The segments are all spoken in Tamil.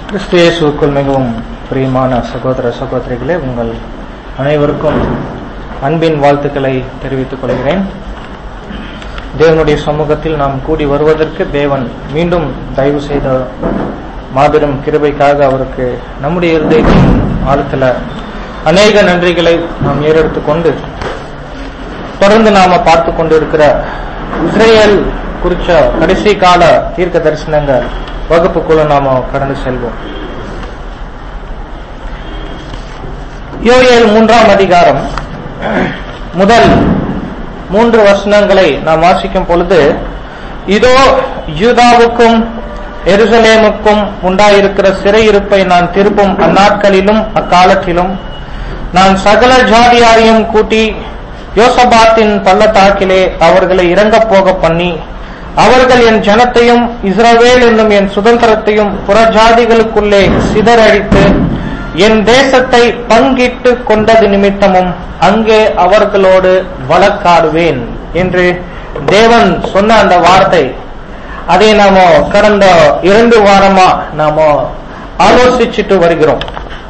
கிறிஸ்து இயேசுவுக்குள் மிகவும் பிரியமான சகோதர சகோதரிகளே உங்கள் அனைவருக்கும் அன்பின் வாழ்த்துக்களை தெரிவித்துக் கொள்கிறேன் தேவனுடைய சமூகத்தில் நாம் கூடி வருவதற்கு தேவன் மீண்டும் தயவு செய்த மாபெரும் கிருபைக்காக அவருக்கு நம்முடைய இருதயத்தின் ஆழத்துல அநேக நன்றிகளை நாம் ஏறெடுத்துக் கொண்டு தொடர்ந்து நாம பார்த்து கொண்டிருக்கிற இஸ்ரேல் குறிச்ச கடைசி கால தீர்க்க தரிசனங்கள் வகுப்புக்குள்ள நாம கடந்து செல்வோம் யோயேல் மூன்றாம் அதிகாரம் முதல் மூன்று வசனங்களை நாம் வாசிக்கும் பொழுது இதோ யூதாவுக்கும் எருசலேமுக்கும் உண்டாயிருக்கிற சிறையிருப்பை நான் திருப்பும் அந்நாட்களிலும் அக்காலத்திலும் நான் சகல ஜாதியாரையும் கூட்டி யோசபாத்தின் பள்ளத்தாக்கிலே அவர்களை இறங்கப் போக பண்ணி அவர்கள் என் ஜனத்தையும் இஸ்ரவேல் என்னும் என் சுதந்திரத்தையும் புறஜாதிகளுக்குள்ளே சிதறடித்து என் தேசத்தை பங்கிட்டு கொண்டது நிமித்தமும் அங்கே அவர்களோடு வழக்காடுவேன் என்று தேவன் சொன்ன அந்த வார்த்தை அதை நாம கடந்த இரண்டு வாரமா நாம ஆலோசிச்சுட்டு வருகிறோம்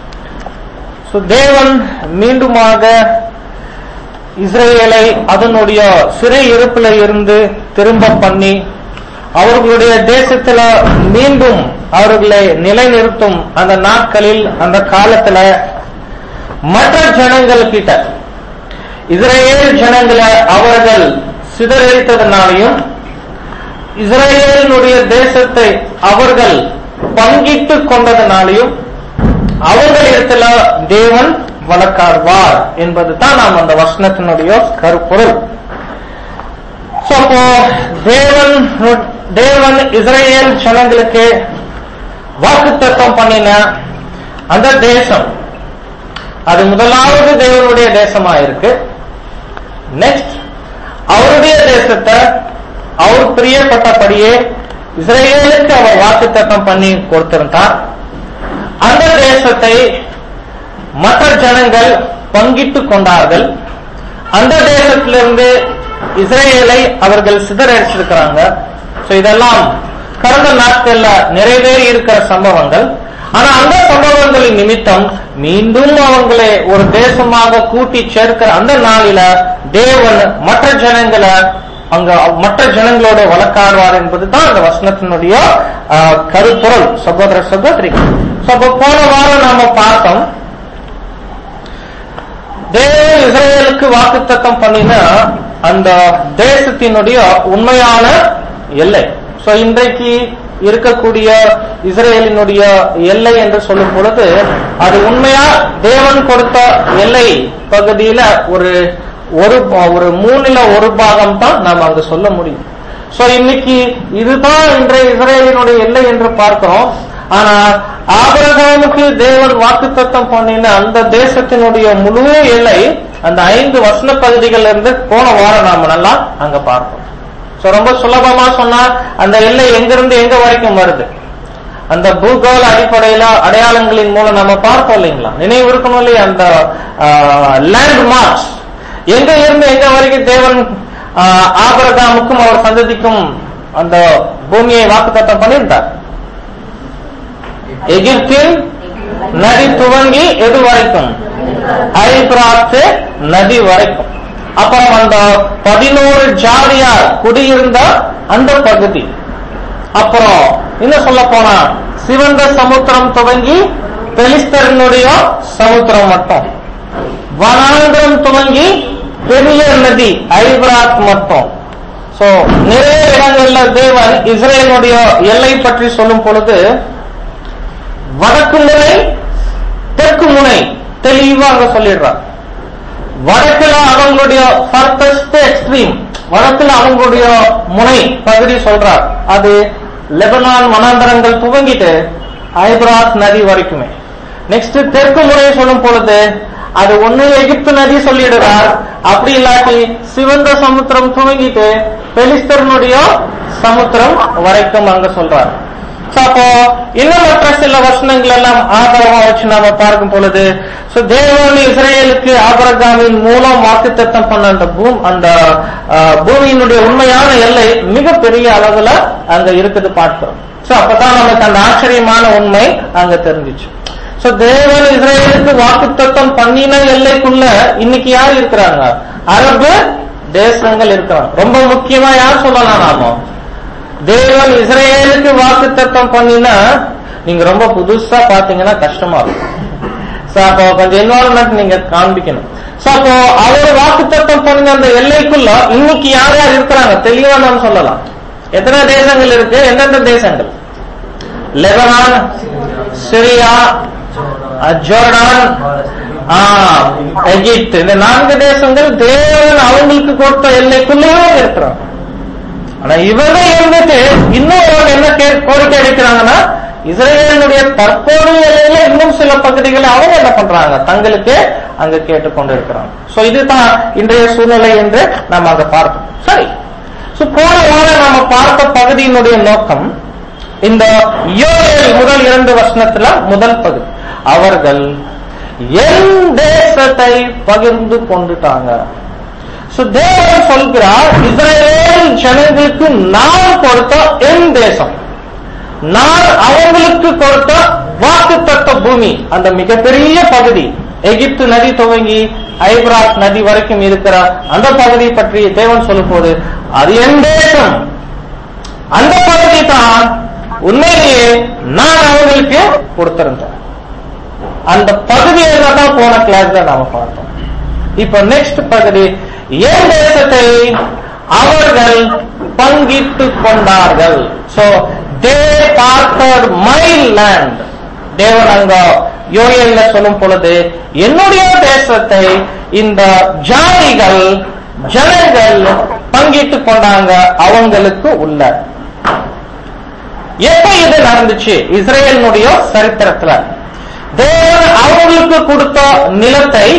தேவன் மீண்டுமாக இஸ்ரேலை அதனுடைய சிறை இருப்பில இருந்து திரும்ப பண்ணி அவர்களுடைய தேசத்துல மீண்டும் அவர்களை நிலைநிறுத்தும் அந்த நாட்களில் அந்த காலத்துல மற்ற ஜனங்கள் கிட்ட இஸ்ரேல் ஜனங்களை அவர்கள் சிதறடித்ததுனாலையும் இஸ்ரேலினுடைய தேசத்தை அவர்கள் பங்கிட்டு கொண்டதுனாலையும் அவர்களிடத்துல தேவன் வழக்காடுவார் என்பது தான் நாம் அந்த வசனத்தினுடைய கருப்பொருள் அப்போ தேவன் தேவன் இஸ்ரேல் ஜனங்களுக்கு வாக்குத்தத்தம் பண்ணின அந்த தேசம் அது முதலாவது தேவனுடைய தேசமா இருக்கு நெக்ஸ்ட் அவருடைய தேசத்தை அவர் பிரியப்பட்டபடியே இஸ்ரேலுக்கு அவர் வாக்குத்தத்தம் பண்ணி கொடுத்திருந்தார் அந்த தேசத்தை மற்ற ஜனங்கள் பங்கிட்டு கொண்டார்கள் அந்த தேசத்திலிருந்து இஸ்ரேலை அவர்கள் சிதறடிச்சிருக்கிறாங்க இதெல்லாம் கடந்த நாட்கள்ல நிறைவேறி இருக்கிற சம்பவங்கள் ஆனா அந்த சம்பவங்களின் நிமித்தம் மீண்டும் அவங்களை ஒரு தேசமாக கூட்டி சேர்க்கிற அந்த நாளில தேவன் மற்ற ஜனங்களை அங்க மற்ற ஜனங்களோட வழக்காடுவார் என்பதுதான் அந்த வசனத்தினுடைய கருப்பொருள் சகோதர சகோதரிகள் போன வாரம் நாம பார்த்தோம் தேவன் இஸ்ரேலுக்கு வாக்குத்தத்தம் பண்ணின அந்த தேசத்தினுடைய உண்மையான எல்லை சோ இன்றைக்கு இருக்கக்கூடிய இஸ்ரேலினுடைய எல்லை என்று சொல்லும் பொழுது அது உண்மையா தேவன் கொடுத்த எல்லை பகுதியில ஒரு ஒரு ஒரு மூணுல ஒரு பாகம் தான் நாம் அங்கு சொல்ல முடியும் சோ இன்னைக்கு இதுதான் இன்றைய இஸ்ரேலினுடைய எல்லை என்று பார்க்கிறோம் ஆனா ஆபரகாமுக்கு தேவன் வாக்குத்தத்தம் பண்ணின அந்த தேசத்தினுடைய முழு எல்லை அந்த ஐந்து வசன பகுதிகள் இருந்து போன வாரம் நாம நல்லா அங்க பார்ப்போம் சோ ரொம்ப சுலபமா சொன்னா அந்த எல்லை எங்கிருந்து எங்க வரைக்கும் வருது அந்த பூகோள அடிப்படையில அடையாளங்களின் மூலம் நம்ம பார்ப்போம் இல்லைங்களா நினைவு இருக்கணும் இல்லையா அந்த லேண்ட் மார்க்ஸ் எங்க இருந்து எங்க வரைக்கும் தேவன் ஆபரகாமுக்கும் அவர் சந்ததிக்கும் அந்த பூமியை வாக்குத்தத்தம் பண்ணியிருந்தார் எகிப்தின் நதி துவங்கி எது வரைக்கும் ஐபிராத்து நதி வரைக்கும் அப்புறம் அந்த பதினோரு ஜாதியார் குடியிருந்த அந்த பகுதி அப்புறம் என்ன சொல்ல போனா சிவந்த சமுத்திரம் துவங்கி பெலிஸ்தரனுடைய சமுத்திரம் மட்டும் வனாந்திரம் துவங்கி பெரிய நதி ஐபிராத் மட்டும் சோ நிறைய இடங்கள்ல தேவன் இஸ்ரேலுடைய எல்லை பற்றி சொல்லும் பொழுது வடக்கு முனை தெற்கு முனை தெளிவா அங்க சொல்லிடுறார் வடக்குல அவங்களுடைய ஃபர்தஸ்ட் எக்ஸ்ட்ரீம் வடக்குல அவங்களுடைய முனை பகுதி சொல்றார் அது லெபனான் வனாந்தரங்கள் துவங்கிட்டு ஐப்ராத் நதி வரைக்குமே நெக்ஸ்ட் தெற்கு முனை சொல்லும் பொழுது அது ஒண்ணு எகிப்து நதி சொல்லிடுறார் அப்படி இல்லாட்டி சிவந்த சமுத்திரம் துவங்கிட்டு பெலிஸ்தரனுடைய சமுத்திரம் வரைக்கும் அங்க சொல்றார் So, அப்போ இன்னும் மற்ற சில வசனங்கள் எல்லாம் ஆதாரமா வச்சு நாம பார்க்கும் பொழுது சோ தேவன் இஸ்ரேலுக்கு ஆபரகாமின் மூலம் வாக்குத்தத்தம் பண்ண அந்த பூம் அந்த ஆஹ், பூமியினுடைய உண்மையான எல்லை மிகப்பெரிய அளவுல அங்க இருக்குது பார்க்கிறோம் சோ அப்பதான் நமக்கு அந்த ஆச்சரியமான உண்மை அங்க தெரிஞ்சிச்சு சோ தேவன் இஸ்ரேலுக்கு வாக்குத்தத்தம் பண்ணின எல்லைக்குள்ள இன்னைக்கு யார் இருக்கிறாங்க அரபு தேசங்கள் இருக்கிறாங்க ரொம்ப முக்கியமா யார் சொல்லலாம் நாம தேவன் இஸ்ரேலுக்கு வாக்குத்தத்தம் பண்ணினா நீங்க ரொம்ப புதுசா பாத்தீங்கன்னா கஷ்டமா இருக்கும் சோ அப்போ கொஞ்சம் இன்வால்மெண்ட் நீங்க காண்பிக்கணும் சோ அப்போ அவர் வாக்குத்தத்தம் பண்ண அந்த எல்லைக்குள்ள இன்னைக்கு யார் யார் இருக்கிறாங்க தெளிவா நாம் சொல்லலாம் எத்தனை தேசங்கள் இருக்கு எந்தெந்த தேசங்கள் லெபனான் சிரியா அஹ், ஜோர்டான் ஆ, எகிப்து இந்த நான்கு தேசங்கள் தேவன் அவங்களுக்கு கொடுத்த எல்லைக்குள்ளேயும் இருக்கிறாங்க ஆனா இவங்க இருந்துட்டு இன்னும் அவங்க என்ன கே- கோரிக்கை அடிக்கிறாங்கன்னா இஸ்ரேலுடைய தற்போதைய எல்லையில இன்னும் சில பகுதிகளை அவங்க என்ன பண்றாங்க தங்களுக்கு அங்க கேட்டுக்கொண்டு இருக்கிறாங்க சோ இதுதான் இன்றைய சூழ்நிலை என்று நாம் அங்க பார்த்தோம் சரி சோ போன வாரம் நாம பார்த்த பகுதியினுடைய நோக்கம் இந்த யோவேல் முதல் இரண்டு வசனத்துல முதல் பகுதி அவர்கள் என் தேசத்தை பகிர்ந்து கொண்டுட்டாங்க So, தேவன் சொல்கிறார் இஸ்ரேல் ஜனங்களுக்கு நான் கொடுத்த என் தேசம் நான் அவங்களுக்கு கொடுத்த வாக்குத்தத்த பூமி அந்த மிகப்பெரிய பகுதி எகிப்து நதி துவங்கி ஐப்ராத் நதி வரைக்கும் இருக்கிற அந்த பகுதி பற்றி தேவன் சொல்லும் போது அது என் தேசம் அந்த பகுதி தான் உண்மையிலேயே நான் அவங்களுக்கு கொடுத்திருந்தேன் அந்த பகுதியை தான் போன கிளாஸ்ல நாம பார்த்தோம் இப்ப நெக்ஸ்ட் பகுதி என் தேசத்தை அவர்கள் பங்கிட்டு கொண்டார்கள் so they parted my land தேவன் அங்க யோயல்ல சொல்லும் பொழுது என்னுடைய தேசத்தை இந்த ஜாதிகள் ஜனங்கள் பங்கிட்டு கொண்டாங்க அவங்களுக்கு உள்ள எப்ப இது நடந்துச்சு இஸ்ரேலினுடைய சரித்திரத்துல தேவன் அவங்களுக்கு கொடுத்த நிலத்தை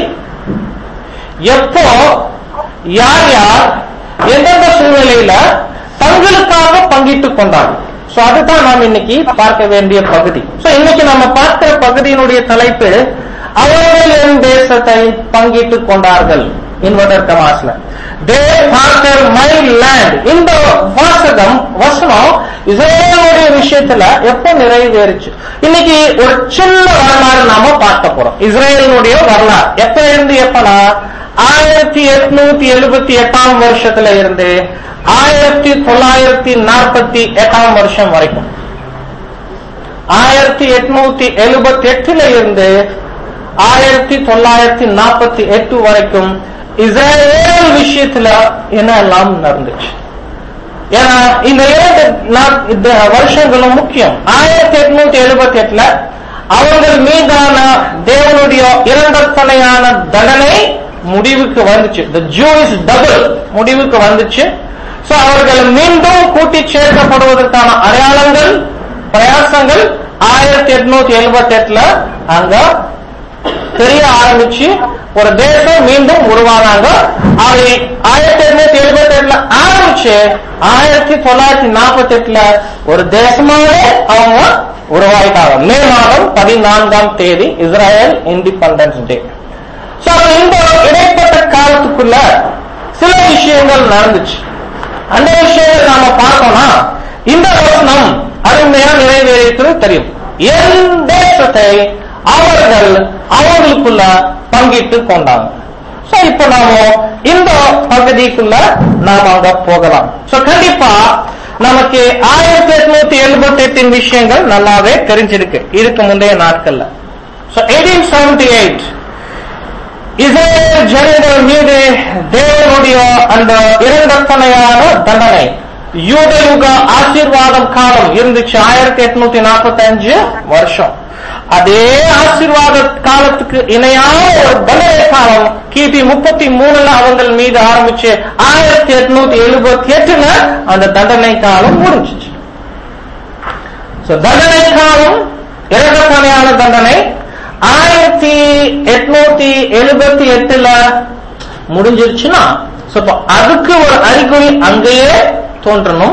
எப்போ யார் யார் எந்தெந்த சூழ்நிலையில தங்களுக்காக பங்கிட்டுக் கொண்டாங்க சோ அதுதான் நாம் இன்னைக்கு பார்க்க வேண்டிய பகுதி சோ இன்னைக்கு நம்ம பார்க்கிற பகுதியினுடைய தலைப்பு அவர்கள் என் தேசத்தை பங்கிட்டுக் கொண்டார்கள் இன்வெர்டர் கமாஸ்ல தே பார்க்கர் மை லேண்ட் இந்த வாசகம் வசனம் இஸ்ரேலுடைய விஷயத்துல எப்போ நிறைவேறுச்சு இன்னைக்கு ஒரு சின்ன வரலாறு நாம பார்க்க போறோம் இஸ்ரேலினுடைய வரலாறு எப்ப இருந்து எப்பனா ஆயிரத்தி எட்நூத்தி எழுபத்தி எட்டாம் வருஷத்துல இருந்து ஆயிரத்தி தொள்ளாயிரத்தி நாற்பத்தி எட்டாம் வருஷம் வரைக்கும் ஆயிரத்தி எட்நூத்தி எழுபத்தி எட்டுல இருந்து ஆயிரத்தி தொள்ளாயிரத்தி நாற்பத்தி எட்டு வரைக்கும் இஸ்ரேல் விஷயத்துல என்னெல்லாம் நடந்துச்சு ஏன்னா இந்த இரண்டு நா- இந்த வருஷங்களும் முக்கியம் ஆயிரத்தி எட்நூத்தி எழுபத்தி எட்டுல அவர்கள் மீதான தேவனுடைய இரண்டத்தனையான தண்டனை முடிவுக்கு வந்துச்சு த ஜூஸ் டபுள் முடிவுக்கு வந்துச்சு சோ அவர்கள் மீண்டும் கூட்டி சேர்க்கப்படுவதற்கான அடையாளங்கள் பிரயாசங்கள் ஆயிரத்தி எட்நூத்தி எழுபத்தி எட்டுல அங்க தெரிய ஆரம்பிச்சு ஒரு தேசம் மீண்டும் உருவானாங்க அது ஆயிரத்தி எட்நூத்தி எழுபத்தி எட்டுல ஆரம்பிச்சு ஆயிரத்தி தொள்ளாயிரத்தி நாற்பத்தி எட்டுல ஒரு தேசமாவே அவங்க உருவாயிட்டாங்க மே மாதம் பதினான்காம் தேதி இஸ்ரேல் இண்டிபெண்டன்ஸ் டே சோ அப்ப இந்த இடைப்பட்ட காலத்துக்குள்ள சில விஷயங்கள் நடந்துச்சு அந்த விஷயங்கள் நாம பார்த்தோம்னா இந்த வசனம் அருமையா நிறைவேறிட்டு தெரியும் என் தேசத்தை அவர்கள் அவங்களுக்குள்ள பங்கிட்டு கொண்டாங்க சோ இப்ப நாம இந்த பகுதிக்குள்ள நாம அங்க போகலாம் சோ கண்டிப்பா நமக்கு ஆயிரத்தி எட்நூத்தி எழுபத்தி எட்டின் விஷயங்கள் நல்லாவே தெரிஞ்சிருக்கு இதுக்கு முந்தைய நாட்கள்ல so eighteen seventy eight Israel ஜனங்கள் மீது தேவனுடைய அந்த இரண்டத்தனையான தண்டனை யூத யுக ஆசீர்வாதம் காலம் இருந்துச்சு ஆயிரத்தி எட்நூத்தி நாற்பத்தி அஞ்சு வருஷம் அதே ஆசீர்வாத காலத்துக்கு இணையான ஒரு தண்டனை காலம் கிபி முப்பத்தி மூணுல அவங்கள் மீது ஆரம்பிச்சு ஆயிரத்தி எட்நூத்தி எழுபத்தி எட்டுல அந்த தண்டனை காலம் முடிஞ்சிச்சு So, தண்டனை காலம் இரண்டத்தனையான தண்டனை ஆயிரத்தி எட்நூத்தி எழுபத்தி எட்டுல முடிஞ்சிருச்சுன்னா so, அப்ப அதுக்கு ஒரு அறிகுறி அங்கேயே தோன்றணும்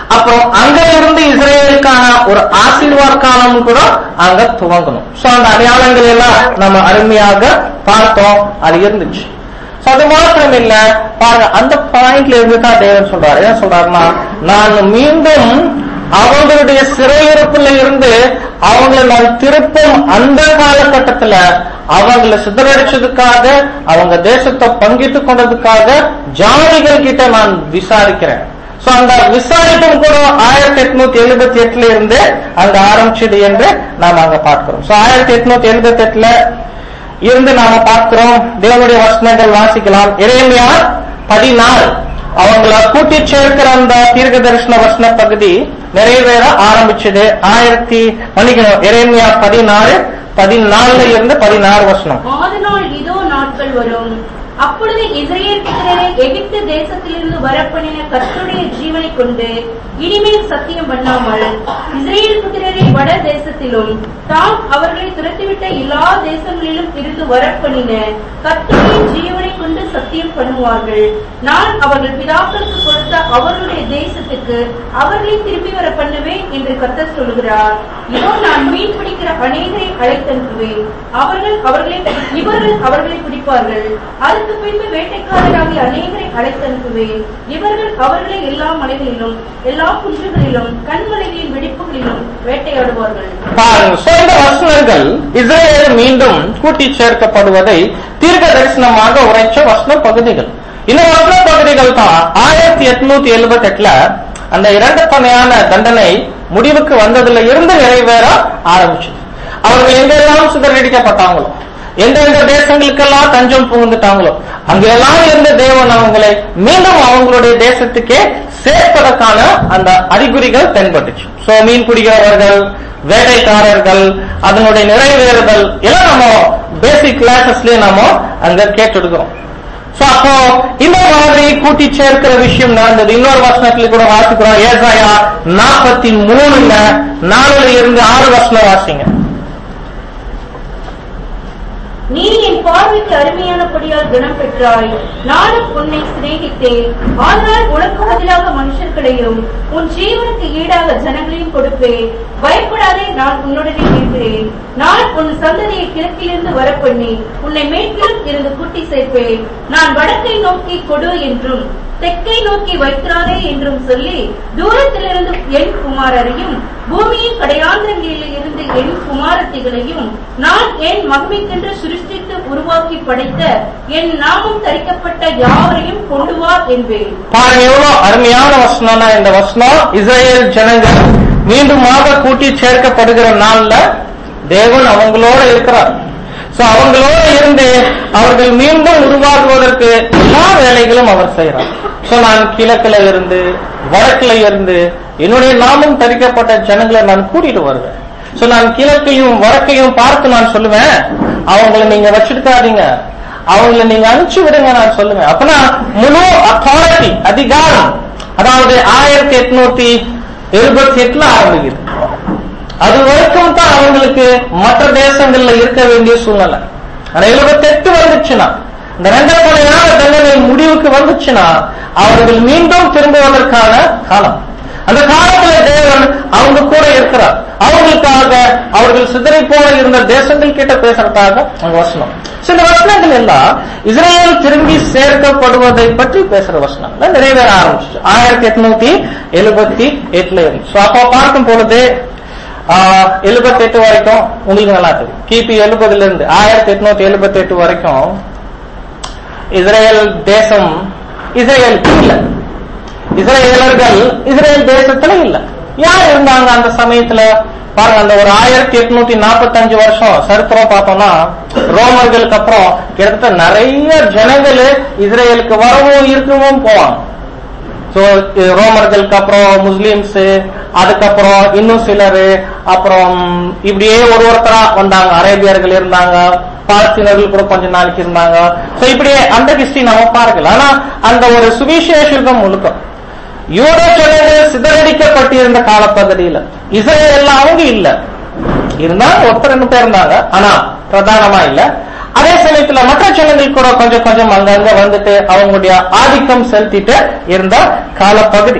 அப்புறம் அங்க இருந்து இஸ்ரேலுக்கான ஒரு ஆசீர்வாத காலம் கூட அங்க துவங்கணும் சோ அந்த அடையாளங்கள் எல்லாம் நம்ம அருமையாக பார்த்தோம் அது இருந்துச்சு So, அது மாத்திரம் இல்ல பாருங்க அந்த பாயிண்ட்ல இருந்து தான் தேவன் சொல்றாரு என்ன சொல்றாருன்னா நான் மீண்டும் அவங்களுடைய சிறையிருப்புல இருந்து அவங்களை நான் திருப்பும் அந்த காலகட்டத்துல அவங்களை சிதறடிச்சதுக்காக அவங்க தேசத்தை பங்கிட்டு கொண்டதுக்காக ஜாதிகள் கிட்ட நான் விசாரிக்கிறேன் சோ அந்த விசாரிப்பும் கூட ஆயிரத்தி எட்நூத்தி எழுபத்தி எட்டுல இருந்து அங்க ஆரம்பிச்சது என்று நாம அங்க பார்க்கிறோம் சோ ஆயிரத்தி எட்நூத்தி எழுபத்தி எட்டுல இருந்து நாம பார்க்கிறோம் தேவனுடைய வசனங்கள் வாசிக்கலாம் இறைமையா பதினாறு அவங்கள கூட்டி சேர்க்கிற அந்த தீர்க்க தரிசன வசன பகுதி நிறைவேற ஆரம்பிச்சது ஆயிரத்தி மன்னிக்கணும் இறைமையா பதினாறு பதினாலுல இருந்து பதினாறு வசனம் ஆதலால் இதோ நாட்கள் வரும் அப்பொழுது இஸ்ரேல் புத்திரரை எகிப்து தேசத்திலிருந்து வரப்பண்ணின கர்த்தருடைய ஜீவனை கொண்டு இனிமேல் சத்தியம் பண்ணாமல் இஸ்ரேல் புத்திரரை வட தேசத்திலும் தாம் அவர்களை துரத்திவிட்ட எல்லா தேசங்களிலும் இருந்து வரப்பண்ணின கர்த்தருடைய ஜீவனை கொண்டு சத்தியம் பண்ணுவார்கள் நான் அவர்கள் பிதாக்களுக்கு கொடுத்த அவர்களுடைய தேசத்துக்கு அவர்களை திரும்பி வர பண்ணுவேன் என்று கர்த்தர் சொல்கிறார் இதோ நான் மீன் பிடிக்கிற அநேகரை அழைத்தனுப்புவேன் அவர்கள் அவர்களை இவர்கள் அவர்களை பிடிப்பார்கள் அதற்கு பின்பு வேட்டைக்காரராகிய அநேகரை அழைத்தனுப்புவேன் இவர்கள் அவர்களை எல்லா மலைகளிலும் எல்லா குன்றுகளிலும் கண்மலைகளின் வெடிப்புகளிலும் வேட்டையாடுவார்கள் பாருங்க So, இந்த வசனங்கள் இஸ்ரேல் மீண்டும் கூட்டி சேர்க்கப்படுவதை தீர்க்க தரிசனமாக உரைச்ச வசன பகுதிகள் இந்த வசன பகுதிகள் தான் ஆயிரத்தி எட்நூத்தி எழுபத்தி எட்டுல அந்த இரண்டு பணையான தண்டனை முடிவுக்கு வந்ததுல இருந்து நிறைவேற ஆரம்பிச்சது அவர்கள் எங்கெல்லாம் சிதறடிக்கப்பட்டாங்களோ எந்தெந்த தேசங்களுக்கெல்லாம் தஞ்சம் புகுந்துட்டாங்களோ அங்கெல்லாம் இருந்த தேவன் அவங்களை மீண்டும் அவங்களுடைய தேசத்துக்கே சேர்ப்பதற்கான அந்த அறிகுறிகள் தென்பட்டுச்சு சோ மீன் பிடிக்கிறவர்கள் வேட்டைக்காரர்கள் அதனுடைய நிறைவேறுதல் எல்லாம் நம்ம பேசிக் கிளாஸஸ்லயே நாம அங்க கேட்டெடுக்கிறோம் சோ அப்போ இந்த மாதிரி கூட்டி சேர்க்கிற விஷயம் நடந்தது இன்னொரு வசனத்துல கூட வாசிக்கிறோம் ஏசாயா நாற்பத்தி மூணுல நாலுல இருந்து ஆறு வசனம் வாசிங்க நீ என் பார்வைக்கு அருமையானபடியால் குணம் பெற்றாய் நானும் உன்னை சிநேகித்தேன் ஆனால் உனக்கு பதிலாக மனுஷர்களையும் உன் ஜீவனுக்கு ஈடாக ஜனங்களையும் கொடுப்பேன் பயப்படாதே நான் உன்னுடனே இருக்கிறேன் நான் உன் சந்ததியை கிழக்கிலிருந்து வரப்பண்ணி உன்னை மேற்கிலும் இருந்து கூட்டி சேர்ப்பேன் நான் வடக்கை நோக்கி கொடு என்றும் தெற்கை நோக்கி வைத்திராதே என்றும் சொல்லி தூரத்திலிருந்து என் குமாரரையும் பூமியின் கடையாந்திரங்களில் இருந்து என் குமாரத்திகளையும் நான் என் மகிமைக்கென்று சிருஷ்டித்து உருவாக்கி படைத்த என் நாமம் தரிக்கப்பட்ட யாவரையும் கொண்டு வா என்பேன் பாருங்க எவ்வளவு அருமையான வசனம்னா இந்த வசனம் இஸ்ரேல் ஜனங்கள் மீண்டுமாக கூட்டி சேர்க்கப்படுகிற நாள்ல தேவன் அவங்களோட இருக்கிறார் சோ அவங்களோட இருந்து அவர்கள் மீண்டும் உருவாகுவதற்கு எல்லா வேலைகளும் அவர் செய்யறார் சோ நான் கிழக்குல இருந்து வடக்குல இருந்து என்னுடைய நாமம் தரிக்கப்பட்ட ஜனங்களை நான் கூட்டிட்டு வருவேன் சோ நான் கிழக்கையும் வடக்கையும் பார்த்து நான் சொல்லுவேன் அவங்கள நீங்க வச்சிருக்காதீங்க அவங்கள நீங்க அனுப்பிச்சு விடுங்க நான் சொல்லுவேன் அப்பனா முழு அத்தாரிட்டி அதிகாரம் அதாவது ஆயிரத்தி எட்நூத்தி எழுபத்தி எட்டுல ஆரம்பிக்குது அது வரைக்கும் தான் அவங்களுக்கு மற்ற தேசங்கள்ல இருக்க வேண்டிய சூழ்நிலை ஆனா எழுபத்தி எட்டு வந்துச்சுன்னா இந்த ரெண்டாம் தலையான தண்டனை முடிவுக்கு வந்துச்சுன்னா அவர்கள் மீண்டும் திரும்புவதற்கான காலம் அந்த காலத்துல தேவன் அவங்க கூட இருக்கிறார் அவங்களுக்காக அவர்கள் சிதறி போல இருந்த தேசங்கள் கிட்ட பேசுறதுக்காக அங்க வசனம் So, இந்த வசனங்கள் எல்லாம் இஸ்ரேல் திரும்பி சேர்க்கப்படுவதை பற்றி பேசுற வசனம் நிறைவேற ஆரம்பிச்சு ஆயிரத்தி எட்நூத்தி எழுபத்தி எட்டுல இருந்து So, அப்போ பார்க்கும் பொழுது எழுபத்தி எட்டு வரைக்கும் உங்களுக்கு நல்லா தெரியும் கிபி எழுபதுல இருந்து ஆயிரத்தி எட்நூத்தி எழுபத்தி எட்டு வரைக்கும் இஸ்ரேல் தேசம் இஸ்ரேலுக்கு இல்ல இஸ்ரேலர்கள் இஸ்ரேல் தேசத்துல இல்ல யார் இருந்தாங்க அந்த சமயத்துல பாருங்க அந்த ஒரு ஆயிரத்தி எட்நூத்தி நாற்பத்தி அஞ்சு வருஷம் சரித்திரம் பார்த்தோம்னா ரோமர்களுக்கு அப்புறம் கிட்டத்தட்ட நிறைய ஜனங்கள் இஸ்ரேலுக்கு வரவும் இருக்கவும் போவாங்க சோ ரோமர்களுக்கு அப்புறம் முஸ்லிம்ஸ் அதுக்கப்புறம் இன்னும் சிலர் அப்புறம் இப்படியே ஒரு ஒருத்தரா வந்தாங்க அரேபியர்கள் இருந்தாங்க பாலஸ்தீனர்கள் கூட கொஞ்ச நாளைக்கு இருந்தாங்க சோ இப்படியே அந்த ஹிஸ்டரி நம்ம பார்க்கல ஆனா அந்த ஒரு சுவிசேஷம் முழுக்க யூத ஜனங்கள் சிதறடிக்கப்பட்டிருந்த காலப்பகுதியில இஸ்ரேல் எல்லாம் அவங்க இல்ல இருந்தாங்க ஒருத்தர் ரெண்டு பேர் இருந்தாங்க ஆனா பிரதானமா இல்ல அதே சமயத்துல மற்ற ஜனங்கள் கூட கொஞ்சம் கொஞ்சம் அங்கங்க வந்துட்டு அவங்களுடைய ஆதிக்கம் செலுத்திட்டு இருந்த காலப்பகுதி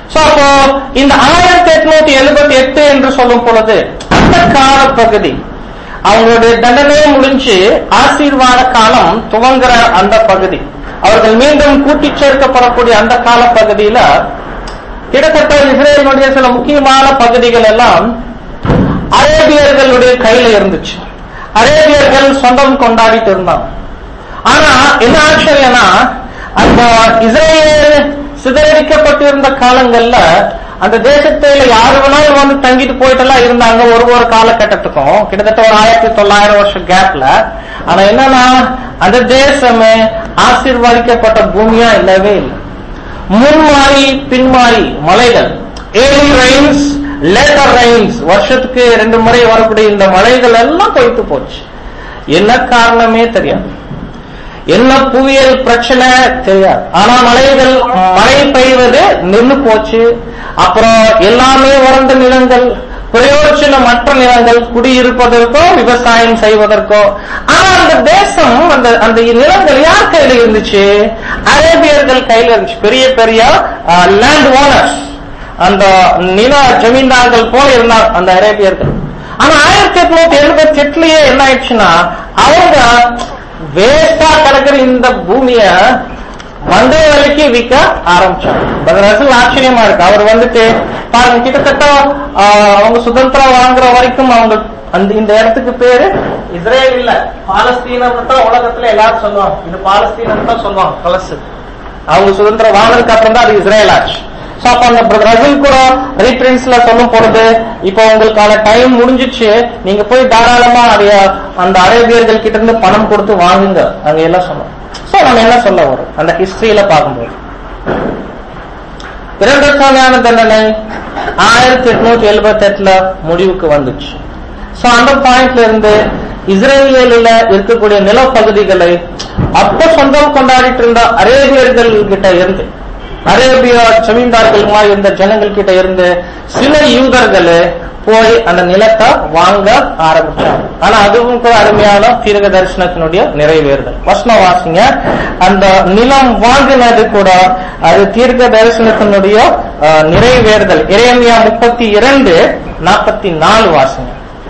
சோ அப்போ இந்த ஆயிரத்தி எட்நூத்தி எழுபத்தி எட்டு என்று சொல்லும் பொழுது அந்த கால பகுதி அவங்களுடைய தண்டனையே முடிஞ்சு ஆசீர்வாத காலம் துவங்குற அந்த பகுதி அவர்கள் மீண்டும் கூட்டி சேர்க்கப்படக்கூடிய அந்த கால பகுதியில கிட்டத்தட்ட இஸ்ரேலினுடைய சில முக்கியமான பகுதிகள் எல்லாம் அரேபியர்களுடைய கையில இருந்துச்சு அரேபியர்கள் சொந்தம் கொண்டாடிட்டு இருந்தாங்க ஆனா என்ன ஆச்சரியம்னா அந்த இஸ்ரேல் சிதறடிக்கப்பட்டிருந்த காலங்கள்ல அந்த தேசத்துல யாரு வேணாலும் வந்து தங்கிட்டு போயிட்டு எல்லாம் இருந்தாங்க ஒரு ஒரு காலகட்டத்துக்கும் கிட்டத்தட்ட ஒரு ஆயிரத்தி தொள்ளாயிரம் வருஷம் கேப்ல ஆனா என்னன்னா அந்த தேசமே ஆசீர்வதிக்கப்பட்ட பூமியா இல்லவே இல்லை முன்மாறி பின்மாறி மலைகள் ஏர்லி ரெயின்ஸ் லேட்டர் ரெயின்ஸ் வருஷத்துக்கு ரெண்டு முறை வரக்கூடிய இந்த மழைகள் எல்லாம் பொய்த்து போச்சு என்ன காரணமே தெரியாது என்ன புவியியல் பிரச்சனை தெரியாது ஆனா மலைகள் மழை பெய்வது நின்று போச்சு அப்புறம் எல்லாமே வறண்ட நிலங்கள் பிரயோஜனமற்ற நிலங்கள் குடியிருப்பதற்கோ விவசாயம் செய்வதற்கோ ஆனா அந்த தேசம் அந்த அந்த நிலங்கள் யார் கையில இருந்துச்சு அரேபியர்கள் கையில இருந்துச்சு பெரிய பெரிய லேண்ட் ஓனர்ஸ் அந்த நில ஜமீன்தார்கள் போல இருந்தாங்க அந்த அரேபியர்கள் ஆனா ஆயிரத்தி எட்நூத்தி எழுபத்தி எட்டுலயே என்ன ஆயிடுச்சுன்னா அவங்க வேஸ்டா கிடக்குற இந்த பூமிய வந்தே விலைக்கு விற்க ஆரம்பிச்சாங்க பதினரசு ஆச்சரியமா இருக்கு அவர் வந்துட்டு பாருங்க கிட்டத்தட்ட ஆஹ், அவங்க சுதந்திரம் வாங்குற வரைக்கும் அவங்க அந்த இந்த இடத்துக்கு பேரு இஸ்ரேல் இல்ல பாலஸ்தீனம் தான் உலகத்துல எல்லாரும் சொல்லுவாங்க இது பாலஸ்தீனம் தான் சொல்லுவாங்க பழசு அவங்க சுதந்திரம் வாங்கினதுக்கு அப்புறம் தான் அது இஸ்ரேல் ஆச்சு சோ அப்ப அந்த பிரசில் கூட ரீப்ரின்ஸ்ல சொல்லும் பொழுது இப்போ உங்களுக்கான டைம் முடிஞ்சிச்சு நீங்க போய் தாராளமா அதைய அந்த அரேபியர்கள் கிட்ட இருந்து பணம் கொடுத்து வாங்குங்க அங்க எல்லாம் சொன்னோம் சோ நம்ம என்ன சொல்ல வரும் அந்த ஹிஸ்டரியில பார்க்கும்போது இரண்டாம் தண்டனை ஆயிரத்தி எட்நூத்தி எழுபத்தி எட்டுல முடிவுக்கு வந்துச்சு சோ அந்த பாயிண்ட்ல இருந்து இஸ்ரேலியல இருக்கக்கூடிய நிலப்பகுதிகளை அப்ப சொந்தம் கொண்டாடிட்டு இருந்த அரேபியர்கள் கிட்ட இருந்து அரேபிய ஜமீன்தார்களுமா இருந்த ஜனங்கள் கிட்ட இருந்து சில யூதர்கள் போய் அந்த நிலத்தை வாங்க ஆரம்பிச்சாங்க ஆனா அதுவும் கூட அருமையான தீர்க்க தரிசனத்தினுடைய நிறைவேறுதல் வசனம் வாசிங்க அந்த நிலம் வாங்கினது கூட அது தீர்க்க தரிசனத்தினுடைய அஹ், நிறைவேறுதல் இறைமையா முப்பத்தி இரண்டு நாற்பத்தி நாலு வாசிங்க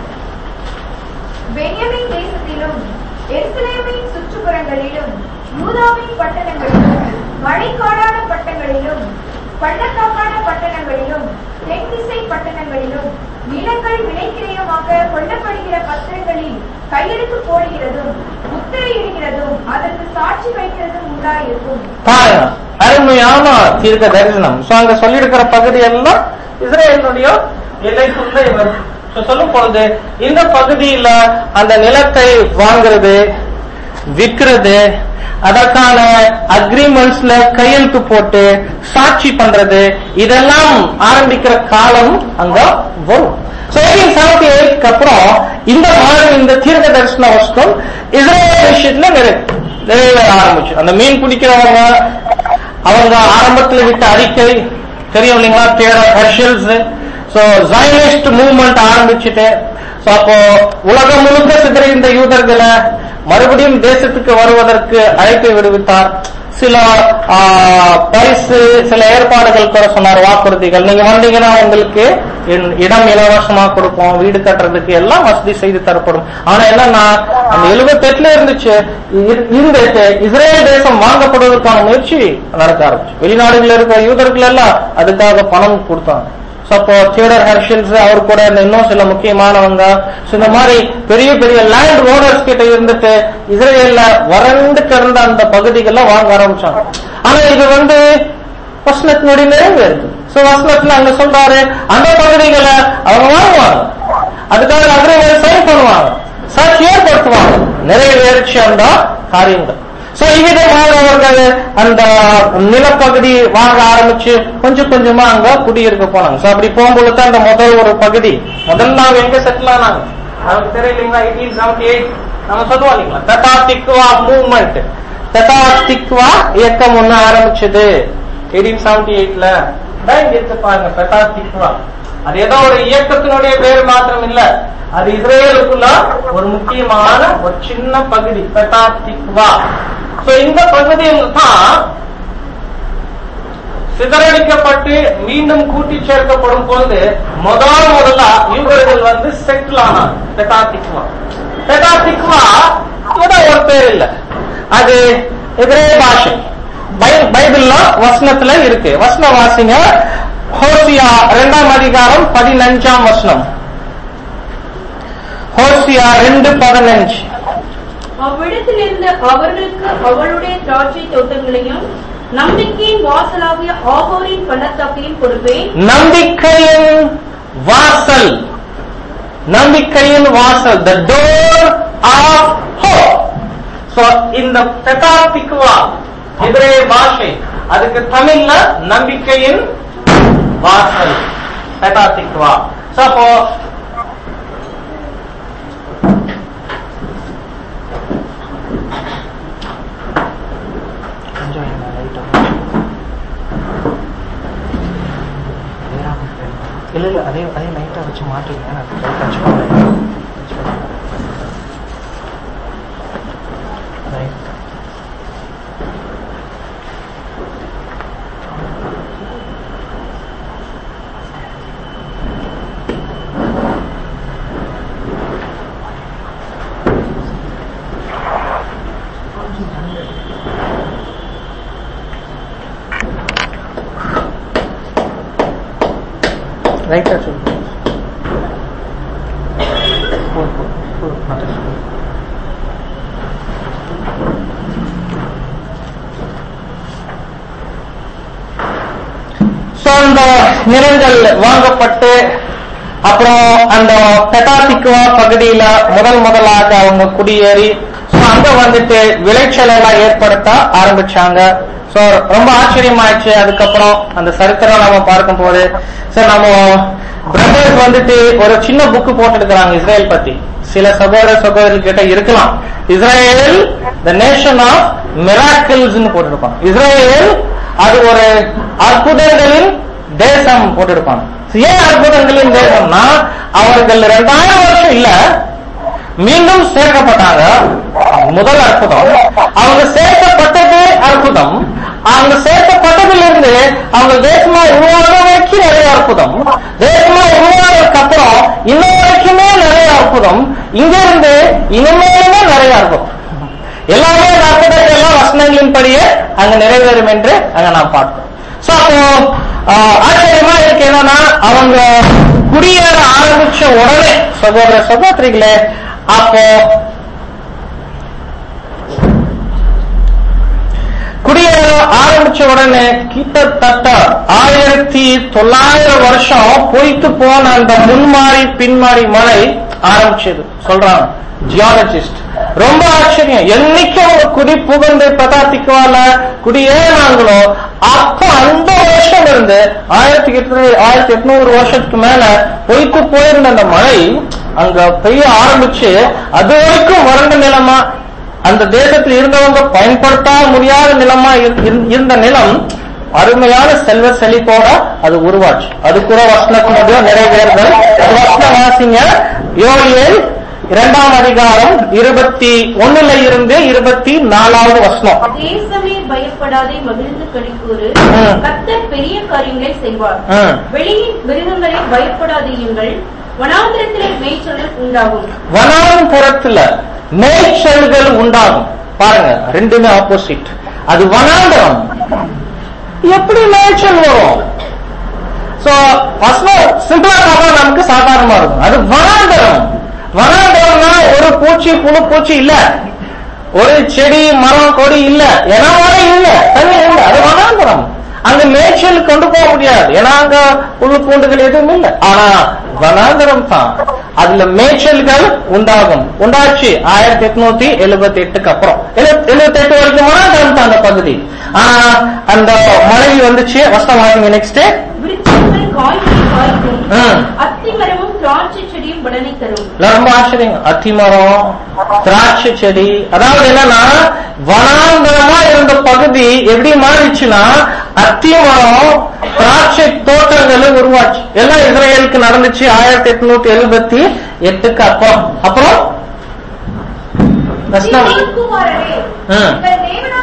பென்யமீன் தேசத்திலும் எருசலேமின் சுற்றுப்புறங்களிலும் யூதாவின் பட்டணங்களிலும் மழைக்காடான பட்டணங்களிலும் பள்ளத்தாக்கான பட்டணங்களிலும் தென்திசை பட்டணங்களிலும் நிலங்கள் விலைக்கிரயமாக கொல்லப்படுகிற பத்திரங்களில் கையெழுத்து போடுகிறதும் முத்திரையிடுகிறதும் அதற்கு சாட்சி வைக்கிறதும் உண்டாயிருக்கும் பாருங்க அருமையான தீர்க்க தரிசனம் சோ அங்க சொல்லியிருக்கிற பகுதி எல்லாம் இஸ்ரேலுடைய எல்லைக்குள்ள வரும் So, சொல்லும் பொழுது இந்த பகுதியில அந்த நிலத்தை வாங்குறது விற்கிறது அதற்கான அக்ரிமெண்ட்ஸ்ல கையெழுத்து போட்டு சாட்சி பண்றது இதெல்லாம் ஆரம்பிக்கிற காலம் அங்க வரும் செவன்டி எயிட்க்கு அப்புறம் இந்த மாதிரி இந்த தீர்க்க தரிசன வசனம் இஸ்ரேல் விஷயத்துல நிறைவே நிறைவேற ஆரம்பிச்சு அந்த மீன் பிடிக்கிறவங்க அவங்க ஆரம்பத்துல விட்ட அறிக்கை தெரியும் இல்லைங்களா Theodor Herzl's so Zionist movement ஆரம்பிச்சுட்டு சோ அப்போ உலகம் முழுக்க சிதற இந்த யூதர்களை மறுபடியும் தேசத்துக்கு வருவதற்கு அழைப்பை விடுவித்தார் சில ஆ, பரிசு சில ஏற்பாடுகள் கூட சொன்னார் வாக்குறுதிகள் நீங்க வந்தீங்கன்னா உங்களுக்கு இன்- இடம் இலவசமா கொடுப்போம் வீடு கட்டுறதுக்கு எல்லாம் வசதி செய்து தரப்படும் ஆனா என்னன்னா அந்த எழுபத்தி எட்டுல இருந்துச்சு இரு- இருந்துட்டு இஸ்ரேல் தேசம் வாங்கப்படுவதற்கான முயற்சி நடக்க ஆரம்பிச்சு வெளிநாடுகளில் இருக்கிற யூதர்கள் எல்லாம் அதுக்காக பணம் கொடுத்தாங்க So, அப்போ தியோடர் ஹர்ஷல்ஸ் அவர் கூட இந்த இன்னும் சில முக்கியமானவங்க So, இந்த மாதிரி பெரிய பெரிய லேண்ட் ஓனர்ஸ் கிட்ட இருந்துட்டு இஸ்ரேல்ல வறண்டு கிடந்த அந்த பகுதிகள்ல வாங்க ஆரம்பிச்சாங்க ஆனா இது வந்து வசனத்தினுடைய நிறைவேறுது சோ வசனத்துல அங்க சொல்றாரு அந்த பகுதிகளை அவங்க வாங்குவாங்க அதுக்காக அக்ரிமெண்ட் சைன் பண்ணுவாங்க சாட்சி ஏற்படுத்துவாங்க நிறைவேறிச்சு அந்த காரியங்கள் சோ இவ்விதமாக அவர்கள் அந்த நிலப்பகுதி வாங்க ஆரம்பிச்சு கொஞ்சம் கொஞ்சமா அங்க குடியிருக்க போனாங்க சோ அப்படி போகும்போது தான் அந்த முதல் ஒரு பகுதி முதல்ல அவங்க எங்க செட்டில் ஆனாங்க நமக்கு தெரியலீங்களா எயிட்டீன் செவன்டி எயிட் நம்ம சொல்லுவோம் இல்லைங்களா தட்டா திக்வா மூவ்மெண்ட் தட்டா திக்வா இயக்கம் ஒண்ணு ஆரம்பிச்சது எயிட்டீன் செவன்டி எயிட்ல தான் இங்க இருக்கு பாருங்க தட்டா திக்வா அது ஏதோ ஒரு இயக்கத்தினுடைய பேர் மாத்திரம் இல்ல அது இஸ்ரேலுக்குள்ள ஒரு முக்கியமான ஒரு சின்ன பகுதி பெட்டா திக்வா சோ இந்த பகுதியில் தான் சிதறடிக்கப்பட்டு மீண்டும் கூட்டி சேர்க்கப்படும் பொழுது முதல் முதல்ல யூதர்கள் வந்து செட்டில் ஆனாங்க பெட்டாத்திக்குவா பெட்டாத்திக்குவா கூட ஒரு பேர் இல்ல அது எதிரே பாஷை பை- பைபிள்ல வசனத்துல இருக்கு வசன வாசிங்க ஹோசியா இரண்டாம் அதிகாரம் பதினஞ்சாம் வசனம் ஹோசியா ரெண்டு பதினஞ்சு அவ்விடத்திலிருந்து அவர்களுக்கு அவளுடைய திராட்சை தோட்டங்களையும் நம்பிக்கையின் வாசலாகிய ஆகோரின் பள்ளத்தாக்கையும் கொடுப்பேன் நம்பிக்கையின் வாசல் நம்பிக்கையின் வாசல் the door of hope so இந்த பெட்டாத்திக்குவா எதிரே பாஷை அதுக்கு தமிழ்ல நம்பிக்கையின் வாசல் பெட்டாத்திக்குவா சோ அப்போ கொஞ்சம் லைட்டா இல்ல இல்ல அதே அதே லைட்டா வச்சு மாட்டுங்க நான் டச் பண்ணல ரைட் ரைட்டா சொல்லு போதும், போதும், போதும், மாட்டு சொல்லு. So, அந்த நிறங்கள் வாங்கப்பட்டு அப்புறம் அந்த பெட்டாசிக்குவா பகுதியில முதல் முதலாக அவங்க குடியேறி so அங்க வந்துட்டு விளைச்சல் எல்லாம் ஏற்படுத்த ஆரம்பிச்சாங்க சோ ரொம்ப ஆச்சரியமாயிடுச்சு அதுக்கப்புறம் அந்த சரித்திரம் நம்ம பார்க்கும் போது சார் நம்ம பிரதர்ஸ் வந்துட்டு ஒரு சின்ன புக்கு போட்டுருக்காங்க இஸ்ரேல் பத்தி சில சகோதர சகோதரி கிட்ட இருக்கலாம் Israel the nation of miracles போட்டிருப்பாங்க இஸ்ரேல் அது ஒரு அற்புதங்களின் தேசம் போட்டிருப்பாங்க ஏன் அற்புதங்களின் தேசம்னா அவர்கள் ரெண்டாயிரம் வருஷம் இல்ல மீண்டும் சேர்க்கப்பட்டாங்க முதல் அற்புதம் அவங்க சேர்க்கப்பட்டது அற்புதம் அவங்க சேர்க்கப்பட்டதிலிருந்து அவங்க தேசமா உருவாக வரைக்கும் நிறைய அற்புதம் தேசமா உருவானதுக்கு அப்புறம் இன்னும் வரைக்குமே நிறைய அற்புதம் இங்க இருந்து இனிமேலுமே நிறைய அற்புதம் எல்லாமே அந்த அற்புதங்கள் எல்லாம் வசனங்களின் படியே அங்க நிறைவேறும் என்று அங்க நான் பார்க்கிறோம் சோ அப்போ ஆஹ், ஆச்சரியமா இருக்கு என்னன்னா அவங்க குடியேற ஆரம்பிச்ச உடனே சகோதர சகோதரிகளே அப்போ குடியேற ஆரம்பிச்ச உடனே கிட்டத்தட்ட ஆயிரத்தி தொள்ளாயிரம் வருஷம் பொய்த்து போன அந்த முன்மாறி பின்மாறி மழை ஆரம்பிச்சது சொல்றாங்க ஜியாலஜிஸ்ட் ரொம்ப ஆச்சரியம் என்னைக்கு அவங்க குடி புகழ்ந்து பதார்த்திக்குவால குடியேறாங்களோ அப்போ அந்த வருஷம் இருந்து ஆயிரத்தி எட்டு ஆயிரத்தி எட்நூறு வருஷத்துக்கு மேல பொய்த்து போயிருந்த அந்த மழை அங்க பெய்ய ஆரம்பிச்சு அது வரைக்கும் வறண்ட நிலமா அந்த தேசத்தில் இருந்தவங்க பயன்படுத்த முடியாத நிலமா இரு- இரு- இருந்த நிலம் அருமையான செல்வ செழிப்போட அது உருவாச்சு அது கூட வசனத்தினுடைய நிறைவேறுதல் அது வசனம் வாசிங்க யோகியல் இரண்டாம் அதிகாரம் இருபத்தி ஒண்ணுல இருந்து இருபத்தி நாலாவது வசனம் தேசமே பயப்படாதே மகிழ்ந்து கழிக்கூறு ம். கர்த்தர் பெரிய காரியங்களை செய்வார் ம். வெளியின் மிருகங்களை பயப்படாதேயுங்கள் வனாந்திரத்திலே மேய்ச்சல்கள் உண்டாகும் வனாந்தரத்துல மேய்ச்சல்கள் உண்டாகும் பாருங்க ரெண்டுமே ஆப்போசிட் அது வனாந்தரம் எப்படி மேய்ச்சல் வரும் சோ வசனம் சிம்பிளா பார்த்தா நமக்கு சாதாரணமா இருக்கும் அது வனாந்தரம் வனாந்தரம்னா ஒரு பூச்சி புழு பூச்சி இல்ல ஒரு செடி மரம் கொடி இல்ல ஏன்னா மரம் இல்ல தண்ணி இல்ல அது வனாந்தரம் அங்க மேய்ச்சல் கொண்டு போக முடியாது ஏன்னா அங்க புழு பூண்டுகள் எதுவும் இல்லை ஆனா வனாந்தரம் தான் அதுல மேய்ச்சல்கள் உண்டாகும் உண்டாச்சு ஆயிரத்தி எட்நூத்தி எழுபத்தி எட்டுக்கு அப்புறம் எழுபத்தி எட்டு வரைக்கும் வனாந்தரம் தான் அந்த பகுதி ஆனா அந்த மழை வந்துச்சு வசனம் வாங்க நெக்ஸ்ட் விருட்சங்கள் காய்களை காய்க்கும் ம். அத்தி மரமும் திராட்சை செடியும் பலனை தரும் ரொம்ப ஆச்சரியம் அத்திமரம் திராட்சை செடி அதாவது என்னன்னா வனாந்தரமா இருந்த பகுதி எப்படி மாறிச்சுன்னா அத்திமரம் திராட்சை தோட்டங்கள் உருவாச்சு எல்லாம் இஸ்ரேலுக்கு நடந்துச்சு ஆயிரத்தி எட்நூத்தி எழுபத்தி எட்டுக்கு அப்புறம் அப்புறம் வசனம் குமாரரே ம். உங்கள் தேவனாகிய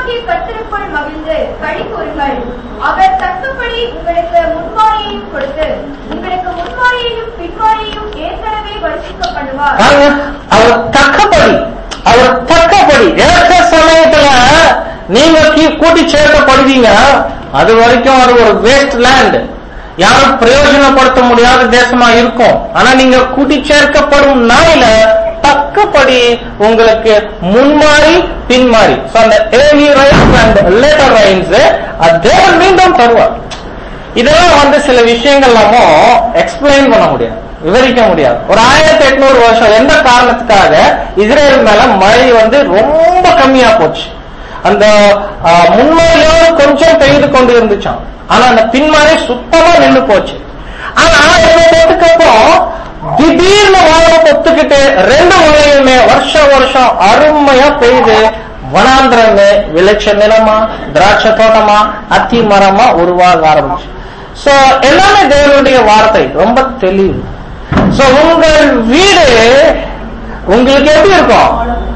தேவனாகிய கர்த்தருக்குள் மகிழ்ந்து களி கூறுங்கள் அவர் தக்கபடி உங்களுக்கு முன்மாரியையும் கொடுத்து உங்களுக்கு முன்மாரியையும் பின்மாரியையும் ஏற்கனவே வருஷிக்க பண்ணுவார் பாருங்க, அவர் தக்கப்படி அவர் தக்கப்படி ஏற்ற சமயத்துல நீங்க கீ- கூட்டி சேர்க்கப்படுவீங்க அது வரைக்கும் அது ஒரு வேஸ்ட் லேண்ட் யாரும் பிரயோஜனப்படுத்த முடியாத தேசமா இருக்கும் ஆனா நீங்க கூட்டி சேர்க்கப்படும் நாளில தக்கப்படி உங்களுக்கு முன்மாறி பின்மாறி So, அந்த early rains and later rains தேவன் மீண்டும் தருவார் இதெல்லாம் வந்து சில விஷயங்கள் நம்ம எக்ஸ்பிளைன் பண்ண முடியாது விவரிக்க முடியாது ஒரு ஆயிரத்தி எட்நூறு வருஷம் எந்த காரணத்துக்காக இஸ்ரேல் மேல மழை வந்து ரொம்ப கம்மியா போச்சு அந்த ஆஹ், முன்மழையும் கொஞ்சம் பெய்து கொண்டு இருந்துச்சாம் ஆனா அந்த பின்மழை சுத்தமா நின்னு போச்சு ஆனா ஆயிரத்தி அப்புறம் திடீர்னு மழை பொத்துக்கிட்டு ரெண்டு மழையுமே வருஷம் வருஷம் அருமையா பெய்து வனாந்திரங்க விளைச்ச நிலமா திராட்சை தோட்டமா அத்தி மரமா உருவாக ஆரம்பிச்சு சோ எல்லாமே தேவனுடைய வார்த்தை ரொம்ப தெளிவு சோ உங்கள் வீடு உங்களுக்கு எப்படி இருக்கும்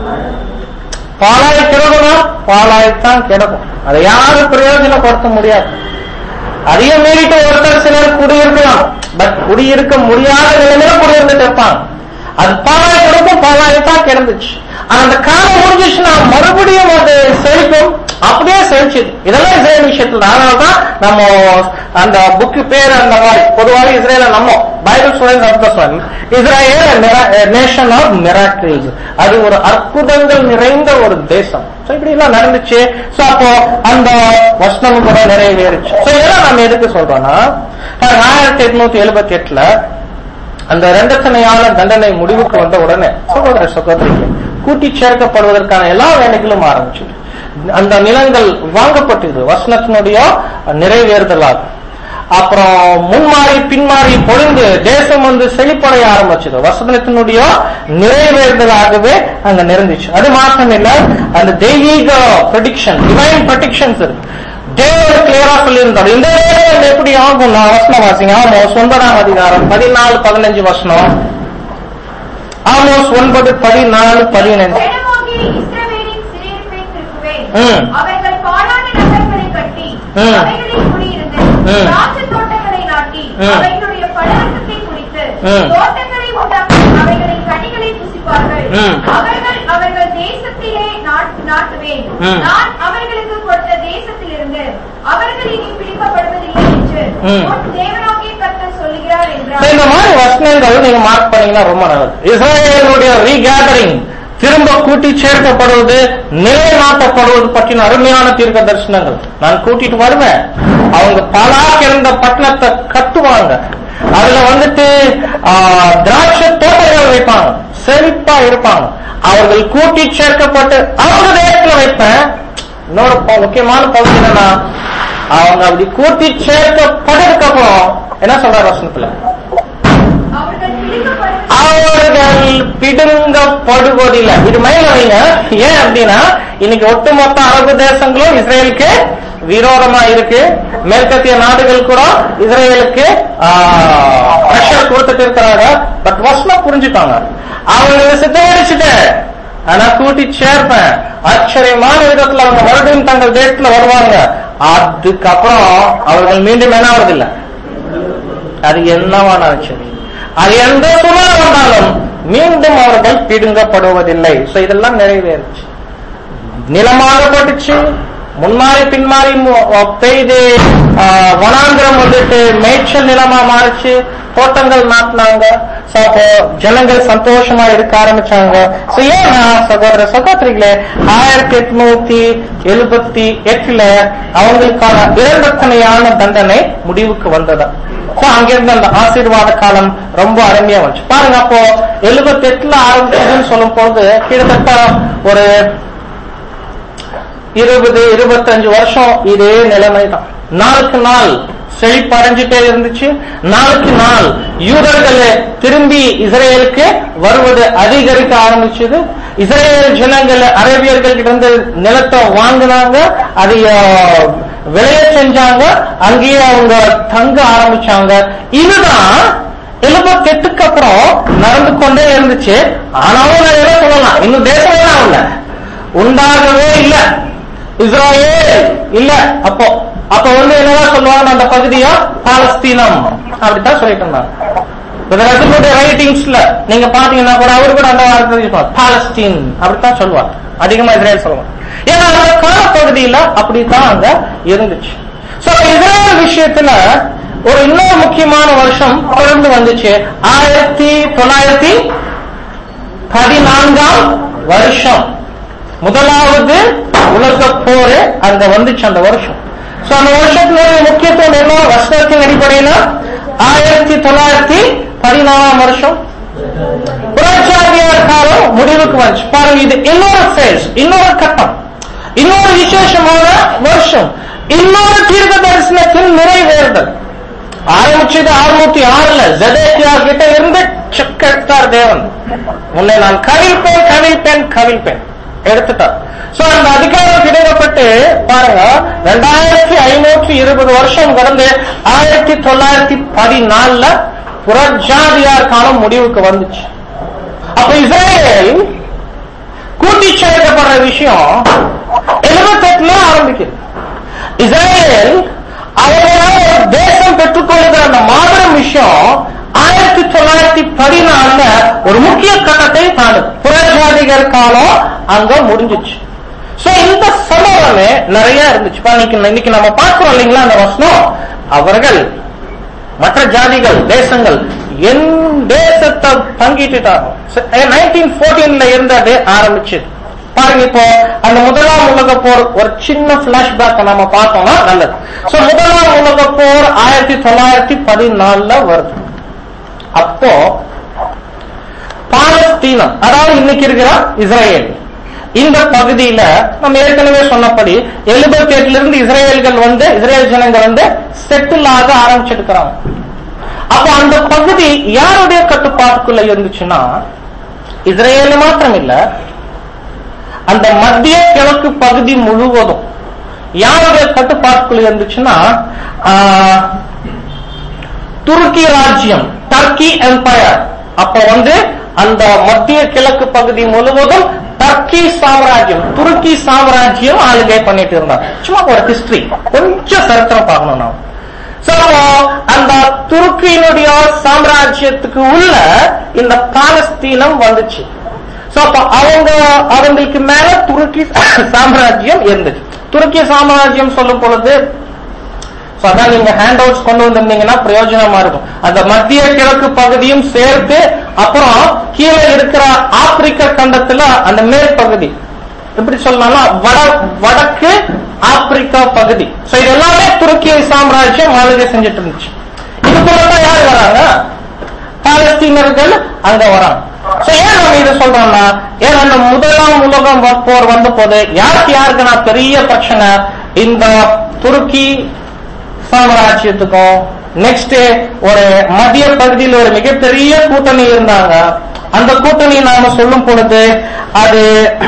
பாலாய் கிடக்கணும் பாலாய்த்தான் கிடக்கும் அதை யாரும் பிரயோஜனப்படுத்த முடியாது அதையும் மீறிட்டு ஒருத்தர் சிலர் குடியிருக்கலாம் பட் குடியிருக்க முடியாத நிலைமையில குடியிருந்துட்டு இருப்பாங்க அது பாலாய் கிடக்கும் பாலாய்த்தான் கிடந்துச்சு ஆனா அந்த காலம் முடிஞ்சிச்சுன்னா மறுபடியும் அது செழிக்கும் அப்படியே செழிச்சுது இதெல்லாம் இஸ்ரேல் விஷயத்துல தான். அதனாலதான் நம்ம அந்த புக்கு பேர் அந்த மாதிரி பொதுவாக இஸ்ரேல நம்ம பைபிள் ஸ்டூடெண்ட்ஸ் அப்படி சொல்லுவாங்க இஸ்ரேல் நேஷன் ஆஃப் மிராக்கிள்ஸ் அது ஒரு அற்புதங்கள் நிறைந்த ஒரு தேசம் So, இப்படி எல்லாம் நடந்துச்சு சோ அப்போ அந்த வசனம் கூட நிறைவேறுச்சு சோ இதெல்லாம் நம்ம எதுக்கு சொல்றோம்னா ஆயிரத்தி எட்நூத்தி எழுபத்தி எட்டுல அந்த ரெண்டத்தனையான தண்டனை முடிவுக்கு வந்த உடனே சகோதர சகோதரிக்கு கூட்டி சேர்க்கப்படுவதற்கான எல்லா வேலைகளும் ஆரம்பிச்சு அந்த நிலங்கள் வாங்கப்பட்டது வசனத்தினுடைய நிறைவேறுதலாக அப்புறம் முன்மாறி பின்மாறி பொழிந்து தேசம் வந்து செழிப்படைய ஆரம்பிச்சது வசனத்தினுடைய நிறைவேறுதலாகவே அங்க நிறைந்துச்சு அது மாத்திரம் இல்ல அந்த தெய்வீக ப்ரொடிக்ஷன் டிவைன் ப்ரொடிக்ஷன்ஸ் இருக்கு தேவர் கிளியரா சொல்லியிருந்தார் இந்த வேலைகள் எப்படி ஆகும் நான் வசனம் வாசிங்க ஆமோஸ் ஒன்பதாம் அதிகாரம் பதினாலு பதினஞ்சு வசனம் ஆமோஸ் ஒன்பது பதினாலு பதினஞ்சு ஜனமாகிய இஸ்ரவேலின் சிறையிருப்பை திருப்புவேன். ம். அவர்கள் பாழான நகரங்களை கட்டி ம். அவைகளில் குடியிருந்து ம். திராட்சைத் தோட்டங்களை நாட்டி ம். அவைகளுடைய பலரசத்தை குடித்து ம். தோட்டங்களை உண்டாக்கி அவைகளின் கனிகளை புசிப்பார்கள் ம். அவர்கள் அவர்கள் தேசத்திலே நாட்- நாட்டுவேன் ம். நான் அவர்களுக்கு கொடுத்த தேசத்திலிருந்து அவர்கள் இனி பிடிக்கப்படுவதில்லை என்று ம். உன் தேவனாகிய கர்த்தர் சொல்லுகிறார் So, என்றார் இந்த மாதிரி வசனங்கள் நீங்க மார்க் பண்ணீங்கன்னா ரொம்ப நல்லது இஸ்ரேலுடைய ரீகேதரிங் திரும்ப கூட்டி சேர்க்கப்படுவது நிலைநாட்டப்படுவது பற்றின அருமையான தீர்க்க தரிசனங்கள் நான் கூட்டிட்டு வருவேன் அவங்க பலாக் இருந்த பட்டணத்தை கட்டுவாங்க அதுல வந்துட்டு ஆ, திராட்சை தோட்டங்கள் வைப்பாங்க செழிப்பா இருப்பாங்க அவர்கள் கூட்டி சேர்க்கப்பட்டு அவங்க தேசத்துல வைப்பேன் இன்னொரு ப- முக்கியமான பகுதி என்னன்னா அவங்க அப்படி கூட்டி சேர்க்கப்பட்டதுக்கு அப்புறம் என்ன சொல்றாரு வசனத்துல அவர்கள் பிடிக்கப்படுவது அவர்கள் பிடுங்கப்படுவதில்லை இது மேல வைங்க ஏன் அப்படின்னா இன்னைக்கு ஒட்டுமொத்த அரபு தேசங்களும் இஸ்ரேலுக்கு விரோதமா இருக்கு மேற்கத்திய நாடுகள் கூட இஸ்ரேலுக்கு பிரஷர் கொடுத்துட்டு இருக்கிறாங்க பட் வசனம் புரிஞ்சுக்காங்க அவங்களை சித்தரிச்சுட்டு ஆனா கூட்டி சேர்ப்பேன் ஆச்சரியமான விதத்துல அவங்க மறுபடியும் தங்கள் தேசத்துல வருவாங்க அதுக்கப்புறம் அவர்கள் மீண்டும் என்ன ஆவதில்லை அது என்னவானாலும் சரி அது எந்த சூழ்நிலை வந்தாலும் மீண்டும் அவர்கள் பிடுங்கப்படுவதில்லை சோ இதெல்லாம் நிறைவேறுச்சு நிலமாகப்பட்டுச்சு முன்மாறி பின்மாறி மு- பெய்து ஆ, வனாந்திரம் வந்துட்டு மேய்ச்சல் நிலமா மாறிச்சு தோட்டங்கள் நாட்டினாங்க So, அப்போ ஜனங்கள் சந்தோஷமா இருக்க ஆரம்பிச்சாங்க So, ஏன்னா சகோதர சகோதரிகளே ஆயிரத்தி எட்நூத்தி எழுபத்தி எட்டுல அவங்களுக்கான இரண்டத்தனையான தண்டனை முடிவுக்கு வந்ததா So, அங்கிருந்து அந்த ஆசீர்வாத காலம் ரொம்ப அருமையா வந்துச்சு பாருங்க அப்போ எழுபத்தி எட்டுல ஆரம்பிச்சதுன்னு சொல்லும் போது கிட்டத்தட்ட ஒரு இருபது இருபத்தஞ்சு வருஷம் இதே நிலைமை தான் நாளுக்கு நாள் செழிப்படைஞ்சிட்டே இருந்துச்சு நாளுக்கு நாள் யூதர்கள் திரும்பி இஸ்ரேலுக்கு வருவது அதிகரிக்க ஆரம்பிச்சது இஸ்ரேல் ஜனங்கள் அரேபியர்கள் கிட்ட இருந்து நிலத்தை வாங்கினாங்க அதை ஆஹ், விளைய செஞ்சாங்க அங்கேயே அவங்க தங்க ஆரம்பிச்சாங்க இதுதான் எழுபத்தெட்டுக்கு அப்புறம் நடந்து கொண்டே இருந்துச்சு ஆனாலும் நான் என்ன சொல்லலாம் இன்னும் தேசமே இல்லை உண்டாகவே இல்லை இஸ்ராயேல் இல்ல அப்போ அப்ப வந்து என்னதான் சொல்லுவாங்க அந்த பகுதியா பாலஸ்தீனம் அப்படித்தான் சொல்லிட்டு இருந்தாங்க ரசனுடைய ரைட்டிங்ஸ்ல நீங்க பாத்தீங்கன்னா கூட அவரு கூட அந்த வார்த்தை பாலஸ்தீன் அப்படித்தான் சொல்லுவார் அதிகமா இஸ்ரேல் சொல்லுவாங்க ஏன்னா அந்த காலப்பகுதியில அப்படித்தான் அங்க இருந்துச்சு சோ இஸ்ரேல் விஷயத்துல ஒரு இன்னொரு முக்கியமான வருஷம் தொடர்ந்து வந்துச்சு ஆயிரத்தி தொள்ளாயிரத்தி பதினான்காம் வருஷம் முதலாவது உலக போர் அங்க வந்துச்சு அந்த வருஷம் சோ அந்த வருஷத்துல முக்கியத்துவம் என்ன வசனத்தின் அடிப்படையில ஆயிரத்தி தொள்ளாயிரத்தி பதினாலாம் வருஷம் புரட்சாதியார் காலம் முடிவுக்கு வந்துச்சு பாருங்க இது இன்னொரு ஃபேஸ் இன்னொரு கட்டம் இன்னொரு விசேஷமான வருஷம் இன்னொரு தீர்க்க தரிசனத்தின் நிறைவேறுதல் ஆரம்பிச்சது அறுநூத்தி ஆறுல ஜெதேக்கியா கிட்ட இருந்து செக் எடுத்தார் தேவன் முன்னே நான் கவிழ்ப்பேன் கவிழ்ப்பேன் கவிழ்ப்பேன் எடுத்துட்டார் சோ அந்த அதிகாரம் கிடைக்கப்பட்டு பாருங்க ரெண்டாயிரத்தி ஐநூற்றி இருபது வருஷம் கடந்து ஆயிரத்தி தொள்ளாயிரத்தி பதினாலுல புரட்சாதியார் காலம் முடிவுக்கு வந்துச்சு அப்ப இஸ்ரேல் கூட்டி சேர்க்கப்படுற விஷயம் எழுபத்தெட்டுல ஆரம்பிக்குது இஸ்ரேல் அவர்களால் ஒரு தேசம் பெற்றுக்கொள்கிற அந்த மாபெரும் விஷயம் ஆயிரத்தி தொள்ளாயிரத்தி பதினாலுல ஒரு முக்கிய கட்டத்தை தாண்டுது புரட்சாதிகர் காலம் அங்க முடிஞ்சிச்சு சோ இந்த சம்பவமே நிறைய இருந்துச்சு பாருங்க, இன்னைக்கு நம்ம பார்க்கிறோம் இல்லைங்களா அந்த வசனம் அவர்கள் மற்ற ஜாதிகள் தேசங்கள் என் தேசத்தை பங்கிட்டுட்டாங்க நைன்டீன் போர்டீன்ல இருந்து அது ஆரம்பிச்சது பாருங்க இப்போ அந்த முதலாம் உலக போர் ஒரு சின்ன பிளாஷ்பேக் நம்ம பார்த்தோம்னா நல்லது சோ முதலாம் உலக போர் ஆயிரத்தி தொள்ளாயிரத்தி பதினாலுல வருது அப்போ பாலஸ்தீனம் அதாவது இன்னைக்கு இருக்கிற இஸ்ரேல் இந்த பகுதியில நம்ம ஏற்கனவே சொன்னபடி எழுபத்தி எட்டுல இருந்து இஸ்ரேல்கள் வந்து இஸ்ரேல் ஜனங்கள் வந்து செட்டில் ஆக ஆரம்பிச்சிருக்கிறாங்க அப்ப அந்த பகுதி யாருடைய கட்டுப்பாட்டுக்குள்ள இருந்துச்சுன்னா இஸ்ரேல் மாத்திரம் இல்ல அந்த மத்திய கிழக்கு பகுதி முழுவதும் யாருடைய கட்டுப்பாட்டுக்குள்ள இருந்துச்சுன்னா ஆஹ், துருக்கி ராஜ்யம் டர்க்கி எம்பயர் அப்ப வந்து அந்த மத்திய கிழக்கு பகுதி முழுவதும் டர்க்கி சாம்ராஜ்யம் துருக்கி சாம்ராஜ்யம் ஆளுகை பண்ணிட்டு இருந்தாங்க சும்மா ஒரு ஹிஸ்டரி கொஞ்சம் சரித்திரம் பார்க்கணும் நாம் So, அந்த துருக்கியினுடைய சாம்ராஜ்யத்துக்கு உள்ள இந்த பாலஸ்தீனம் வந்துச்சு So, அப்ப அவங்க அவங்களுக்கு மேல துருக்கி சாம்ராஜ்யம் இருந்துச்சு துருக்கி சாம்ராஜ்யம் சொல்லும் பொழுது So, அதான் நீங்க ஹேண்ட் அவுட்ஸ் கொண்டு வந்திருந்தீங்கன்னா பிரயோஜனமா இருக்கும் அந்த மத்திய கிழக்கு பகுதியும் சேர்த்து அப்புறம் கீழே இருக்கிற ஆப்பிரிக்க கண்டத்துல அந்த மேற்பகுதி எப்படி சொல்லலாம்னா வட வடக்கு ஆப்பிரிக்கா பகுதி சோ இது எல்லாமே துருக்கிய சாம்ராஜ்யம் ஆளுகை செஞ்சுட்டு இருந்துச்சு இதுக்குள்ளதான் யார் வராங்க பாலஸ்தீனர்கள் அங்க வராங்க சோ ஏன் நம்ம இதை சொல்றோம்னா ஏன் அந்த முதலாம் உலகம் போர் வந்த போது யாருக்கு யாருக்குன்னா பெரிய பிரச்சனை இந்த துருக்கி சாம்ராஜ்யத்துக்கும் நெக்ஸ்ட் ஒரு மத்திய பகுதியில் ஒரு மிகப்பெரிய கூட்டணி இருந்தாங்க அந்த கூட்டணி நாம சொல்லும் பொழுது அது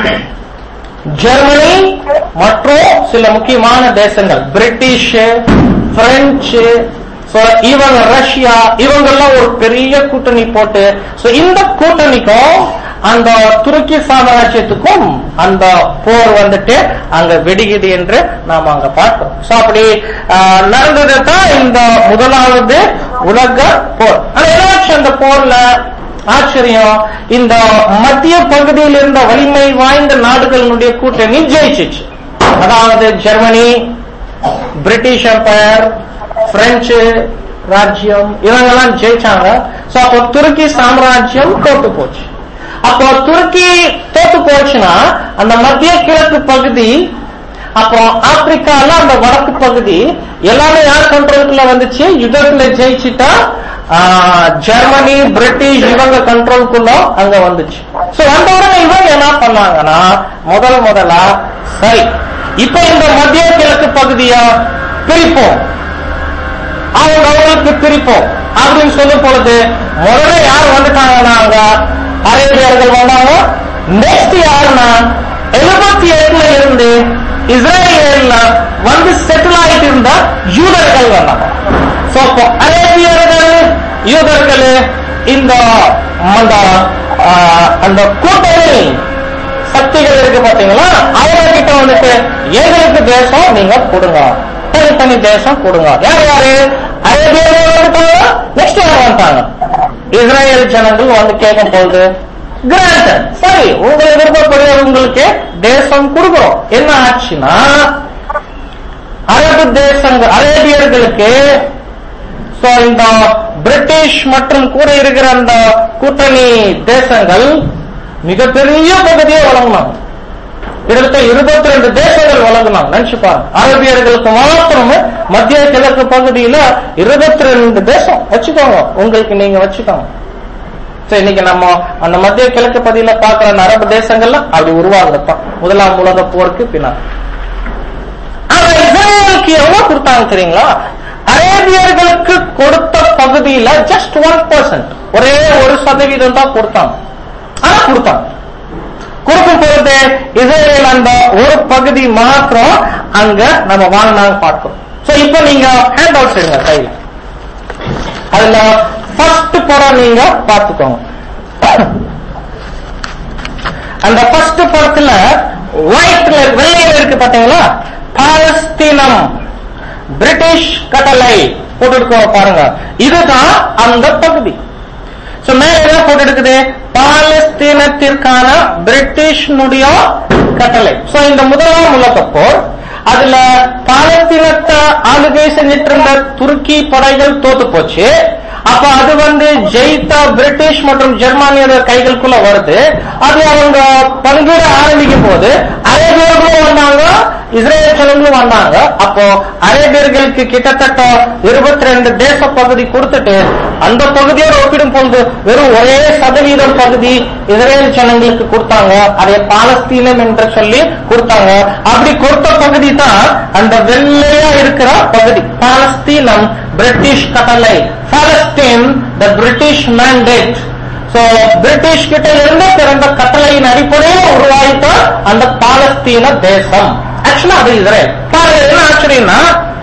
ஜெர்மனி மற்றும் சில முக்கியமான தேசங்கள் பிரிட்டிஷ் பிரெஞ்சு so இவங்க ரஷ்யா இவங்கெல்லாம் ஒரு பெரிய கூட்டணி போட்டு so இந்த கூட்டணிக்கும் அந்த துருக்கி சாம்ராஜ்யத்துக்கும் அந்த போர் வந்துட்டு அங்க வெடிக்குது என்று நாம அங்க பார்க்கிறோம் சோ அப்படி ஆஹ், நடந்தது தான் இந்த முதலாவது உலக போர் ஆனா என்னாச்சு அந்த போர்ல ஆச்சரியம் இந்த மத்திய பகுதியில் இருந்த வலிமை வாய்ந்த நாடுகளினுடைய கூட்டணி ஜெயிச்சிச்சு அதாவது ஜெர்மனி பிரிட்டிஷ் எம்பயர் பிரெஞ்சு ராஜ்யம் இவங்கெல்லாம் ஜெயிச்சாங்க சோ அப்போ துருக்கி சாம்ராஜ்யம் தோத்து போச்சு அப்போ துருக்கி தோத்து போச்சுன்னா அந்த மத்திய கிழக்கு பகுதி அப்புறம் ஆப்பிரிக்கால அந்த வடக்கு பகுதி எல்லாமே யார் கண்ட்ரோலுக்குள்ள வந்துச்சு யுத்தத்துல ஜெயிச்சுட்டா ஆஹ், ஜெர்மனி பிரிட்டிஷ் இவங்க கண்ட்ரோலுக்குள்ள அங்க வந்துச்சு சோ வந்த உடனே இவங்க என்ன பண்ணாங்கன்னா முதல் முதலா சரி இப்ப இந்த மத்திய கிழக்கு பகுதியா பிரிப்போம் அவங்க அவங்களுக்கு பிரிப்போம் அப்படின்னு சொல்லும் பொழுது முதல்ல யார் வந்துட்டாங்கன்னா அங்க அரேபியர்கள் வந்தாங்க நெக்ஸ்ட் யாருன்னா எழுபத்தி எட்டுல இருந்து இஸ்ரேலியர்ல வந்து செட்டில் ஆயிட்டு இருந்த யூதர்கள் வந்தாங்க சோ அப்போ அரேபியர்கள் யூதர்கள் இந்த அந்த ஆஹ், அந்த கூட்டணி சக்திகள் இருக்கு பாத்தீங்களா அவங்க கிட்ட வந்துட்டு எங்களுக்கு தேசம் நீங்க கொடுங்க தனித்தனி தேசம் கொடுங்க யார் யாரு அரேபியா நெக்ஸ்ட் யார் வந்துட்டாங்க இஸ்ரேல் ஜனங்கள் வந்து கேட்கும் போது கிராண்டட் சரி உங்களை விருப்பப்படி உங்களுக்கு தேசம் கொடுக்குறோம் என்ன ஆச்சுன்னா அரபு தேசங்கள் அரேபியர்களுக்கு so இந்த பிரிட்டிஷ் மற்றும் கூட இருக்கிற அந்த கூட்டணி தேசங்கள் மிகப்பெரிய பகுதியை வழங்கினாங்க கிட்டத்தட்ட இருபத்தி ரெண்டு தேசங்கள் வழங்கினாங்க நினைச்சு பாருங்க அரபியர்களுக்கு மாத்திரமே மத்திய கிழக்கு பகுதியில இருபத்தி ரெண்டு தேசம் வச்சுக்கோங்க உங்களுக்கு நீங்க வச்சுக்கோங்க சரி இன்னைக்கு நம்ம அந்த மத்திய கிழக்கு பகுதியில பாக்குற அந்த அரபு தேசங்கள்ல அப்படி உருவாகத்தான் முதலாம் உலக போருக்கு பின்னால் ஆனா இஸ்ரேலுக்கு எவ்வளவு கொடுத்தாங்க தெரியுங்களா அரேபியர்களுக்கு கொடுத்த பகுதியில ஜஸ்ட் ஒன் பர்சன்ட் ஒரே ஒரு சதவீதம் தான் கொடுத்தாங்க ஆனா கொடுத்தாங்க கொடுக்கும் பொழுது இஸ்ரேல் அந்த ஒரு பகுதி மாத்திரம் அங்க நம்ம வாங்கினாங்க பார்க்கிறோம் சோ இப்போ நீங்க ஹேண்ட் அவுட் எடுங்க கையில அதுல ஃபர்ஸ்ட் படம் நீங்க பார்த்துக்கோங்க அந்த ஃபர்ஸ்ட் படத்துல ஒயிட்ல வெள்ளையில இருக்கு பாத்தீங்களா பாலஸ்தீனம் பிரிட்டிஷ் கட்டளை போட்டுருக்கோம் பாருங்க இதுதான் அந்த பகுதி சோ மேல என்ன போட்டு இருக்குது பாலஸ்தீனத்திற்கான பிரிட்டிஷ்னுடைய கட்டளை சோ இந்த முதலாம் உலகப் போர் அதுல பாலஸ்தீனத்தை ஆளுகை செஞ்சிட்டு இருந்த துருக்கி படைகள் தோத்து போச்சு அப்ப அது வந்து ஜெயித்த பிரிட்டிஷ் மற்றும் ஜெர்மானியோட கைகளுக்குள்ள வருது அது அவங்க பங்கிட ஆரம்பிக்கும் போது அரேபியர்களும் வந்தாங்க இஸ்ரேல் ஜனங்களும் வந்தாங்க அப்போ அரேபியர்களுக்கு கிட்டத்தட்ட இருபத்தி ரெண்டு தேச பகுதி கொடுத்துட்டு அந்த பகுதியோட ஒப்பிடும் பொழுது வெறும் ஒரே சதவீதம் பகுதி இஸ்ரேல் ஜனங்களுக்கு கொடுத்தாங்க அதை பாலஸ்தீனம் என்று சொல்லி கொடுத்தாங்க அப்படி கொடுத்த பகுதி தான் அந்த வெள்ளையா இருக்கிற பகுதி பாலஸ்தீனம் பிரிட்டிஷ் கட்டளை Palestine the British mandate so British கிட்ட இருந்து பிறந்த கட்டளையின் அடிப்படையில் உருவாயிட்ட அந்த பாலஸ்தீன தேசம் ஆக்சுவலா அது இஸ்ரேல் பாருங்க என்ன ஆச்சரியம்னா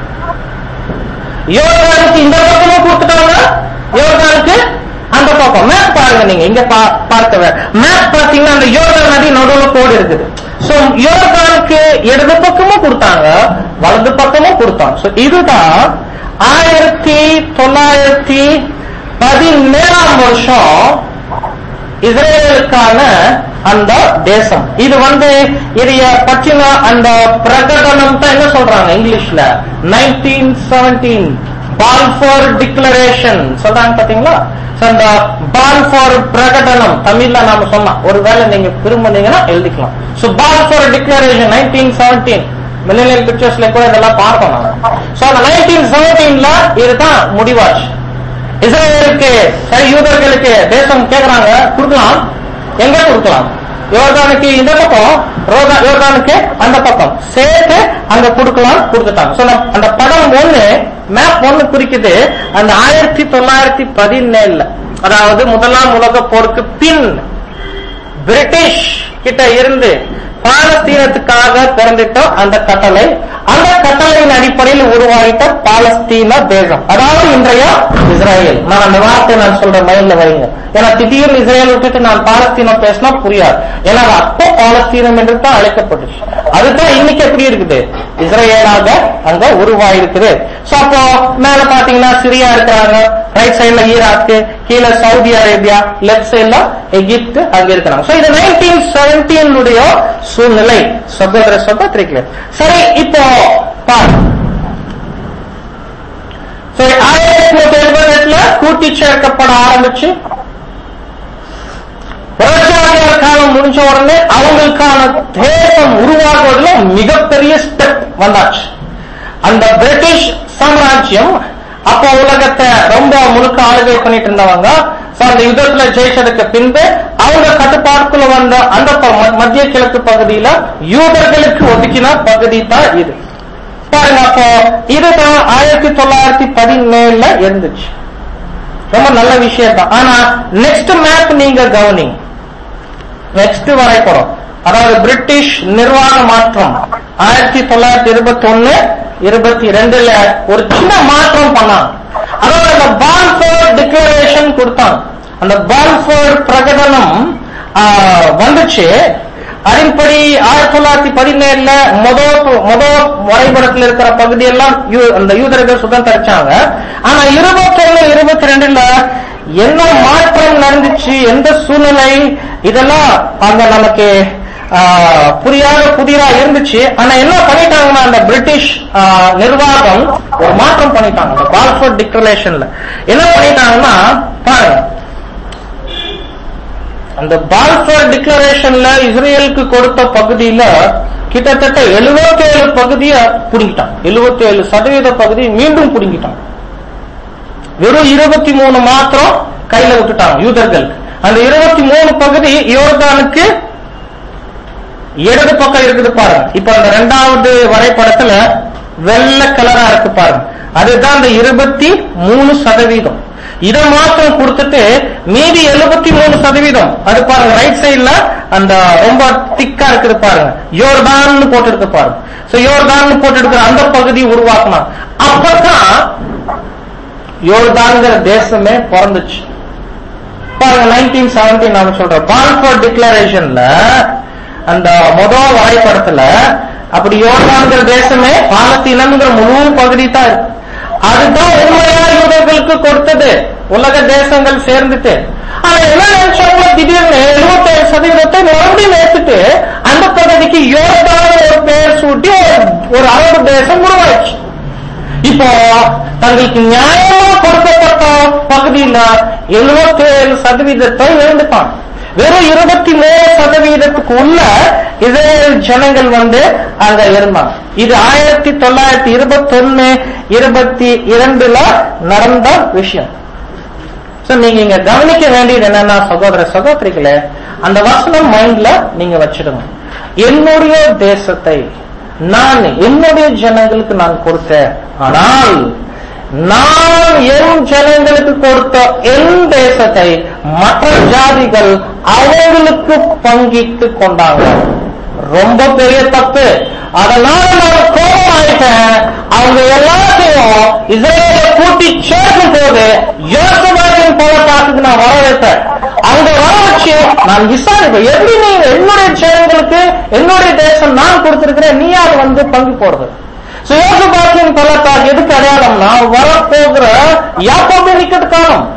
யோர்தானுக்கு இந்த பக்கமும் கொடுத்துட்டாங்க யோர்தானுக்கு அந்த பக்கம் மேப் பாருங்க நீங்க இங்க பா- பார்க்க மேப் பாத்தீங்கன்னா அந்த யோர்தான் நதி நடுவுல கோடு இருக்குது சோ யோர்தானுக்கு இடது பக்கமும் கொடுத்தாங்க வலது பக்கமும் கொடுத்தாங்க சோ இதுதான் ஆயிரத்தி தொள்ளாயிரத்தி பதினேழாம் வருஷம் இஸ்ரேலுக்கான அந்த தேசம் இது வந்து இதைய பற்றின அந்த பிரகடனம் தான் என்ன சொல்றாங்க இங்கிலீஷ்ல நைன்டீன் செவன்டீன் பால்ஃபோர் டிக்ளரேஷன் சொல்றாங்க பாத்தீங்களா So, அந்த பால்ஃபோர் பிரகடனம் தமிழ்ல நாம சொன்னோம் ஒருவேளை நீங்க விரும்புனீங்கன்னா எழுதிக்கலாம் so Balfour declaration nineteen seventeen millennial பிக்சர்ஸ்ல கூட இதெல்லாம் பார்ப்போம் நாம சோ அந்த நைன்டீன் செவன்டீன்ல இதுதான் முடிவாச்சு இஸ்ரேலுக்கு சரி யூதர்களுக்கு தேசம் கேக்குறாங்க கொடுக்கலாம் எங்க கொடுக்கலாம் யோர்தானுக்கு இந்த பக்கம் ரோதா- யோர்தானுக்கு அந்த பக்கம் சேர்த்து அங்க கொடுக்கலாம் கொடுத்துட்டாங்க So, நம்ம அந்த படம் ஒண்ணு மேப் ஒண்ணு குறிக்குது அந்த ஆயிரத்தி தொள்ளாயிரத்தி பதினேழுல அதாவது முதலாம் உலக போருக்கு பின் பிரிட்டிஷ் கிட்ட இருந்து பாலஸ்தீனத்துக்காக பிறந்திட்ட அந்த கட்டளை அந்த கட்டளையின் அடிப்படையில் உருவாகிட்ட பாலஸ்தீன தேசம் அதாவது இன்றைய இஸ்ரேல் நான் அந்த வார்த்தை நான் சொல்ற மைண்ட்ல வைங்க ஏன்னா திடீர்னு இஸ்ரேல் விட்டுட்டு நான் பாலஸ்தீனம் பேசினா புரியாது ஏன்னா அது அப்போ பாலஸ்தீனம் என்று தான் அழைக்கப்பட்டுச்சு அதுதான் இன்னைக்கு எப்படி இருக்குது இஸ்ரேலாக அங்க உருவாயிருக்குது சோ அப்போ மேல பாத்தீங்கன்னா சிரியா இருக்கிறாங்க ரைட் சைடுல ஈராக்கு கீழே சவுதி அரேபியா லெப்ட் சைடுல எகிப்து அங்க இருக்கிறாங்க சோ இது நைன்டீன் செவன்டீனுடைய சூழ்நிலை சகோதர சகோதரிகளே சரி இப்போ பாருங்க சரி ஆயிரத்தி எட்நூத்தி எழுபது எட்டுல கூட்டி சேர்க்கப்பட ஆரம்பிச்சு புரட்சியாளர் காலம் முடிஞ்ச உடனே அவங்களுக்கான தேசம் உருவாகுவதில் மிகப்பெரிய ஸ்டெப் வந்தாச்சு அந்த பிரிட்டிஷ் சாம்ராஜ்யம் அப்போ உலகத்தை ரொம்ப முழுக்க ஆளுகை பண்ணிட்டு இருந்தவங்க So, அந்த யுத்தத்துல ஜெயிச்சதுக்கு பின்பு அவங்க கட்டுப்பாட்டுக்குள்ள வந்த அந்த ப- ம- மத்திய கிழக்கு பகுதியில யூதர்களுக்கு ஒதுக்கின பகுதி தான் இது பாருங்க அப்போ இதுதான் ஆயிரத்தி தொள்ளாயிரத்தி பதினேழுல இருந்துச்சு ரொம்ப நல்ல விஷயம் தான் ஆனா நெக்ஸ்ட் மேப் நீங்க கவனிங்க நெக்ஸ்ட் வரைபடம் அதாவது பிரிட்டிஷ் நிர்வாக மாற்றம் ஆயிரத்தி தொள்ளாயிரத்தி இருபத்தி ஒன்னு இருபத்தி ரெண்டுல ஒரு சின்ன மாற்றம் பண்ணாங்க அதாவது அந்த பால்ஃபோர் டிக்ளரேஷன் கொடுத்தாங்க அந்த பால்ஃபோர் பிரகடனம் ஆ, வந்துச்சு அதன்படி ஆயிரத்தி தொள்ளாயிரத்தி பதினேழுல முதல் முதல் வரைபடத்தில் இருக்கிற பகுதியெல்லாம் யூ- அந்த யூதர்கள் சுதந்திரிச்சாங்க ஆனா இருபத்தொன்னு இருபத்தி ரெண்டுல என்ன மாற்றம் நடந்துச்சு எந்த சூழ்நிலை இதெல்லாம் அங்க நமக்கு ஆ, புரியாத புதிரா இருந்துச்சு ஆனா என்ன பண்ணிட்டாங்கன்னா அந்த பிரிட்டிஷ் ஆ, நிர்வாகம் ஒரு மாற்றம் பண்ணிட்டாங்க அந்த பால்ஃபோர்ட் டிக்ளரேஷன்ல என்ன பண்ணிட்டாங்கன்னா பாருங்க அந்த பால்ஃபர் டிக்ளரேஷன்ல இஸ்ரேலுக்கு கொடுத்த பகுதியில கிட்டத்தட்ட 77 பகுதியை புடுங்கிட்டான் 77 சதவீத பகுதி மீண்டும் புடுங்கிட்டான் வெறும் இருபத்தி மூணு மாத்திரம் கையில விட்டுட்டாங்க யூதர்கள் அந்த இருபத்தி மூணு பகுதி யோர்தானுக்கு இடது பக்கம் இருக்குது பாருங்க இப்ப அந்த ரெண்டாவது வரைபடத்துல வெள்ளை கலரா இருக்கு பாருங்க அதுதான் அந்த இருபத்தி மூணு சதவீதம் இதை மாத்திரம் கொடுத்துட்டு மீதி எழுபத்தி மூணு சதவீதம் அது பாருங்க ரைட் சைடுல அந்த ரொம்ப திக்கா இருக்குது பாருங்க யோர்தான் போட்டு இருக்கு பாருங்க சோ யோர்தான் போட்டு இருக்கிற அந்த பகுதி உருவாக்கணும் அப்பதான் யோர்தான்ங்கிற தேசமே பிறந்துச்சு பாருங்க நைன்டீன் செவன்டீன் நாம சொல்றோம் பால்ஃபோர்ட் டிக்ளரேஷன்ல அந்த முதல் வரைபடத்துல அப்படி யோர்தான்கிற தேசமே பாலத்தீனம்ங்கிற முழு பகுதி தான் இருக்கு அதுதான் உண்மையா யூதர்களுக்கு கொடுத்தது உலக தேசங்கள் சேர்ந்துட்டு ஆனா என்ன நினைச்சாங்க திடீர்னு எழுபத்தேழு சதவீதத்தை மறுபடியும் ஏத்துட்டு அந்த பகுதிக்கு யோர்தான் ஒரு பெயர் சூட்டி ஒரு- ஒரு அரபு தேசம் உருவாச்சு இப்போ தங்களுக்கு நியாயமா கொடுக்கப்பட்ட பகுதியில 77 சதவீதத்தை இழந்துட்டான் வெறும் இருபத்தி மூணு சதவீதத்துக்கு உள்ள இஸ்ரேல் ஜனங்கள் வந்து அங்க இருந்தாங்க இது ஆயிரத்தி தொள்ளாயிரத்தி இருபத்தொன்னு இருபத்தி இரண்டுல நடந்த விஷயம் சோ நீங்க இங்க கவனிக்க வேண்டியது என்னன்னா சகோதர சகோதரிகளே அந்த வசனம் மைண்ட்ல நீங்க வச்சிடுங்க என்னுடைய தேசத்தை நான் என்னுடைய ஜனங்களுக்கு நான் கொடுத்தேன் ஆனால் நான் என் ஜனங்களுக்கு கொடுத்த என் தேசத்தை மற்ற ஜாதிகள் அவங்களுக்கு பங்கிட்டு கொண்டாங்க ரொம்ப பெரிய தப்பு அதனால நான் கோபம் ஆயிட்டேன் அவங்க எல்லாத்தையும் இஸ்ரேல கூட்டி சேர்க்கும் போது யோசபாவின் பள்ளத்தாக்குக்கு நான் வர வைப்பேன் அவங்க வர வச்சு நான் விசாரிப்பேன் எப்படி நீ என்னுடைய ஜனங்களுக்கு என்னுடைய தேசம் நான் கொடுத்திருக்கிறேன் நீ யார் வந்து பங்கு போடுறது சுயோசபாக்கின் பள்ளத்தாக்கு எதுக்கு அடையாளம்னா வரப்போகிற யாக்கோபு நிக்கட்டு காலம்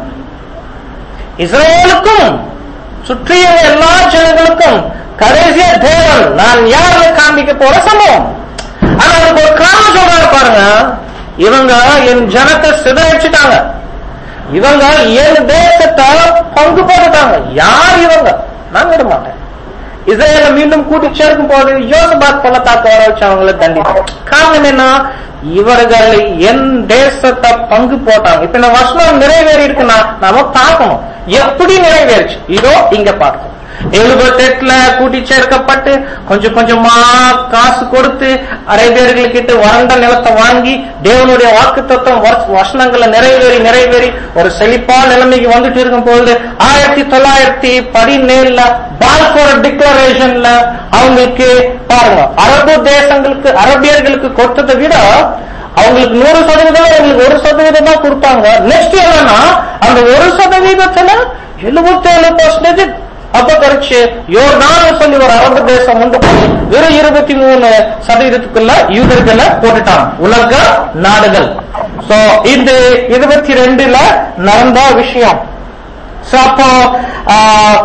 இஸ்ரேலுக்கும் சுற்றிய எல்லா ஜனங்களுக்கும் கடைசியா தேவன் நான் யாரை காண்பிக்க போற சம்பவம் ஆனா அதுக்கு ஒரு காரணம் சொல்றாரு பாருங்க இவங்க என் ஜனத்தை சிதறடிச்சுட்டாங்க இவங்க என் தேசத்தை பங்கு போட்டுட்டாங்க யார் இவங்க நான் விட மாட்டேன் இஸ்ரேல மீண்டும் கூட்டி சேர்க்கும் போது யோசபாத் பள்ளத்தாக்கு வர வச்சு அவங்கள தண்டித்தாங்க காரணம் என்ன இவர்கள் என் தேசத்தை பங்கு போட்டாங்க இப்ப இந்த வசனம் நிறைவேறி இருக்குன்னா நாம பார்க்கணும் எப்படி நிறைவேறுச்சு இதோ இங்க பார்க்கணும் எழுபத்தி எட்டுல கூட்டி சேர்க்கப்பட்டு கொஞ்சம் கொஞ்சமா காசு கொடுத்து அரேபியர்கள்கிட்ட வறண்ட நிலத்தை வாங்கி தேவனுடைய வாக்கு தத்துவம் வசனங்களை நிறைவேறி நிறைவேறி ஒரு செழிப்பான நிலைமைக்கு வந்துட்டு இருக்கும் பொழுது ஆயிரத்தி தொள்ளாயிரத்தி பதினேழுல பால்போர் டிக்ளரேஷன்ல அவங்களுக்கு பாருங்க அரபு தேசங்களுக்கு அரபியர்களுக்கு கொடுத்ததை விட அவங்களுக்கு நூறு சதவீதம் அவங்களுக்கு ஒரு சதவீதம் தான் கொடுத்தாங்க நெக்ஸ்ட் என்னன்னா அந்த ஒரு சதவீதத்துல எழுபத்தேழு பர்சன்டேஜ் அபகரிச்சு யோர்தான் சொல்லி ஒரு அரபு தேசம் உண்டு பண்ணி வெறும் இருபத்தி மூணு சதவீதத்துக்குள்ள யூதர்களை போட்டுட்டாங்க உலக நாடுகள் சோ இது இருபத்தி ரெண்டுல நடந்த விஷயம் சோ அப்போ ஆஹ்,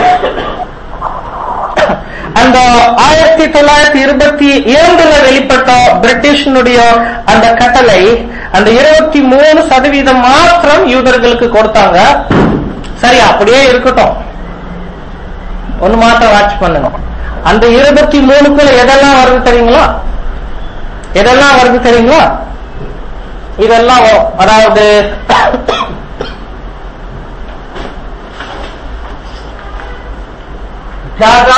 அந்த ஆயிரத்தி தொள்ளாயிரத்தி இருபத்தி இரண்டுல வெளிப்பட்ட பிரிட்டிஷனுடைய அந்த கட்டளை அந்த இருபத்தி மூணு சதவீதம் மாத்திரம் யூதர்களுக்கு கொடுத்தாங்க சரி அப்படியே இருக்கட்டும் ஒண்ணு மாத்திரம் வாட்ச் பண்ணுங்க அந்த இருபத்தி மூணுக்குள்ள எதெல்லாம் வருது தெரியுங்களா எதெல்லாம் வருது தெரியுங்களா இதெல்லாம் வரும். அதாவது காசா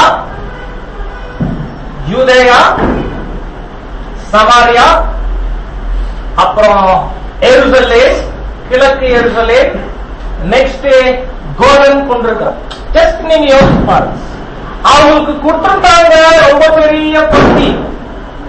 யூதேயா சமாரியா அப்புறம் எருசலேம் கிழக்கு எருசலேம் நெக்ஸ்ட் கோல்டன் கொண்டிருக்கிறோம் ஜஸ்ட் நீங்க யோசிச்சு பாருங்க அவங்களுக்கு கொடுத்துட்டாங்க ரொம்ப பெரிய பகுதி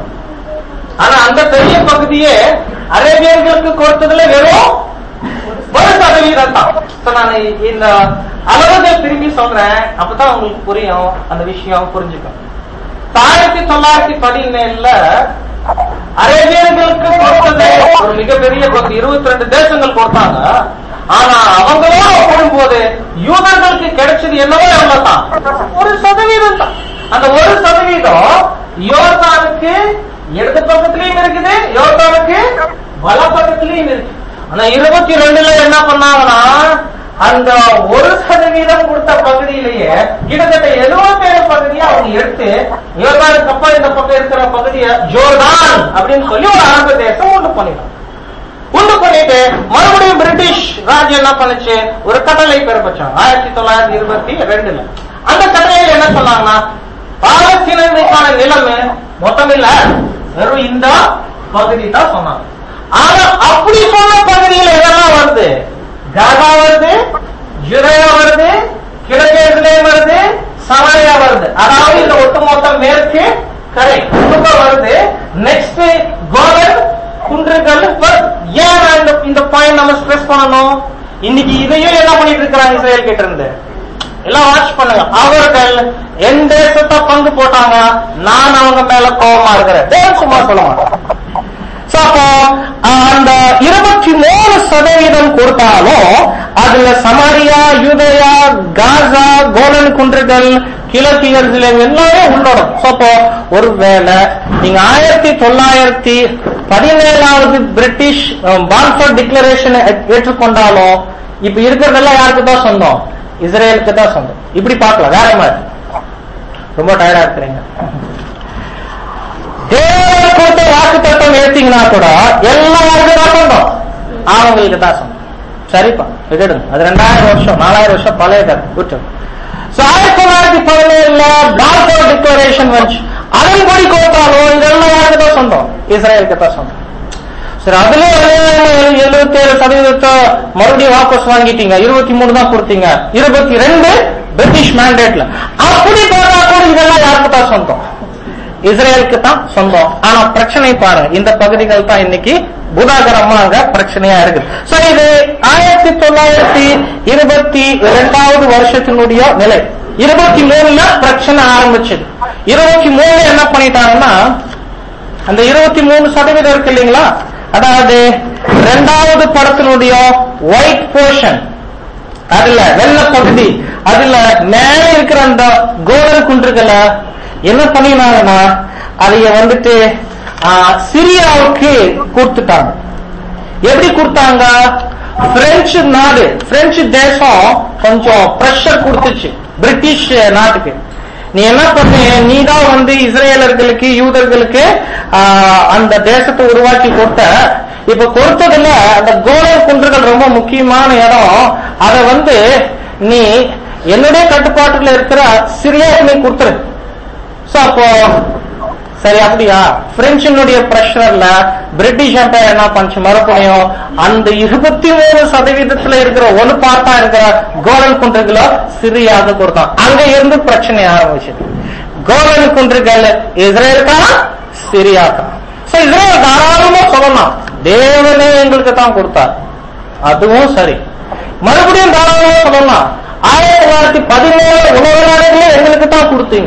ஆனா அந்த பெரிய பகுதியே அரேபியர்களுக்கு கொடுத்ததுல வெறும் ஒரு சதவீதம் தான் So, நான் இந்த அளவுகள் திரும்பி சொல்றேன் அப்பதான் உங்களுக்கு புரியும் அந்த விஷயம் புரிஞ்சுக்கும் ஆயிரத்தி தொள்ளாயிரத்தி பதினேழுல அரேபியர்களுக்கு கொடுத்தது ஒரு மிகப்பெரிய பங்கு இருபத்தி ரெண்டு தேசங்கள் கொடுத்தாங்க ஆனா அவங்களோட ஒப்பிடும்போது யூதர்களுக்கு கிடைச்சது என்னவோ எவ்வளவுதான் ஒரு சதவீதம் தான் அந்த ஒரு சதவீதம் யோர்தானுக்கு இடது பக்கத்திலயும் இருக்குது யோர்தானுக்கு வல பக்கத்திலயும் இருக்கு ஆனா இருபத்தி ரெண்டுல என்ன பண்ணாங்கன்னா அந்த ஒரு சதவீதம் கொடுத்த பகுதியிலேயே கிட்டத்தட்ட எழுபத்தேழு பகுதியை அவங்க எடுத்து யோர்தானுக்கு அப்புறம் இந்த பக்கம் இருக்கிற பகுதியை ஜோர்தான் அப்படின்னு சொல்லி ஒரு அரபு தேசம் உண்டு பண்ணிடும் உண்டு பண்ணிட்டு மறுபடியும் பிரிட்டிஷ் ராஜ்யம் என்ன பண்ணுச்சு ஒரு கட்டளை பிறப்பிச்சாங்க ஆயிரத்தி தொள்ளாயிரத்தி இருபத்தி ரெண்டுல அந்த கட்டளையில் என்ன சொன்னாங்கன்னா பாலஸ்தீனத்துக்கான நிலைமை மொத்தம் இல்ல வெறும் இந்த பகுதி தான் சொன்னாங்க ஆனா அப்படி சொன்ன பகுதியில் எதெல்லாம் வருது காசா வருது ஜுரையா வருது கிழக்கு இஸ்ரேல் வருது சமாரியா வருது அதாவது இந்த ஒட்டுமொத்த மேற்கு கரை முழுக்க வருது நெக்ஸ்ட் கோவன் குன்றுகள் வருது. ஏன் நான் இந்த இந்த பாயிண்ட் நம்ம ஸ்ட்ரெஸ் பண்ணணும் இன்னைக்கு இதையும் என்ன பண்ணிட்டு இருக்கிறாங்க இஸ்ரேல் கிட்ட இருந்து எல்லாம் வாட்ச் பண்ணுங்க அவர்கள் என் தேசத்தை பங்கு போட்டாங்க நான் அவங்க மேல கோபமா இருக்கிறேன் தேவன் சும்மா சொல்ல மாட்டேன் So, அப்போ அஹ், அந்த இருபத்தி மூணு சதவீதம் கொடுத்தாலும் அதுல சமாரியா யூதயா காசா கோலன் குன்றுகள் கிழக்கு எருசலேம் எல்லாமே உள்ளோடும் So, அப்போ ஒருவேளை நீங்க ஆயிரத்தி தொள்ளாயிரத்தி பதினேழாவது பிரிட்டிஷ் பால்ஃபர் டிக்ளரேஷன் ஏற்றுக்கொண்டாலும் இப்ப இருக்கிறதெல்லாம் யாருக்கு தான் சொந்தம் இஸ்ரேலுக்கு தான் சொந்தம் இப்படி பார்க்கலாம் வேற மாதிரி ரொம்ப டயர்டா இருக்கிறீங்க தேவன் கொடுத்த வாக்கு தத்துவம் ஏத்தீங்கன்னா கூட எல்லாருக்கும் தான் சொந்தம் அவங்களுக்கு தான் சொந்தம் சரிப்பா விட்டுடுங்க அது ரெண்டாயிரம் வருஷம் நாலாயிரம் வருஷம் பழைய கதை விட்டு So, ஆயிரத்தி தொள்ளாயிரத்தி பதினேழுல பால்போர் டிக்ளரேஷன் வந்துச்சு அதன்படி கொடுத்தாலும் இதெல்லாம் யாருக்கு தான் சொந்தம் இஸ்ரேலுக்கு தான் சொந்தம் சரி அதுல எழுபத்தி ஏழு சதவீதத்தை மறுபடியும் வாபஸ் வாங்கிட்டீங்க இருபத்தி மூணு தான் கொடுத்தீங்க இருபத்தி ரெண்டு பிரிட்டிஷ் மேண்டேட்ல அப்படி பார்த்தா கூட இதெல்லாம் யாருக்கு தான் சொந்தம் இஸ்ரேலுக்கு தான் சொந்தம் ஆனா பிரச்சனை பாருங்க இந்த பகுதிகள் தான் இன்னைக்கு பூதாகரமாக பிரச்சனையா இருக்கு சோ இது ஆயிரத்தி தொள்ளாயிரத்தி இருபத்தி இரண்டாவது வருஷத்தினுடைய நிலை இருபத்தி மூணுல பிரச்சனை ஆரம்பிச்சது இருபத்தி மூணு என்ன பண்ணிட்டாங்கன்னா அந்த இருபத்தி மூணு சதவீதம் இருக்கு இல்லைங்களா அதாவது இரண்டாவது படத்தினுடைய ஒயிட் போர்ஷன் அதுல வெள்ள பகுதி அதுல மேல இருக்கிற அந்த கோல்டன் குன்றுகளை என்ன பண்ணினாங்கன்னா அதைய வந்துட்டு ஆ, சிரியாவுக்கு கொடுத்துட்டாங்க எப்படி கொடுத்தாங்க பிரெஞ்சு நாடு பிரெஞ்சு தேசம் கொஞ்சம் பிரஷர் கொடுத்துச்சு பிரிட்டிஷ் நாட்டுக்கு நீ என்ன பண்ணு நீ தான் வந்து இஸ்ரேலர்களுக்கு யூதர்களுக்கு ஆ, அந்த தேசத்தை உருவாக்கி கொடுத்த இப்ப கொடுத்ததுல அந்த கோலர் குன்றுகள் ரொம்ப முக்கியமான இடம் அதை வந்து நீ என்னுடைய கட்டுப்பாட்டுல இருக்கிற சிரியாவுக்கு நீ கொடுத்துரு சோ அப்போ சரி அப்படியா பிரெஞ்சினுடைய பிரஷர்ல பிரிட்டிஷ் எம்பையர் என்ன பண்ணுச்சு மறுபடியும் அந்த இருபத்தி மூணு சதவீதத்துல இருக்கிற ஒரு பார்ட்டா இருக்கிற கோலன் குன்றுகளை சிரியாக கொடுத்தான் அங்க இருந்து பிரச்சனை ஆரம்பிச்சது கோலன் குன்றுகள் இஸ்ரேலுக்கா சிரியாக்கா சோ இஸ்ரேல் தாராளமா சொல்லலாம் தேவனே எங்களுக்கு தான் கொடுத்தார் அதுவும் சரி மறுபடியும் தாராளமா சொல்லலாம் ஆயிரத்தி தொள்ளாயிரத்தி பதினேழு உணவு நாடுகளே எங்களுக்கு தான் கொடுத்தீங்க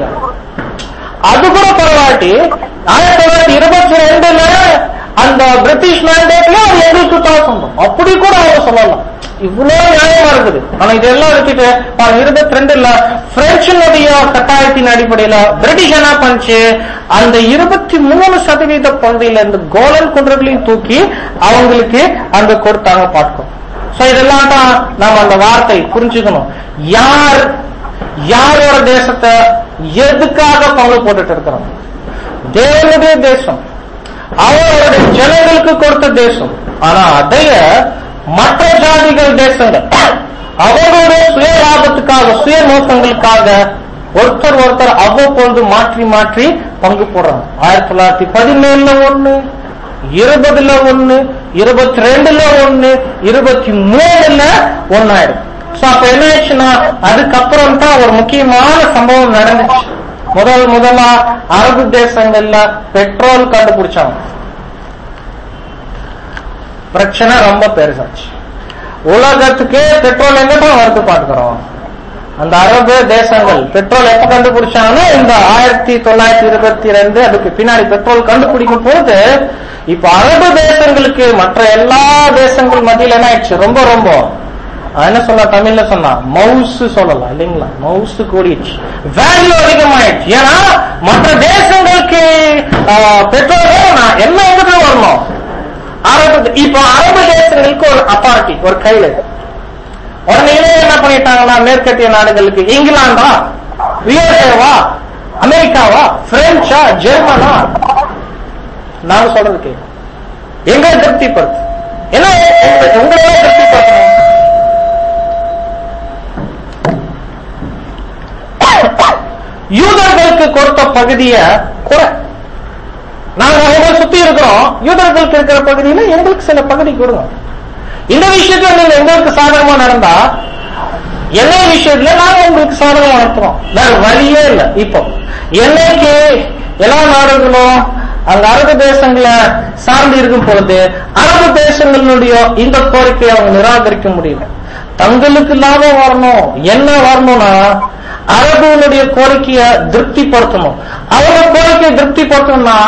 அது கூட பரவாட்டி ஆயிரத்தி தொள்ளாயிரத்தி இருபத்தி ரெண்டுல அந்த பிரிட்டிஷ் மேண்டேட்ல அது எங்களுக்கு தான் சொந்தம் அப்படி கூட அவங்க சொல்லலாம் இவ்வளவு நியாயமா இருக்குது ஆனா இதெல்லாம் வச்சுட்டு பாருங்க இருபத்தி ரெண்டுல பிரெஞ்சினுடைய கட்டாயத்தின் அடிப்படையில பிரிட்டிஷ் என்ன பண்ணுச்சு அந்த இருபத்தி மூணு சதவீத பகுதியில இந்த கோலன் குன்றுகளையும் தூக்கி அவங்களுக்கு அங்க கொடுத்தாங்க பார்க்கும் சோ இதெல்லாம் தான் நம்ம அந்த வார்த்தை புரிஞ்சுக்கணும் யார் யாரோட தேசத்தை எதுக்காக பங்கு போட்டுட்டு இருக்கிறோம் தேவனுடைய தேசம் அவருடைய ஜனங்களுக்கு கொடுத்த தேசம் ஆனா அதைய மற்ற ஜாதிகள் தேசங்கள் அவர்களுடைய சுய லாபத்துக்காக சுய நோக்கங்களுக்காக ஒருத்தர் ஒருத்தர் அவ்வப்பொழுது மாற்றி மாற்றி பங்கு போடுறாங்க ஆயிரத்தி தொள்ளாயிரத்தி பதினேழுல ஒண்ணு இருபதுல ஒண்ணு இருபத்தி ரெண்டுல ஒண்ணு இருபத்தி மூணுல ஒன்னாயிடும் சோ அப்ப என்ன ஆயிடுச்சுன்னா அதுக்கப்புறம் தான் ஒரு முக்கியமான சம்பவம் நடந்துச்சு முதல் முதலா அரபு தேசங்கள்ல பெட்ரோல் கண்டுபிடிச்சாங்க பிரச்சனை ரொம்ப பெருசாச்சு உலகத்துக்கே பெட்ரோல் எங்க தான் வருது பாத்துக்கிறோம் அந்த அரபு தேசங்கள் பெட்ரோல் எப்ப கண்டுபிடிச்சாங்கன்னா இந்த ஆயிரத்தி தொள்ளாயிரத்தி இருபத்தி ரெண்டு அதுக்கு பின்னாடி பெட்ரோல் கண்டுபிடிக்கும் போது இப்ப அரபு தேசங்களுக்கு மற்ற எல்லா தேசங்கள் மத்தியில என்ன ஆயிடுச்சு ரொம்ப ரொம்ப அது என்ன சொல்ல தமிழ்ல சொன்னா மவுஸ் சொல்லலாம் இல்லைங்களா மவுஸ் கூடிடுச்சு வேல்யூ அதிகமாயிடுச்சு ஏன்னா மற்ற தேசங்களுக்கு பெட்ரோல் வேணும்னா என்ன எங்கிட்ட வரணும் அரபு இப்ப அரபு தேசங்களுக்கு ஒரு அத்தாரிட்டி ஒரு கையில இருக்கு. உடனே என்ன பண்ணிட்டாங்கன்னா மேற்கத்திய நாடுகளுக்கு இங்கிலாந்தா யுஎஸ்ஏவா அமெரிக்காவா பிரெஞ்சா ஜெர்மனா நாங்க சொல்றது கேட்கும் எங்க திருப்திப்படுத்து என்ன உங்களை திருப்திப்படுத்தணும் யூதர்களுக்கு கொடுத்த பகுதிய குறை நாங்க அவங்க சுத்தி இருக்கிறோம் யூதர்களுக்கு இருக்கிற பகுதியில எங்களுக்கு சில பகுதி கொடுங்க இந்த விஷயத்துல நீங்க எங்களுக்கு சாதகமா நடந்தா எல்லா விஷயத்துல நாங்க உங்களுக்கு சாதகமா நடத்துறோம் வேற வழியே இல்ல இப்போ என்னைக்கு எல்லா நாடுகளும் அந்த அரபு தேசங்களை சார்ந்து இருக்கும் பொழுது அரபு தேசங்களுடைய இந்த கோரிக்கையை அவங்க நிராகரிக்க முடியல தங்களுக்கு லாபம் வரணும் என்ன வரணும்னா அரபுகளுடைய கோரிக்கையை திருப்திப்படுத்தணும் அவங்க கோரிக்கையை திருப்திப்படுத்தணும்னா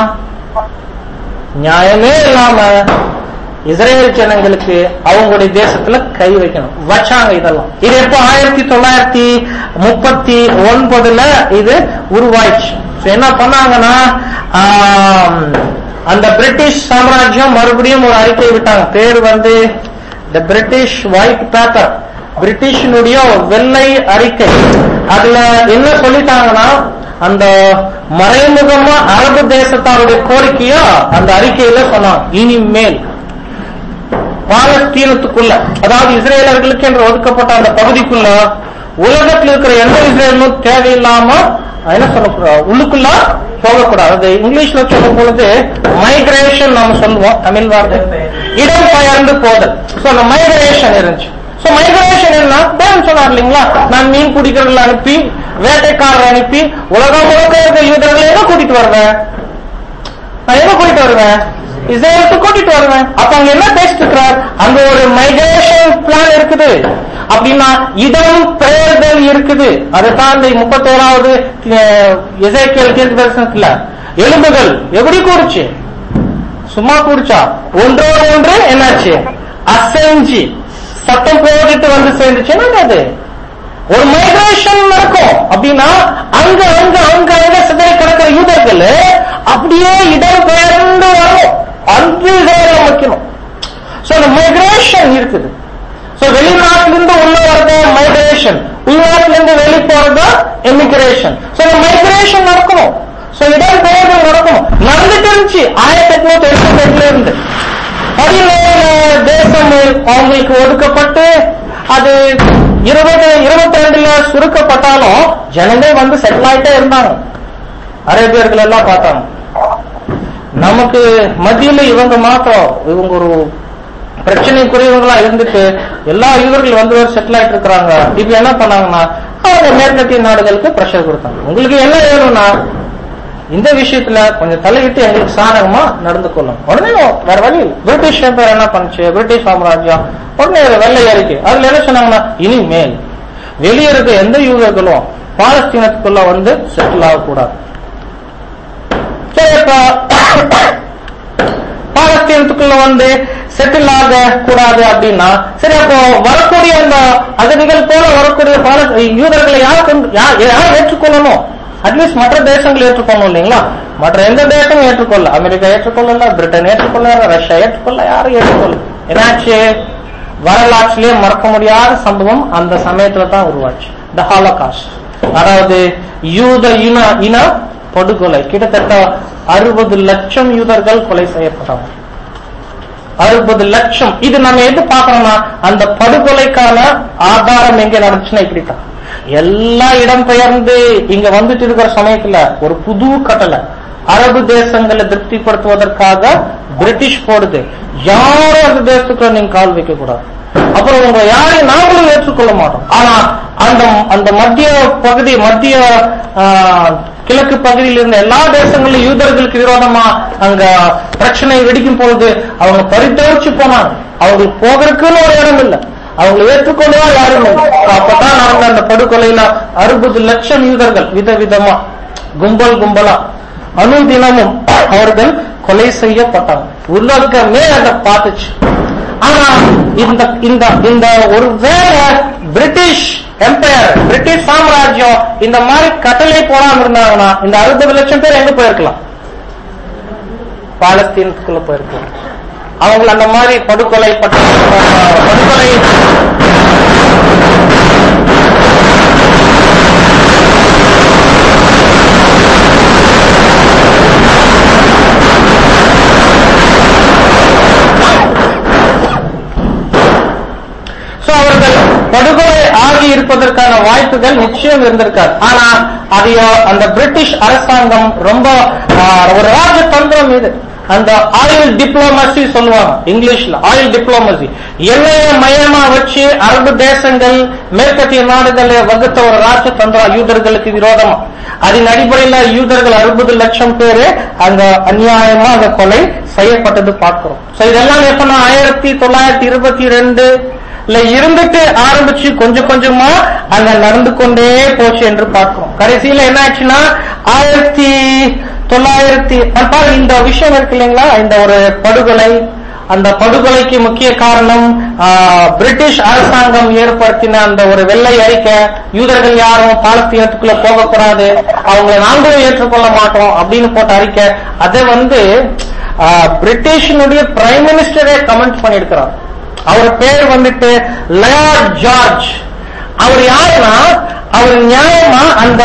நியாயமே இல்லாம இஸ்ரேல் ஜனங்களுக்கு அவங்களுடைய தேசத்துல கை வைக்கணும் வச்சாங்க இதெல்லாம் இது எப்போ ஆயிரத்தி தொள்ளாயிரத்தி முப்பத்தி ஒன்பதுல இது உருவாயிடுச்சு So என்ன பண்ணாங்கன்னா ஆம், அந்த பிரிட்டிஷ் சாம்ராஜ்யம் மறுபடியும் ஒரு அறிக்கை விட்டாங்க பேர் வந்து த பிரிட்டிஷ் ஒயிட் பேப்பர் பிரிட்டிஷினுடைய வெள்ளை அறிக்கை அதுல என்ன சொல்லிட்டாங்கன்னா அந்த மறைமுகமா அரபு தேசத்தாருடைய கோரிக்கையா அந்த அறிக்கையில சொன்னாங்க இனிமேல் பாலஸ்தீனத்துக்குள்ள அதாவது இஸ்ரேலர்களுக்கு என்று ஒதுக்கப்பட்ட அந்த பகுதிக்குள்ள உலகத்தில் இருக்கிற எந்த இஸ்ரேலும் தேவையில்லாம என்ன சொல்ல உள்ளுக்குள்ள போகக்கூடாது அது இங்கிலீஷ்ல சொல்லும் பொழுது மைக்ரேஷன் நாம சொல்லுவோம் தமிழ் வார்த்தை இடம் பெயர்ந்து போதல் சோ அந்த மைக்ரேஷன் இருந்துச்சு சோ மைக்ரேஷன் என்ன தேவன் சொன்னார் இல்லைங்களா நான் மீன் பிடிக்கிறவங்களை அனுப்பி வேட்டைக்காரரை அனுப்பி உலகம் முழுக்க இருக்கிற யூதர்களை எங்க கூட்டிட்டு வருவேன் நான் எங்க கூட்டிட்டு வருவேன் இஸ்ரேலுக்கு கூட்டிட்டு வருவேன் அப்ப அங்க என்ன பேசிட்டு இருக்கிறார் அங்க ஒரு மைக்ரேஷன் பிளான் இருக்குது அப்படின்னா இடம் பெயர்தல் இருக்குது அதுதான் இந்த முப்பத்தோராவது இசைக்கியல் தீர்க்க தரிசனத்துல எலும்புகள் எப்படி கூடுச்சு சும்மா கூடுச்சா ஒன்றோடு ஒன்று என்னாச்சு அசைஞ்சு சத்தம் போட்டுட்டு வந்து சேர்ந்துச்சுன்னா அது ஒரு மைக்ரேஷன் நடக்கும் அப்படின்னா அங்க அங்க அங்க அங்க சிதறி கிடக்கிற யூதர்கள் அப்படியே இடம் பெயர்ந்து வரும் அன்று இஸ்ரேல வைக்கணும் சோ அந்த மைக்ரேஷன் இருக்குது சோ வெளிநாட்டுல இருந்து உள்ள வரது மைக்ரேஷன் உள்நாட்டுல இருந்து வெளி போறது எமிகிரேஷன் சோ இந்த மைக்ரேஷன் நடக்கணும் சோ இடம் பெயர்தல் நடக்கணும் நடந்துட்டு இருந்துச்சு ஆயிரத்தி எட்நூத்தி எழுபத்தி எட்டுல இருந்து பதினேழு தேசம் அவங்களுக்கு ஒதுக்கப்பட்டு அது இருபது இருபத்தி ரெண்டுல சுருக்கப்பட்டாலும் ஜனங்கள் வந்து செட்டில் ஆயிட்டே இருந்தாங்க அரேபியர்கள் எல்லாம் பார்த்தாங்க நமக்கு மத்தியில இவங்க மாத்திரம் இவங்க ஒரு பிரச்சனைக்குரியவங்களா இருந்துட்டு எல்லா யூதர்கள் வந்து செட்டில் ஆயிட்டு இருக்கிறாங்க இப்ப என்ன பண்ணாங்கன்னா அவங்க மேற்கத்திய நாடுகளுக்கு பிரஷர் கொடுத்தாங்க உங்களுக்கு என்ன வேணும்னா இந்த விஷயத்துல கொஞ்சம் தலையிட்டு எங்களுக்கு சாதகமா நடந்து கொள்ளும் உடனே வேற வழி இல்லை பிரிட்டிஷ் எம்பையர் என்ன பண்ணுச்சு பிரிட்டிஷ் சாம்ராஜ்யம் உடனே ஒரு வெள்ளை அறிக்கை அதுல என்ன சொன்னாங்கன்னா இனிமேல் வெளியே இருக்க எந்த யூதர்களும் பாலஸ்தீனத்துக்குள்ள வந்து செட்டில் ஆகக்கூடாது சரி இப்ப பாலஸ்தீனத்துக்குள்ள வந்து செட்டில் ஆக கூடாது அப்படின்னா சரி அப்போ வரக்கூடிய அந்த அகதிகள் போல வரக்கூடிய பால யூதர்களை யார் கொண்டு யார் யார் ஏற்றுக்கொள்ளணும் அட்லீஸ்ட் மற்ற தேசங்கள் ஏற்றுக்கொள்ளணும் இல்லைங்களா மற்ற எந்த தேசமும் ஏற்றுக்கொள்ள அமெரிக்கா ஏற்றுக்கொள்ளல பிரிட்டன் ஏற்றுக்கொள்ள ரஷ்யா ஏற்றுக்கொள்ள யாரும் ஏற்றுக்கொள்ள என்னாச்சு வரலாற்றிலே மறக்க முடியாத சம்பவம் அந்த சமயத்துல தான் உருவாச்சு த ஹாலோகாஸ்ட் அதாவது யூத இன இன படுகொலை கிட்டத்தட்ட அறுபது லட்சம் யூதர்கள் கொலை செய்யப்பட்டாங்க அறுபது லட்சம் இது நம்ம எது பார்க்கணும்னா அந்த படுகொலைக்கான ஆதாரம் எங்க நடந்துச்சுன்னா இப்படித்தான் எல்லா இடம் பெயர்ந்து இங்க வந்துட்டு இருக்கிற சமயத்துல ஒரு புது கட்டளை அரபு தேசங்களை திருப்திப்படுத்துவதற்காக பிரிட்டிஷ் போடுது யாரும் அந்த தேசத்துக்குள்ள நீங்க கால் வைக்க கூடாது அப்புறம் உங்க யாரையும் நாங்களும் ஏற்றுக்கொள்ள மாட்டோம் ஆனா அந்த அந்த மத்திய பகுதி மத்திய ஆ, கிழக்கு பகுதியில் இருந்த எல்லா தேசங்களிலும் யூதர்களுக்கு விரோதமா அங்க பிரச்சனை வெடிக்கும் பொழுது அவங்க பரித்தோரிச்சு போனாங்க அவங்களுக்கு போகிறதுக்குன்னு ஒரு இடம் இல்லை அவங்களை ஏற்றுக்கொண்டா யாரும் இல்லை. அப்பதான் நடந்த அந்த படுகொலையில அறுபது லட்சம் யூதர்கள் விதவிதமா கும்பல் கும்பலா அனுதினமும் அவர்கள் கொலை செய்யப்பட்டாங்க உலகமே அதை பார்த்துச்சு ஆனா இந்த இந்த இந்த ஒரு வேலை பிரிட்டிஷ் எம்பையர் பிரிட்டிஷ் சாம்ராஜ்யம் இந்த மாதிரி கட்டளை போடாம இருந்தாங்கன்னா இந்த அறுபது லட்சம் பேர் எங்க போயிருக்கலாம் பாலஸ்தீனத்துக்குள்ள போயிருக்கலாம் அவங்க அந்த மாதிரி படுகொலை பட்ட படுகொலை சோ அவர்கள் படுகொலை ஆகி இருப்பதற்கான வாய்ப்புகள் நிச்சயம் இருந்திருக்காது ஆனா அதையோ அந்த பிரிட்டிஷ் அரசாங்கம் ரொம்ப ஆ, ஒரு ராஜதந்திரம் இது அந்த ஆயில் டிப்ளமசி சொல்லுவாங்க இங்கிலீஷ்ல ஆயில் டிப்ளமசி எல்லைய மையமா வச்சு அரபு தேசங்கள் மேற்கத்திய நாடுகளை வகுத்த ஒரு ராஜதந்திரம் யூதர்களுக்கு விரோதமா அதன் அடிப்படையில யூதர்கள் அறுபது லட்சம் பேரு அங்க அநியாயமா அந்த கொலை செய்யப்பட்டது பார்க்கிறோம் சோ இதெல்லாம் எப்பன்னா ஆயிரத்தி தொள்ளாயிரத்தி இருபத்தி ரெண்டு இல்ல இருந்துட்டு ஆரம்பிச்சு கொஞ்சம் கொஞ்சமா அங்க நடந்து கொண்டே போச்சு என்று பார்க்கிறோம் கடைசியில என்ன ஆச்சுன்னா ஆயிரத்தி தொள்ளாயிரத்தி அப்பா இந்த விஷயம் இருக்கு இல்லைங்களா இந்த ஒரு படுகொலை அந்த படுகொலைக்கு முக்கிய காரணம் ஆ, பிரிட்டிஷ் அரசாங்கம் ஏற்படுத்தின அந்த ஒரு வெள்ளை அறிக்கை யூதர்கள் யாரும் பாலஸ்தீனத்துக்குள்ள போகக்கூடாது அவங்களை நாங்களும் ஏற்றுக்கொள்ள மாட்டோம் அப்படின்னு போட்ட அறிக்கை அதை வந்து ஆ, பிரிட்டிஷினுடைய பிரைம் மினிஸ்டரே கமெண்ட் பண்ணியிருக்கிறார் அவர் பேர் வந்துட்டு லயார்ட் ஜார்ஜ் அவர் யாருன்னா அவர் நியாயமா அந்த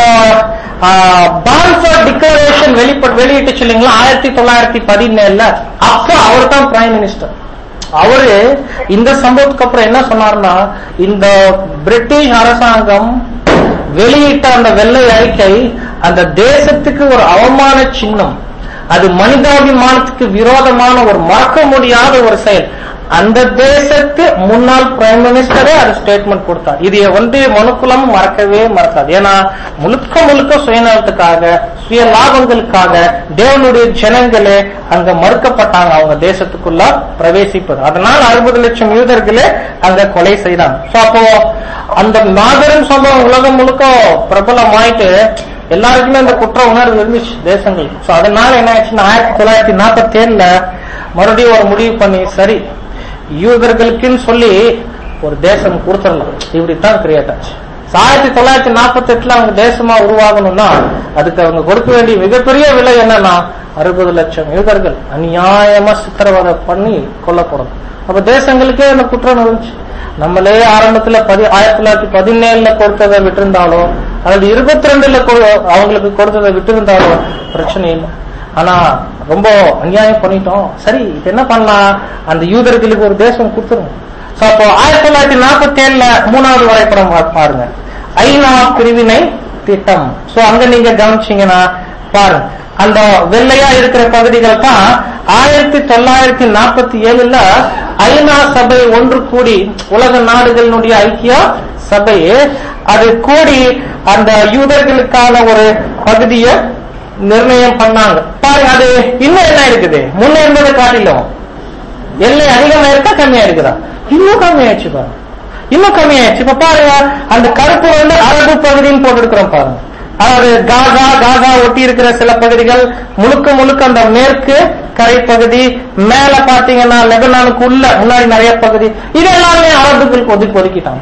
பால்ஃபர் டிக்ளரேஷன் வெளிப்பட வெளியிட்டு இல்லைங்களா ஆயிரத்தி தொள்ளாயிரத்தி பதினேழுல அப்ப அவர் தான் பிரைம் மினிஸ்டர் அவரு இந்த சம்பவத்துக்கு அப்புறம் என்ன சொன்னார்னா இந்த பிரிட்டிஷ் அரசாங்கம் வெளியிட்ட அந்த வெள்ளை அறிக்கை அந்த தேசத்துக்கு ஒரு அவமான சின்னம் அது மனிதாபிமானத்துக்கு விரோதமான ஒரு மறக்க முடியாத ஒரு செயல் அந்த தேசத்து முன்னாள் பிரைம் மினிஸ்டரே அது ஸ்டேட்மெண்ட் கொடுத்தார் இதை வந்து மனுக்குலம் மறக்கவே மறக்காது ஏன்னா முழுக்க முழுக்க சுயநலத்துக்காக சுய லாபங்களுக்காக தேவனுடைய ஜனங்களே அங்க மறுக்கப்பட்டாங்க அவங்க தேசத்துக்குள்ள பிரவேசிப்பது அதனால அறுபது லட்சம் யூதர்களே அங்க கொலை செய்தாங்க சோ அப்போ அந்த மாபெரும் சம்பவம் உலகம் முழுக்க பிரபலமாயிட்டு எல்லாருக்குமே அந்த குற்ற உணர்வு இருந்துச்சு தேசங்கள் சோ அதனால என்ன ஆச்சுன்னா ஆயிரத்தி தொள்ளாயிரத்தி நாற்பத்தி ஏழுல மறுபடியும் ஒரு முடிவு பண்ணி சரி யூதர்களுக்குன்னு சொல்லி ஒரு தேசம் கொடுத்துடலாம் இப்படித்தான் கிரியேட் ஆச்சு So, ஆயிரத்தி தொள்ளாயிரத்தி நாற்பத்தி எட்டுல அவங்க தேசமா உருவாகணும்னா அதுக்கு அவங்க கொடுக்க வேண்டிய மிகப்பெரிய விலை என்னன்னா அறுபது லட்சம் யூதர்கள் அநியாயமா சித்திரவதை பண்ணி கொல்லப்படும் அப்ப தேசங்களுக்கே அந்த குற்றம் இருந்துச்சு நம்மளே ஆரம்பத்துல பதி ஆயிரத்தி தொள்ளாயிரத்தி பதினேழுல கொடுத்ததை விட்டிருந்தாலோ அல்லது இருபத்தி ரெண்டுல அவங்களுக்கு கொடுத்ததை விட்டிருந்தாலோ பிரச்சனை இல்லை ஆனா ரொம்ப அநியாயம் பண்ணிட்டோம் சரி இப்ப என்ன பண்ணலாம் அந்த யூதர்களுக்கு ஒரு தேசம் கொடுத்துருங்க சோ அப்போ ஆயிரத்தி தொள்ளாயிரத்தி நாற்பத்தி ஏழுல மூணாவது வரைபடம் பா- பாருங்க ஐநா பிரிவினை திட்டம் சோ அங்க நீங்க கவனிச்சீங்கன்னா பாருங்க அந்த வெள்ளையா இருக்கிற பகுதிகள் தான் ஆயிரத்தி தொள்ளாயிரத்தி நாற்பத்தி ஏழுல ஐநா சபை ஒன்று கூடி உலக நாடுகளினுடைய ஐக்கிய சபை அது கூடி அந்த யூதர்களுக்கான ஒரு பகுதியை நிர்ணயம் பண்ணாங்க பாருங்க அது இன்னும் என்ன இருக்குது முன்ன இருந்ததை காட்டிலும் எல்லை அதிகமா இருக்கா கம்மியா இருக்குதா இன்னும் கம்மியாயிடுச்சு பாருங்க இன்னும் கம்மியாயிடுச்சு இப்ப பாருங்க அந்த கருப்பு வந்து அரபு பகுதின்னு போட்டுருக்கிறோம் பாருங்க அதாவது காசா காசா ஒட்டி இருக்கிற சில பகுதிகள் முழுக்க முழுக்க அந்த மேற்கு கரை பகுதி மேல பாத்தீங்கன்னா லெபனானுக்கு உள்ள முன்னாடி நிறைய பகுதி இது எல்லாமே அரபுகளுக்கு ஒதுக்கி ஒதுக்கிட்டாங்க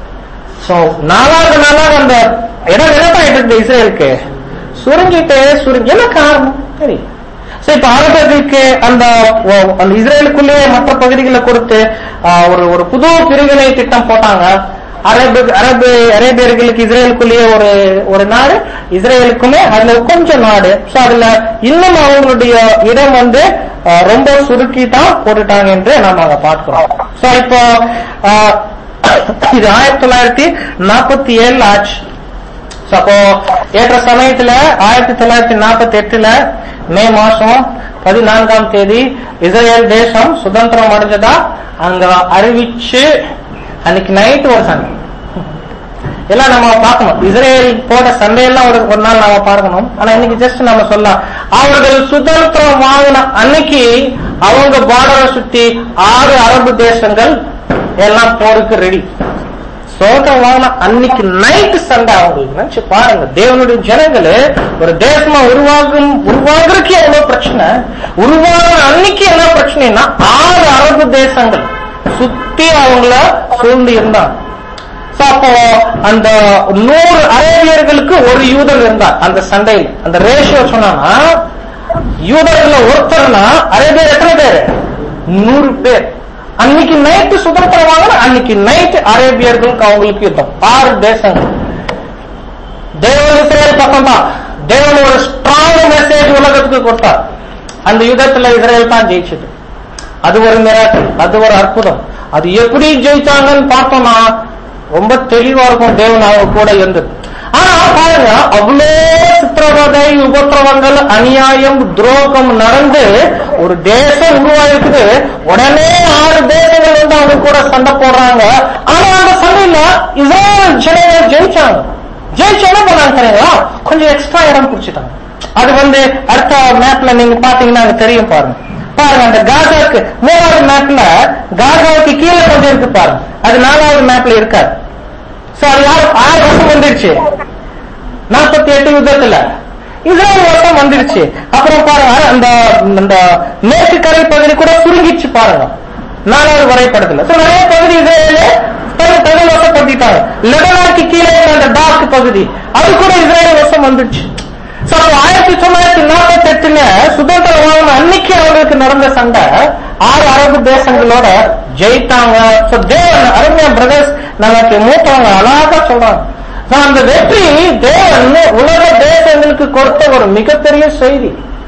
சோ நாலாவது நாளாக அந்த இடம் நிலப்பாயிட்டு இருக்கு இஸ்ரேலுக்கு சுருங்கிட்டு சுருங்கி என்ன காரணம் சரி சோ இப்ப அரபர்களுக்கு அந்த ஓ- அந்த இஸ்ரேலுக்குள்ளேயே மற்ற பகுதிகளை கொடுத்து ஆ, ஒரு ஒரு புது பிரிவினை திட்டம் போட்டாங்க அரபு அரபு அரேபியர்களுக்கு இஸ்ரேலுக்குள்ளேயே ஒரு ஒரு நாடு இஸ்ரேலுக்குமே அதுல கொஞ்சம் நாடு சோ அதுல இன்னும் அவங்களுடைய இடம் வந்து ஆ, ரொம்ப சுருக்கி தான் போட்டுட்டாங்க என்று நாம அங்க பார்க்கிறோம் சோ இப்போ ஆ, இது ஆயிரத்தி தொள்ளாயிரத்தி நாற்பத்தி ஏழுல ஆச்சு So, அப்போ ஏற்ற சமயத்துல ஆயிரத்தி தொள்ளாயிரத்தி நாற்பத்தி எட்டுல மே மாசம் பதினான்காம் தேதி இஸ்ரேல் தேசம் சுதந்திரம் அடைஞ்சதா அங்க அறிவிச்சு அன்னைக்கு நைட் ஒரு சண்டை எல்லாம் நம்ம பார்க்கணும் இஸ்ரேல் போட சண்டையெல்லாம் ஒரு ஒரு நாள் நாம பார்க்கணும் ஆனா இன்னைக்கு ஜஸ்ட் நம்ம சொல்லலாம் அவர்கள் சுதந்திரம் வாங்கின அன்னைக்கு அவங்க பார்டரை சுத்தி ஆறு அரபு தேசங்கள் எல்லாம் போருக்கு ரெடி சோதம் வாங்கின அன்னைக்கு நைட்டு சண்டை அவங்களுக்கு நினைச்சு பாருங்க தேவனுடைய ஜனங்கள் ஒரு தேசமா உருவாகும் உருவாகிறதுக்கு எவ்வளவு பிரச்சனை உருவாகிற அன்னைக்கு என்ன பிரச்சனைனா ஆறு அரபு தேசங்கள் சுத்தி அவங்கள சூழ்ந்து இருந்தாங்க So, அப்போ அந்த நூறு அரேபியர்களுக்கு ஒரு யூதன் இருந்தார் அந்த சண்டையில் அந்த ரேஷியோ சொன்னா யூதர்கள ஒருத்தர்னா அரேபியர் எத்தனை பேர் நூறு பேர் அன்னைக்கு நைட்டு சுதந்திரம் வாங்கின அன்னைக்கு நைட்டு அரேபியர்களுக்கு அவங்களுக்கு யுத்தம் ஆறு தேசங்கள் தேவன் இஸ்ரேல் பக்கம் தான் தேவன் ஒரு ஸ்ட்ராங் மெசேஜ் உலகத்துக்கு கொடுத்தார் அந்த யுத்தத்துல இஸ்ரேல் தான் ஜெயிச்சது அது ஒரு மிராக்கள் அது ஒரு அற்புதம் அது எப்படி ஜெயிச்சாங்கன்னு பார்த்தோம்னா ரொம்ப தெளிவா இருக்கும் தேவன் அவங்க கூட இருந்தது ஆனா பாருங்க அவ்வளோ சித்திரவதை உபத்திரவங்கள் அநியாயம் துரோகம் நடந்து ஒரு தேசம் உருவாயிருக்குது உடனே ஆறு தேசங்கள் வந்து அவங்க கூட சண்டை போடுறாங்க ஆனா அந்த சண்டையில இஸ்ரேல் ஜனங்கள் ஜெயிச்சாங்க ஜெயிச்சு என்ன பண்ணாங்க தெரியுங்களா கொஞ்சம் எக்ஸ்ட்ரா இடம் பிடிச்சிட்டாங்க அது வந்து அடுத்த மேப்ல நீங்க பாத்தீங்கன்னா அது தெரியும் பாருங்க பாருங்க அந்த காசாவுக்கு மூணாவது மேப்ல காசாவுக்கு கீழே கொஞ்சம் இருக்கு பாருங்க அது நாலாவது மேப்ல இருக்காது சோ அது யாரு ஆறு வருஷம் வந்துருச்சு நாற்பத்தி எட்டு யுத்தத்துல இஸ்ரேல் வருஷம் வந்துருச்சு அப்புறம் பாருங்க அந்த அந்த மேற்கு கரை பகுதி கூட சுருங்கிச்சு பாருங்க நாலாவது வரைபடத்துல சோ நிறைய பகுதி இஸ்ரேல தகவல் வசப்படுத்திட்டாங்க லெபனானுக்கு கீழே இருந்த அந்த டாக் பகுதி அது கூட இஸ்ரேல் வருஷம் வந்துருச்சு சோ அப்போ ஆயிரத்தி தொள்ளாயிரத்தி நாற்பத்தி எட்டுல சுதந்திரம் வாங்கின அன்னைக்கு அவங்களுக்கு நடந்த சண்டை ஆறு அரபு தேசங்களோட ஜெயித்தாங்க சோ தேவன் அருமையா பிரதர்ஸ் நமக்கு மூத்தவங்க அழகா சொல்றாங்க So, அந்த வெற்றி தேவன் உலக தேசங்களுக்கு கொடுத்த ஒரு மிகப்பெரிய செய்தி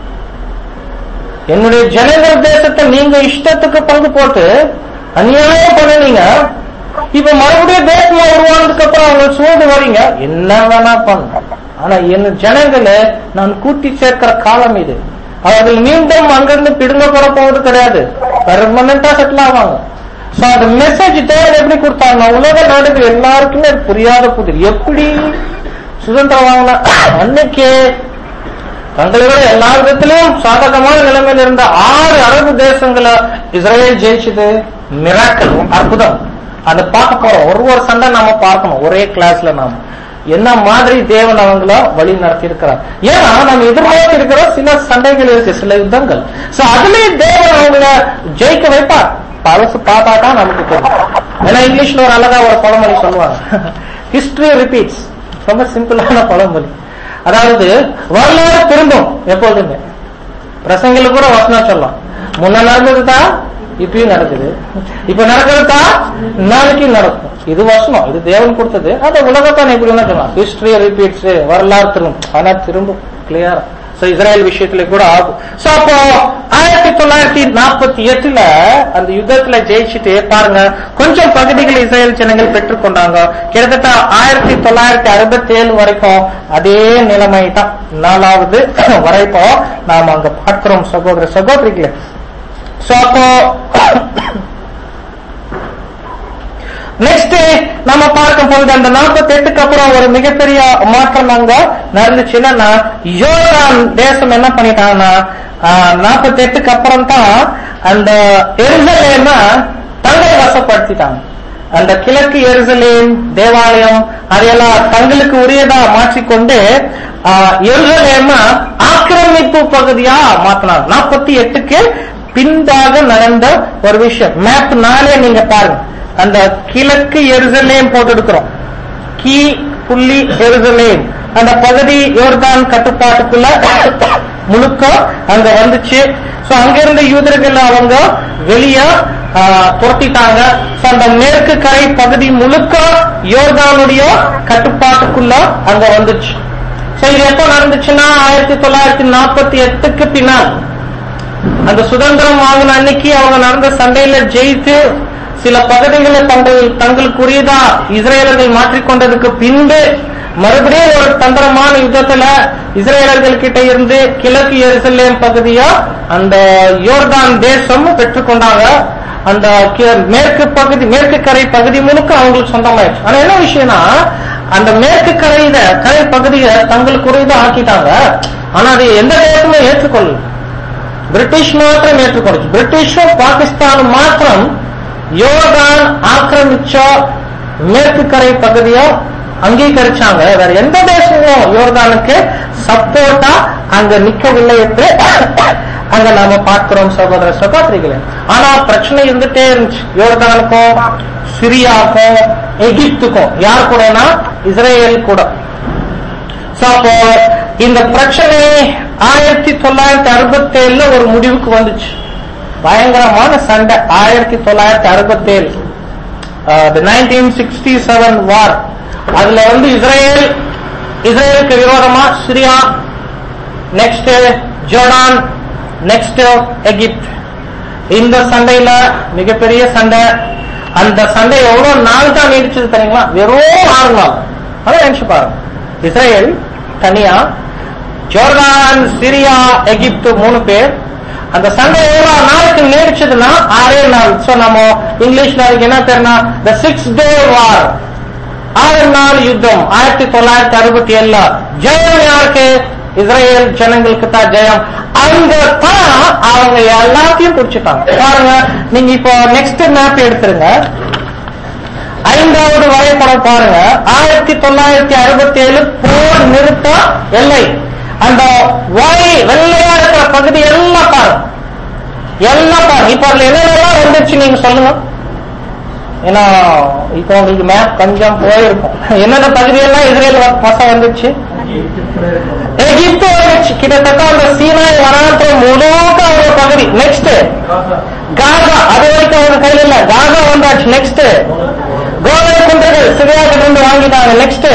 என்னுடைய ஜனங்கள் தேசத்தை நீங்க இஷ்டத்துக்கு பங்கு போட்டு அநியாயம் பண்ணுனீங்க இப்ப மறுபடியும் தேசமா உருவானதுக்கு அப்புறம் அவங்க சூழ்ந்து வரீங்க என்ன வேணா பண்ண ஆனா என் ஜனங்களை நான் கூட்டி சேர்க்கிற காலம் இது அவர்கள் மீண்டும் அங்கிருந்து பிடுங்கப்பட போவது கிடையாது பெர்மனண்டா செட்டில் ஆவாங்க சோ அந்த மெசேஜ் தேவன் எப்படி கொடுத்தாங்க உலக நாடுகள் எல்லாருக்குமே அது புரியாத புதிர் எப்படி சுதந்திரம் வாங்கின அன்னைக்கே தங்களை விட எல்லா விதத்திலையும் சாதகமான நிலைமையில் இருந்த ஆறு அரபு தேசங்களை இஸ்ரேல் ஜெயிச்சது மிராக்கல் அற்புதம் அதை பார்க்க போறோம் ஒரு ஒரு சண்டை நாம பார்க்கணும் ஒரே கிளாஸ்ல நாம என்ன மாதிரி தேவன் அவங்கள வழி நடத்தி இருக்கிறார் ஏன்னா நம்ம எதிர்பார்த்து இருக்கிற சில சண்டைகள் இருக்கு சில யுத்தங்கள் சோ அதுலயே தேவன் அவங்கள ஜெயிக்க வைப்பார் பழசு பார்த்தா தான் நமக்கு தெரியும் ஏன்னா இங்கிலீஷ்ல ஒரு அழகா ஒரு பழமொழி சொல்லுவாங்க ஹிஸ்டரி ரிப்பீட்ஸ் ரொம்ப சிம்பிளான பழமொழி அதாவது வரலாறு திரும்பும் எப்போதுமே பிரசங்களை கூட வசனம் சொல்லலாம் முன்ன நடந்ததுதான் இப்பயும் நடக்குது இப்ப நடக்கிறதா நாளைக்கு நடக்கும் இது வசனம் இது தேவன் கொடுத்தது அது உலகத்தான் எப்படி வேணா சொல்லலாம் ஹிஸ்டரி ரிப்பீட்ஸ் வரலாறு திரும்பும் ஆனா திரும்பும் கிளியரா சோ இஸ்ரேல் விஷயத்துல கூட ஆகும் சோ அப்போ ஆயிரத்தி தொள்ளாயிரத்தி நாற்பத்தி எட்டுல அந்த யுத்தத்துல ஜெயிச்சுட்டு பாருங்க கொஞ்சம் பகுதிகள் இஸ்ரேல் ஜனங்கள் பெற்றுக்கொண்டாங்க கிட்டத்தட்ட ஆயிரத்தி தொள்ளாயிரத்தி அறுபத்தி ஏழு வரைக்கும் அதே நிலைமை தான் நாலாவது வரைக்கும் நாம் அங்க பார்க்கிறோம் சகோதர சகோதரிகளே சோ அப்போ நெக்ஸ்ட் நம்ம பார்க்கும் பொழுது அந்த நாற்பத்தி எட்டுக்கு அப்புறம் ஒரு மிகப்பெரிய மாற்றம் அங்க நடந்துச்சுன்னா யோர்தான் தேசம் என்ன பண்ணிட்டாங்கன்னா நாற்பத்தி எட்டுக்கு அப்புறம் தான் அந்த எருசலேம தங்களை வசப்படுத்திட்டாங்க அந்த கிழக்கு எருசலேம் தேவாலயம் அதையெல்லாம் தங்களுக்கு உரியதா மாற்றிக்கொண்டு எருசலேம ஆக்கிரமிப்பு பகுதியா மாத்தினாங்க நாற்பத்தி எட்டுக்கு பின்பாக நடந்த ஒரு விஷயம் மேப் நாளே நீங்க பாருங்க அந்த கிழக்கு எருசலேம் போட்டு கீ புள்ளி எருசலேம் அந்த பகுதி யோர்தான் கட்டுப்பாட்டுக்குள்ள முழுக்க அங்க வந்துச்சு சோ அங்க இருந்த யூதர்கள் அவங்க வெளிய துரத்திட்டாங்க சோ அந்த மேற்கு கரை பகுதி முழுக்க யோர்தானுடைய கட்டுப்பாட்டுக்குள்ள அங்க வந்துச்சு சோ இது எப்ப நடந்துச்சுன்னா ஆயிரத்தி தொள்ளாயிரத்தி நாற்பத்தி எட்டுக்கு பின்னால் அந்த சுதந்திரம் வாங்கின அன்னைக்கு அவங்க நடந்த சண்டையில ஜெயித்து சில பகுதிகளை தங்கள் தங்களுக்குரியதா இஸ்ரேலர்கள் மாற்றிக்கொண்டதுக்கு பின்பு மறுபடியும் ஒரு தந்திரமான யுத்தத்துல இஸ்ரேலர்கள் கிட்ட இருந்து கிழக்கு எருசலேம் பகுதியா அந்த யோர்தான் தேசம் பெற்றுக்கொண்டாங்க அந்த மேற்கு பகுதி மேற்கு கரை பகுதி முழுக்க அவங்களுக்கு சொந்தமாயிடுச்சு ஆனா என்ன விஷயம்னா அந்த மேற்கு கரையில கரை பகுதியை தங்களுக்குரியதா ஆக்கிட்டாங்க ஆனா அது எந்த தேசமே ஏற்றுக்கொள்ளல பிரிட்டிஷ் மாத்திரம் ஏற்றுக்கொண்டுச்சு பிரிட்டிஷும் பாகிஸ்தானும் மாத்திரம் யோர்தான் ஆக்கிரமிச்ச மேற்கு கரை பகுதியை அங்கீகரிச்சாங்க வேற எந்த தேசமும் யோர்தானுக்கு சப்போர்ட்டா அங்க நிக்கவில்லை என்று அங்க நாம பார்க்கிறோம் சகோதர சகோதரிகளே ஆனா பிரச்சனை இருந்துட்டே இருந்துச்சு யோர்தானுக்கும் சிரியாவுக்கும் எகிப்துக்கும் யார் கூடனா இஸ்ரேல் கூட So, அப்போ இந்த பிரச்சனை ஆயிரத்தி தொள்ளாயிரத்தி அறுபத்தி ஏழுல ஒரு முடிவுக்கு வந்துச்சு பயங்கரமான சண்டை ஆயிரத்தி தொள்ளாயிரத்தி அறுபத்தி ஏழு நைன்டீன் சிக்ஸ்டி செவன் வார் அதுல வந்து இஸ்ரேல் இஸ்ரேலுக்கு விரோதமா Syria next Jordan next Egypt இந்த சண்டையில மிகப்பெரிய சண்டை அந்த சண்டை எவ்வளவு நாள் தான் நீடிச்சது தெரியுங்களா வெறும் ஆறு நாள் அதை நினைச்சு பாருங்க இஸ்ரேல் தனியா ஜோர்டான் சிரியா எகிப்து மூணு பேர் அந்த சண்டை எவ்வளவு நாளுக்கு நீடிச்சதுன்னா ஆறே நாள் சோ நம்ம இங்கிலீஷ்ல அதுக்கு என்ன பேருனா த சிக்ஸ் டே வார் ஆறு நாள் யுத்தம் ஆயிரத்தி தொள்ளாயிரத்தி அறுபத்தி ஏழுல ஜெயம் யாருக்கு இஸ்ரேல் ஜனங்களுக்கு தான் ஜெயம் அங்க தான் அவங்க எல்லாத்தையும் பிடிச்சிட்டாங்க பாருங்க நீங்க இப்போ நெக்ஸ்ட் மேப் எடுத்துருங்க ஐந்தாவது வரைபடம் பாருங்க ஆயிரத்தி தொள்ளாயிரத்தி அறுபத்தி ஏழு போர் நிறுத்த எல்லை அந்த வாய் வெள்ளையா இருக்கிற பகுதி எல்லாம் பாருங்க எல்லாம் பாருங்க இப்ப அதுல என்னென்னலாம் வந்துருச்சு நீங்க சொல்லுங்க ஏன்னா இப்போ உங்களுக்கு மேப் கொஞ்சம் போயிருக்கும் என்னென்ன பகுதியெல்லாம் இஸ்ரேல் பசம் வந்துச்சு எகிப்து வந்துச்சு கிட்டத்தட்ட அந்த சீனாய் வனாந்திரம் முழுக்க ஒரு பகுதி நெக்ஸ்ட் காசா அது வரைக்கும் அவங்க கையில் இல்ல காசா வந்தாச்சு நெக்ஸ்ட் கோலை குன்றுகள் சிரியா கிட்ட இருந்து வாங்கிட்டாங்க நெக்ஸ்ட்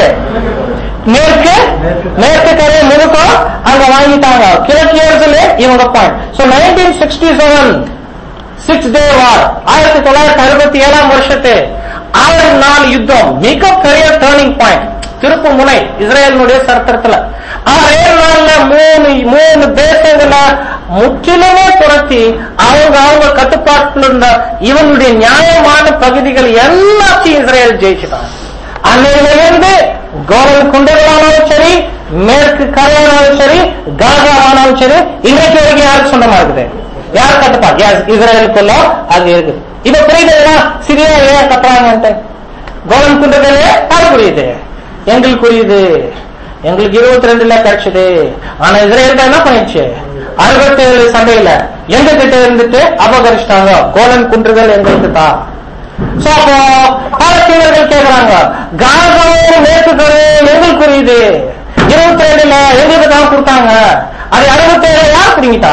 மேற்கு மேற்கு கரை முழுக்க அங்க வாங்கிட்டாங்க கிழக்கு ஏர்ஸ்ல இவங்க point so nineteen sixty seven six day war ஆயிரத்தி தொள்ளாயிரத்தி அறுபத்தி ஏழாம் வருஷத்து ஆயிரம் நாள் யுத்தம் மிகப்பெரிய டேர்னிங் பாயிண்ட் திருப்பு முனை இஸ்ரேலினுடைய சரித்திரத்துல ஆறே நாள்ல மூணு மூணு தேசங்களை முற்றிலுமே துரத்தி அவங்க அவங்க கட்டுப்பாட்டில் இருந்த இவங்களுடைய நியாயமான பகுதிகள் எல்லாத்தையும் இஸ்ரேல் ஜெயிச்சுட்டாங்க அன்னையிலிருந்து கோரல் குண்டுகளானாலும் சரி மேற்கு கரையானாலும் சரி காசாவானாலும் சரி இன்றைக்கு வரைக்கும் யாருக்கு சொந்தமா இருக்குது யார் கட்டுப்பாடு யார் இஸ்ரேலுக்குள்ள அது இருக்குது இப்ப புரியுதுங்களா சிரியா ஏன் கட்டுறாங்கன்ட்டு கோலன் குண்டுகளே யார் புரியுது எங்களுக்குரியது எங்களுக்கு இருபத்தி ரெண்டுல கிடைச்சது ஆனா இஸ்ரேல் என்ன பண்ணிடுச்சு அறுபத்தி ஏழு சண்டையில எங்க கிட்ட இருந்துட்டு அபகரிச்சிட்டாங்க கோலன் குன்றுகள் எங்களுக்கு தான் சோ அப்போ பாலஸ்தீனர்கள் கேக்குறாங்க காசாவும் மேற்குகளும் எங்களுக்குரியது இருபத்தி ரெண்டுல எங்களுக்கு தான் கொடுத்தாங்க அது அறுபத்தி ஏழு யார் பிடிங்கிட்டா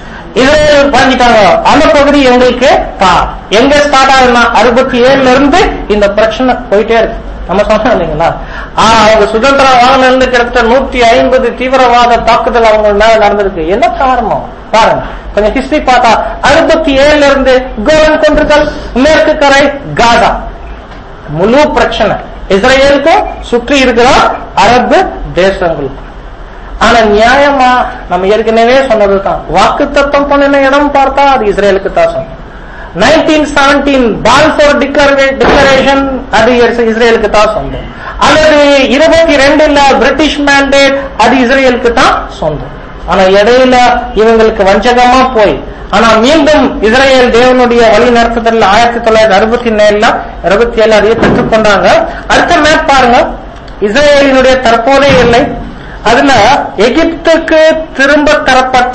இஸ்ரேல் வாங்கிட்டாங்க அந்த பகுதி எங்களுக்கு தான் எங்க ஸ்டார்ட் ஆகுதுன்னா அறுபத்தி ஏழுல இருந்து இந்த பிரச்சனை போயிட்டே இருக்கு நம்ம சொன்னோம் இல்லைங்களா ஆஹ் அவங்க சுதந்திரம் வாங்கின இருந்து கிட்டத்தட்ட நூத்தி ஐம்பது தீவிரவாத தாக்குதல் அவங்க மேல நடந்திருக்கு என்ன காரணம் பாருங்க கொஞ்சம் ஹிஸ்டரி பார்த்தா அறுபத்தி ஏழுல இருந்து கோவன் கொன்றுகள் மேற்கு கரை காசா முழு பிரச்சனை இஸ்ரேலுக்கும் சுற்றி இருக்கிற அரபு தேசங்களுக்கும் ஆனா நியாயமா நம்ம ஏற்கனவே சொன்னதுதான் வாக்கு தத்தம் பண்ணின இடம் பார்த்தா அது இஸ்ரேலுக்கு தான் சொன்னோம் நைன்டீன் செவன்டீன் பால்போர் டிக்ளரேஷன் அது இஸ்ரேலுக்கு தான் சொந்தம் அல்லது இருபத்தி ரெண்டுல பிரிட்டிஷ் மேண்டேட் அது இஸ்ரேலுக்கு தான் சொந்தம் ஆனா இடையில இவங்களுக்கு வஞ்சகமா போய் ஆனா மீண்டும் இஸ்ரேல் தேவனுடைய வழி நடத்துதல் ஆயிரத்தி தொள்ளாயிரத்தி அறுபத்தி ஏழுல அறுபத்தி ஏழு அதையே பெற்றுக்கொண்டாங்க அடுத்த மேப் பாருங்க இஸ்ரேலினுடைய தற்போதைய எல்லை அதுல எகிப்துக்கு திரும்ப தரப்பட்ட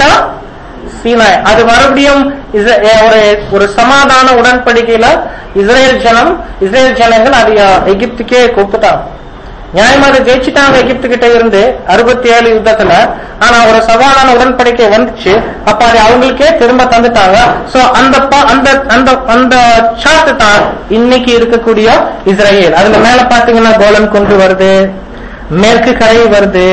சீனாய் அது மறுபடியும் இஸ்ரே- ஒரு ஒரு சமாதான உடன்படிக்கையில இஸ்ரேல் ஜனம் இஸ்ரேல் ஜனங்கள் அது எகிப்துக்கே கூப்பிட்டாங்க நியாயமா அதை ஜெயிச்சுட்டாங்க எகிப்து கிட்ட இருந்து அறுபத்தி ஏழு யுத்தத்துல ஆனா ஒரு சமாதான உடன்படிக்கை வந்துச்சு அப்ப அது அவங்களுக்கே திரும்ப தந்துட்டாங்க சோ அந்த ப- அந்த அந்த அந்த சார்ட் தான் இன்னைக்கு இருக்கக்கூடிய இஸ்ரேல் அதுல மேல பாத்தீங்கன்னா கோலன் கொண்டு வருது மேற்கு கரை வருது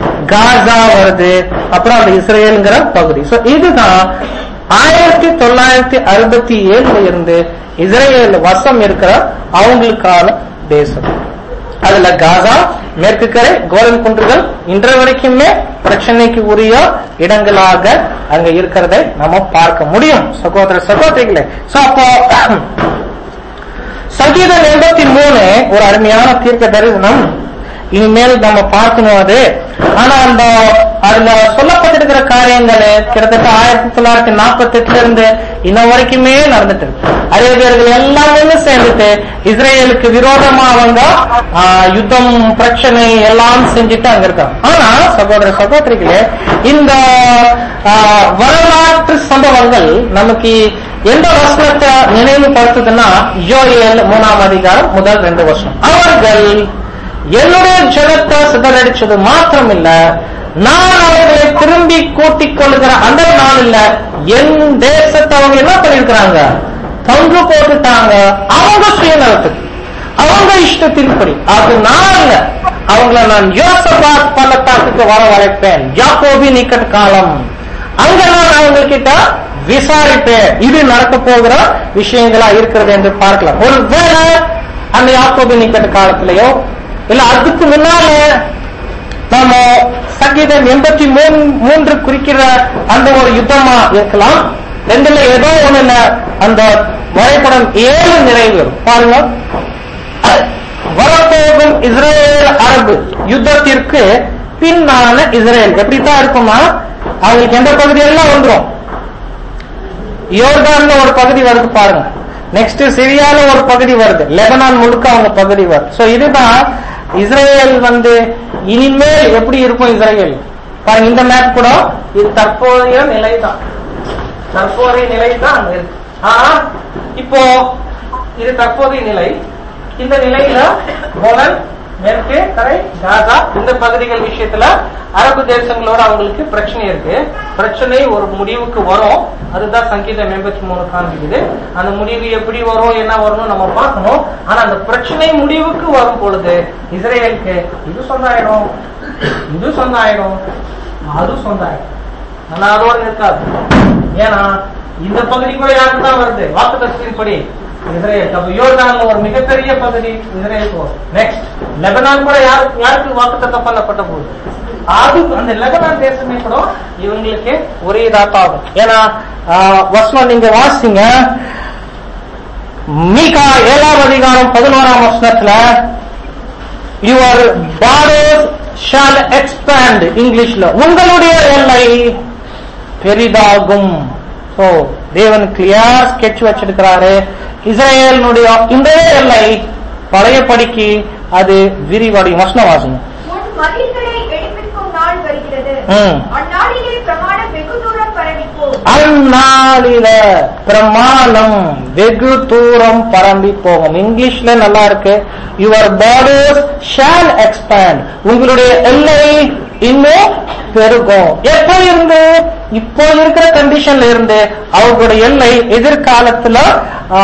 காசா வருது அப்புறம் அந்த இஸ்ரேலுங்கிற பகுதி சோ இதுதான் ஆயிரத்தி தொள்ளாயிரத்தி அறுபத்தி ஏழுல இருந்து இஸ்ரேல் வசம் இருக்கிற அவங்களுக்கான தேசம் அதுல காசா மேற்கு கரை கோலன் குன்றுகள் இன்று வரைக்குமே பிரச்சனைக்கு உரிய இடங்களாக அங்க இருக்கிறதை நம்ம பார்க்க முடியும் சகோதர சகோதரிகளே சோ அப்போ சங்கீதம் எண்பத்தி மூணு ஒரு அருமையான தீர்க்க தரிசனம் இனிமேல் நம்ம பார்க்கணும் அது ஆனா அந்த அதுல சொல்லப்பட்டிருக்கிற காரியம் காரியங்கள் கிட்டத்தட்ட ஆயிரத்தி தொள்ளாயிரத்தி நாற்பத்தி எட்டுல இருந்து இன்ன வரைக்குமே நடந்துட்டு இருக்கு அரேபியர்கள் எல்லாமே சேர்ந்துட்டு இஸ்ரேலுக்கு விரோதமா அவங்க ஆ, யுத்தம் பிரச்சனை எல்லாம் செஞ்சுட்டு அங்க இருக்காங்க ஆனா சகோதர சகோதரிகளே இந்த ஆ, வரலாற்று சம்பவங்கள் நமக்கு எந்த வசனத்தை நினைவுபடுத்துதுன்னா யோயல் மூணாம் அதிகாரம் முதல் ரெண்டு வருஷம் அவர்கள் என்னுடைய ஜனத்தை சிதறடிச்சது மாத்திரம் இல்ல நான் அவர்களை திரும்பி கூட்டிக் கொள்கிற அந்த நாளில் என் தேசத்தை அவங்க என்ன பண்ணிருக்கிறாங்க பங்கு போட்டுட்டாங்க அவங்க சுயநலத்துக்கு அவங்க இஷ்டத்தின்படி அது நான் இல்ல அவங்கள நான் யோசபாத் பள்ளத்தாக்குக்கு வர வளைப்பேன் யாக்கோபி நிக்கட் காலம் அங்க நான் அவங்க கிட்ட விசாரிப்பேன் இது நடக்க போகிற விஷயங்களா இருக்கிறது என்று பார்க்கலாம் ஒருவேளை அந்த யாக்கோபி நிக்கட் காலத்திலேயோ இல்ல அதுக்கு முன்னால நாம சங்கீதம் எண்பத்தி மூணு மூன்று குறிக்கிற அந்த ஒரு யுத்தமா இருக்கலாம் ரெண்டுல ஏதோ ஒண்ணுல அந்த வரைபடம் ஏழு நிறைவேறும் பாருங்க வரப்போகும் இஸ்ரேல் அரபு யுத்தத்திற்கு பின்னான இஸ்ரேல் எப்படித்தான் இருக்குமா அவங்களுக்கு எந்த பகுதி எல்லாம் வந்துரும் யோர்டான்ல ஒரு பகுதி வருது பாருங்க நெக்ஸ்ட் சிரியால ஒரு பகுதி வருது லெபனான் முழுக்க அவங்க பகுதி வருது சோ இதுதான் இஸ்ரேல் வந்து இனிமேல் எப்படி இருக்கும் இஸ்ரேல் பாருங்க இந்த மேப் கூட இது தற்போதைய நிலை தான் தற்போதைய நிலை தான் அங்க இருக்கு ஆனா இப்போ இது தற்போதைய நிலை இந்த நிலையில கோலன் மேற்கு கரை காசா இந்த பகுதிகள் விஷயத்துல அரபு தேசங்களோட அவங்களுக்கு பிரச்சனை இருக்கு பிரச்சனை ஒரு முடிவுக்கு வரும் அதுதான் சங்கீதம் எண்பத்தி மூணு காண்பிக்குது அந்த முடிவு எப்படி வரும் என்ன வரும்னு நம்ம பார்க்கணும் ஆனா அந்த பிரச்சனை முடிவுக்கு வரும் பொழுது இஸ்ரேலுக்கு இது சொந்தாயிடும் இது சொந்தாயிடும் அது சொந்தாயிடும் ஆனா அதோட இருக்காது ஏன்னா இந்த பகுதி கூட யாருக்கு தான் வருது வாக்கு தத்துவத்தின்படி இஸ்ரேல் அப்ப யோர்தான்ல ஒரு மிகப்பெரிய பகுதி இஸ்ரேலுக்கு வரும் நெக்ஸ்ட் லெபனான் கூட யாருக்கு யாருக்கு வாக்குத்தத்தம் பண்ணப்பட்ட போகுது அது அந்த லெபனான் தேசமே கூட இவங்களுக்கு ஒரே இதாத்தாகும் ஏன்னா ஆஹ், வசனம் நீங்க வாசிங்க மீகா ஏழாம் அதிகாரம் பதினோராம் வசனத்துல யுவர் பார்டர்ஸ் ஷால் எக்ஸ்பேண்ட் இங்கிலீஷ்ல உங்களுடைய எல்லை பெரிதாகும் சோ தேவன் கிளியர் ஸ்கெட்ச் வச்சிருக்கிறாரு இஸ்ரேலினுடைய இந்த எல்லை பழையபடிக்கு அது விரிவடையும் வசனம் வாசிங்க உன் மதில்களை எடுப்பிக்கும் நாள் வருகிறது ம். அந்நாளிலே பிரமாணம் வெகு தூரம் பரவிப்போம் அந்நாளில பிரமாணம் வெகு தூரம் பரம்பி போகும் இங்கிலீஷ்ல நல்லா இருக்கு யுவர் பார்டர்ஸ் ஷால் எக்ஸ்பேண்ட் உங்களுடைய எல்லை இன்னும் பெருகும் எப்போ இருந்து இப்போ இருக்கிற கண்டிஷன்ல இருந்து அவர்களுடைய எல்லை எதிர்காலத்துல ஆ,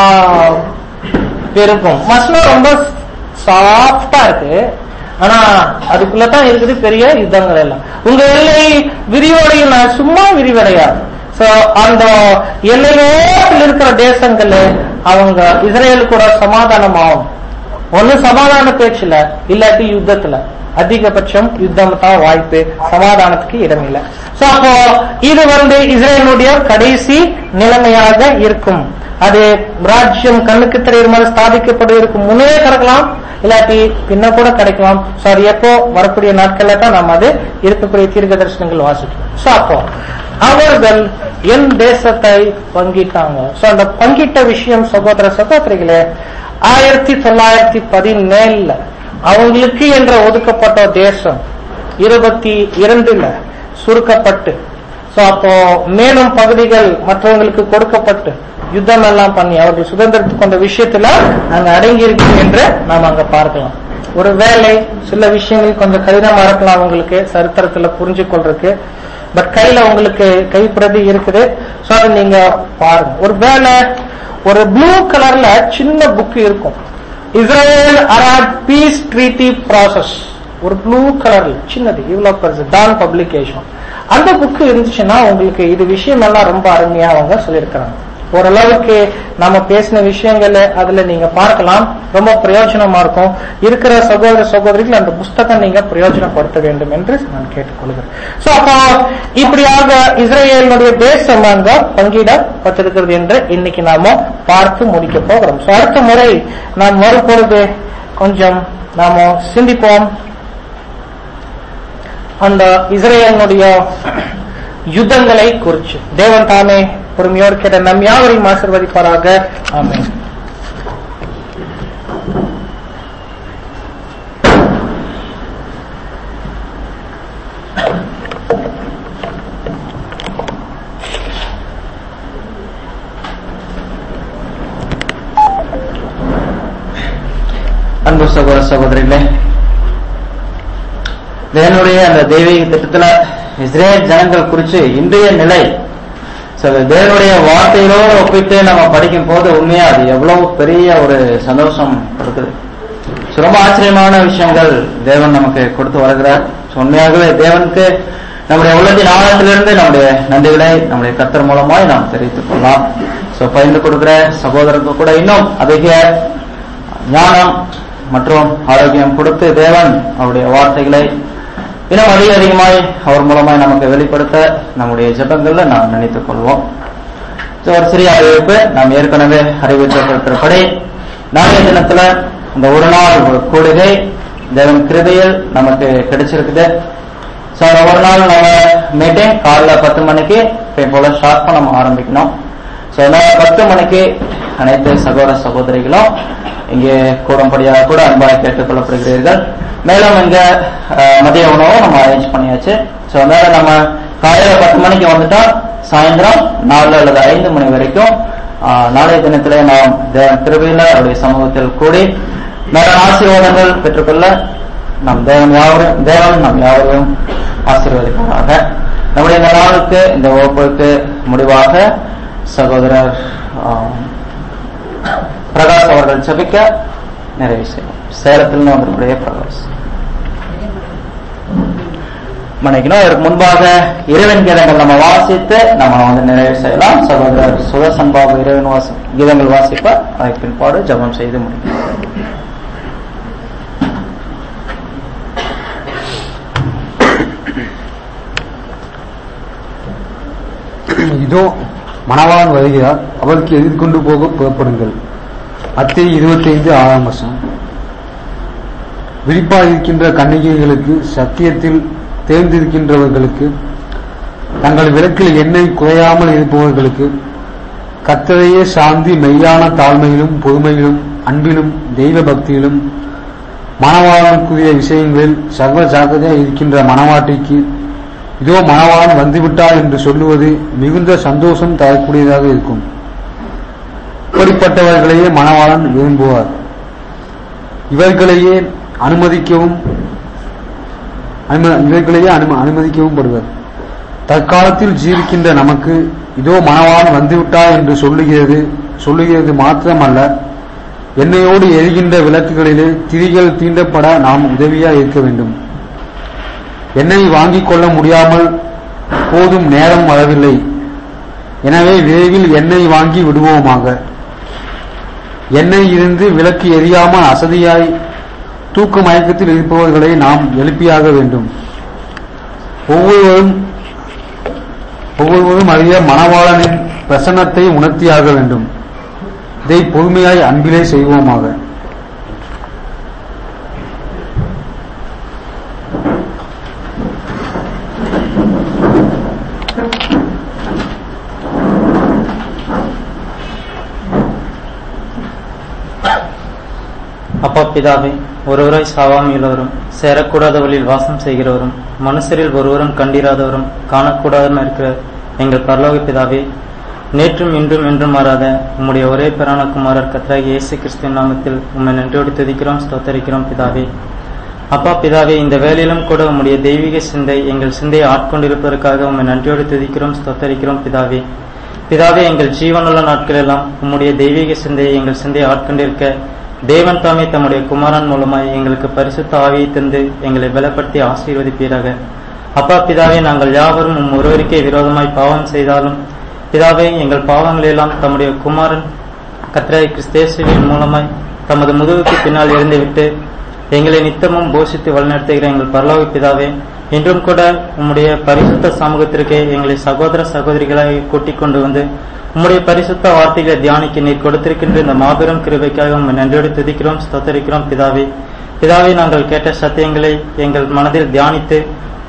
பெருகும் மசனம் ரொம்ப சாஃப்டா இருக்கு ஆனா அதுக்குள்ளதான் இருக்குது பெரிய யுத்தங்கள் எல்லாம் உங்க எல்லை விரிவடையும் சும்மா விரிவடையாது சோ அந்த எல்லையோட்டில் இருக்கிற தேசங்கள் அவங்க இஸ்ரேல் கூட சமாதானம் ஆகும் ஒண்ணு சமாதான பேச்சுல இல்லாட்டி யுத்தத்துல அதிகபட்சம் யுத்தம் தான் வாய்ப்பு சமாதானத்துக்கு இடம் இல்லை சோ அப்போ இது வந்து இஸ்ரேலுடைய கடைசி நிலைமையாக இருக்கும் அது ராஜ்யம் கண்ணுக்கு தெரியுற மாதிரி ஸ்தாபிக்கப்பட்டு இருக்கும் முன்னே கிடக்கலாம் இல்லாட்டி பின்ன கூட கிடைக்கலாம் சோ அது எப்போ வரக்கூடிய நாட்கள்ல தான் நாம் அது இருக்கக்கூடிய தீர்க்க தரிசனங்கள் வாசிக்கிறோம் சோ அப்போ அவர்கள் என் தேசத்தை பங்கிட்டாங்க சோ அந்த பங்கிட்ட விஷயம் சகோதர சகோதரிகளே ஆயிரத்தி தொள்ளாயிரத்தி பதினேழுல அவங்களுக்கு என்ற ஒதுக்கப்பட்ட தேசம் இருபத்தி இரண்டுல சுருக்கப்பட்டு சோ அப்போ மேலும் பகுதிகள் மற்றவங்களுக்கு கொடுக்கப்பட்டு யுத்தம் எல்லாம் பண்ணி அவர்கள் சுதந்திரத்துக்கு கொண்ட விஷயத்துல அங்க அடங்கி இருக்கு என்று நாம் அங்க பார்க்கலாம் ஒரு வேலை சில விஷயங்கள் கொஞ்சம் கடினமா இருக்கலாம் அவங்களுக்கு சரித்திரத்துல புரிஞ்சு கொள்றதுக்கு பட் கையில உங்களுக்கு கைப்பிரதி இருக்குது சோ அதை நீங்க பாருங்க ஒரு வேலை ஒரு ப்ளூ கலர்ல சின்ன புக் இருக்கும் Israel Arad peace treaty process ஒரு ப்ளூ கலர்ல சின்னது இவ்வளவு பெருசு டான் பப்ளிகேஷன் அந்த புக் இருந்துச்சுன்னா உங்களுக்கு இது விஷயம் எல்லாம் ரொம்ப அருமையா அவங்க சொல்லியிருக்கிறாங்க ஓரளவுக்கு நாம பேசின விஷயங்கள் அதுல நீங்க பார்க்கலாம் ரொம்ப பிரயோஜனமா இருக்கும் இருக்கிற சகோதர சகோதரிகள் அந்த புஸ்தகம் நீங்க பிரயோஜனப்படுத்த வேண்டும் என்று நான் கேட்டுக்கொள்கிறேன் சோ அப்போ இப்படியாக இஸ்ரேலுடைய தேசம் அங்க பங்கிடப்பட்டிருக்கிறது என்று இன்னைக்கு நாம பார்த்து முடிக்க போகிறோம் சோ அடுத்த முறை நாம் வரும்பொழுது கொஞ்சம் நாம சிந்திப்போம் அந்த இஸ்ரேலினுடைய யுத்தங்களை குறிச்சு தேவன் தாமே பொறுமையோடு கேட்ட நம் யாவரையும் ஆசிர்வதிப்பாராக ஆமென் அன்பு சகோதர சகோதரிகளே தேவனுடைய அந்த தெய்வீக திட்டத்துல இஸ்ரேல் ஜனங்கள் குறிச்சு இன்றைய நிலை So, தேவனுடைய வார்த்தைகளோடு ஒப்பிட்டு நம்ம படிக்கும் போது உண்மையா அது எவ்வளவு பெரிய ஒரு சந்தோஷம் கொடுக்குது So, ரொம்ப ஆச்சரியமான விஷயங்கள் தேவன் நமக்கு கொடுத்து வருகிறார் So, உண்மையாகவே தேவனுக்கு நம்முடைய உள்ளத்தின் ஆழத்திலிருந்து நம்முடைய நன்றிகளை நம்முடைய கத்தர் மூலமாய் நாம் தெரிவித்துக் கொள்ளலாம் சோ பகிர்ந்து கொடுக்கிற சகோதரருக்கு கூட இன்னும் அதிக ஞானம் மற்றும் ஆரோக்கியம் கொடுத்து தேவன் அவருடைய வார்த்தைகளை இன்னும் அதிக அதிகமாய் அவர் மூலமாய் நமக்கு வெளிப்படுத்த நம்முடைய ஜெபங்கள்ல நாம் நினைத்துக் கொள்வோம் So, ஒரு சிறிய அறிவிப்பு நாம் ஏற்கனவே அறிவிக்கப்பட்டிருப்படி நாளைய தினத்துல இந்த ஒரு நாள் ஒரு கூடுகை தேவன் கிருபையில் நமக்கு கிடைச்சிருக்குது ஸோ அந்த ஒரு நாள் நம்ம மீட்டிங் காலைல பத்து மணிக்கு இப்போ போல ஷார்ப்பாக நம்ம ஆரம்பிக்கணும் ஸோ அதனால பத்து மணிக்கு அனைத்து சகோதர சகோதரிகளும் இங்கே கூடும்படியாக கூட அன்பாக கேட்டுக்கொள்ளப்படுகிறீர்கள் மேலும் இங்க அஹ், மதிய உணவும் நம்ம அரேஞ்ச் பண்ணியாச்சு ஸோ அதனால நம்ம காலையில பத்து மணிக்கு வந்துட்டா சாயந்தரம் நாலு அல்லது ஐந்து மணி வரைக்கும் ஆஹ், நாளைய தினத்திலே நாம் தேவன் திருவையில அவருடைய சமூகத்தில் கூடி மேலும் ஆசீர்வாதங்கள் பெற்றுக்கொள்ள நம் தேவன் யாவரும் தேவன் நம் யாவரையும் ஆசீர்வதிப்பாராக நம்முடைய இந்த நாளுக்கு இந்த வகுப்புக்கு முடிவாக சகோதரர் ஆஹ், பிரகாஷ் அவர்கள் ஜெபிக்க நிறைவு செய்யும் சேலத்தில் வந்திருக்கூடிய பிரகாஷ் மன்னிக்கணும் அதற்கு முன்பாக இறைவன் கீதங்கள் நம்ம வாசித்து நம்ம வந்து நிறைவு செய்யலாம் சகோதரர் சுதர்சன் பாபு இறைவன் வாசி கீதங்கள் வாசிப்ப அதற்கு பின்பாடு ஜெபம் செய்து முடிக்கும் இதோ மணவாளன் வருகிறார் அவருக்கு எதிர்கொண்டு போக புறப்படுங்கள் அத்தை இருபத்தைந்து ஆறாம் வருஷம் விழிப்பாயிருக்கின்ற கன்னிகைகளுக்கு சத்தியத்தில் தேர்ந்திருக்கின்றவர்களுக்கு தங்கள் விளக்கில் எண்ணெய் குறையாமல் இருப்பவர்களுக்கு கத்தரையே சாந்தி மெய்யான தாழ்மையிலும் பொறுமையிலும் அன்பிலும் தெய்வ பக்தியிலும் மணவாளனுக்குரிய விஷயங்களில் சர்வ ஜாக்கிரதையாக இருக்கின்ற மணவாட்டிக்கு இதோ மணவாளன் வந்துவிட்டார் என்று சொல்லுவது மிகுந்த சந்தோஷம் தரக்கூடியதாக இருக்கும் இப்படிப்பட்டவர்களையே மணவாளன் விரும்புவார் இவர்களையே அனுமதிக்கவும் அனும- இவர்களையே அனும- அனுமதிக்கவும் படுவர் தற்காலத்தில் ஜீவிக்கின்ற நமக்கு இதோ மணவாளன் வந்துவிட்டார் என்று சொல்லுகிறது சொல்லுகிறது மாத்திரமல்ல எண்ணெயோடு எரிகின்ற விளக்குகளிலே திரிகள் தீண்டப்பட நாம் உதவியாக இருக்க வேண்டும் எண்ணெய் வாங்கிக் கொள்ள முடியாமல் போதும் நேரம் வரவில்லை எனவே விரைவில் எண்ணெய் வாங்கி விடுவோமாக எண்ணெய் இருந்து விளக்கு எரியாமல் அசதியாய் தூக்க மயக்கத்தில் இருப்பவர்களை நாம் எழுப்பியாக வேண்டும் ஒவ்வொருவரும் ஒவ்வொருவரும் அறிய மணவாளனின் பிரசன்னத்தை உணர்த்தியாக வேண்டும் இதை பொறுமையாய் அன்பிலே செய்வோமாக அப்பா பிதாவே ஒருவராய் சாவாமையுள்ளவரும் சேரக்கூடாத வழியில் வாசம் செய்கிறவரும் மனுஷரில் ஒருவரும் கண்டிராதவரும் காணக்கூடாதவரும் இருக்கிற எங்கள் பரலோக பிதாவே நேற்றும் இன்றும் என்றும் மாறாத உம்முடைய ஒரே பிரான குமாரர் கத்ராகி இயேசு கிறிஸ்துவின் நாமத்தில் உம்மை நன்றியோடு துதிக்கிறோம் ஸ்தோத்தரிக்கிறோம் பிதாவே அப்பா பிதாவே இந்த வேலையிலும் கூட உம்முடைய தெய்வீக சிந்தை எங்கள் சிந்தையை ஆட்கொண்டிருப்பதற்காக உம்மை நன்றியோடு துதிக்கிறோம் ஸ்தோத்தரிக்கிறோம் பிதாவே பிதாவே எங்கள் ஜீவனுள்ள நாட்களெல்லாம் உம்முடைய தெய்வீக சிந்தையை எங்கள் சிந்தையை ஆட்கொண்டிருக்க தேவன் தாமே தம்முடைய குமாரன் மூலமாய் எங்களுக்கு பரிசுத்த ஆவியை தந்து எங்களை பலப்படுத்தி ஆசீர்வதிப்பீராக அப்பா பிதாவே நாங்கள் யாவரும் உம் ஒருவருக்கே விரோதமாய் பாவம் செய்தாலும் பிதாவே எங்கள் பாவங்களெல்லாம் தம்முடைய குமாரன் கத்ராய் கிறிஸ்தேசுவின் மூலமாய் தமது முதுகுக்கு பின்னால் இருந்துவிட்டு எங்களை நித்தமும் போஷித்து வழிநடத்துகிற எங்கள் பரலோக பிதாவே இன்றும் கூட உம்முடைய பரிசுத்த சமூகத்திற்கு எங்களை சகோதர சகோதரிகளாக கூட்டிக் கொண்டு வந்து உம்முடைய பரிசுத்த வார்த்தைகளை தியானிக்க நீர் கொடுத்திருக்கின்ற இந்த மாபெரும் கிருபைக்காக உம்மை நன்றியோடு துதிக்கிறோம் ஸ்தோத்தரிக்கிறோம் பிதாவே பிதாவே நாங்கள் கேட்ட சத்தியங்களை எங்கள் மனதில் தியானித்து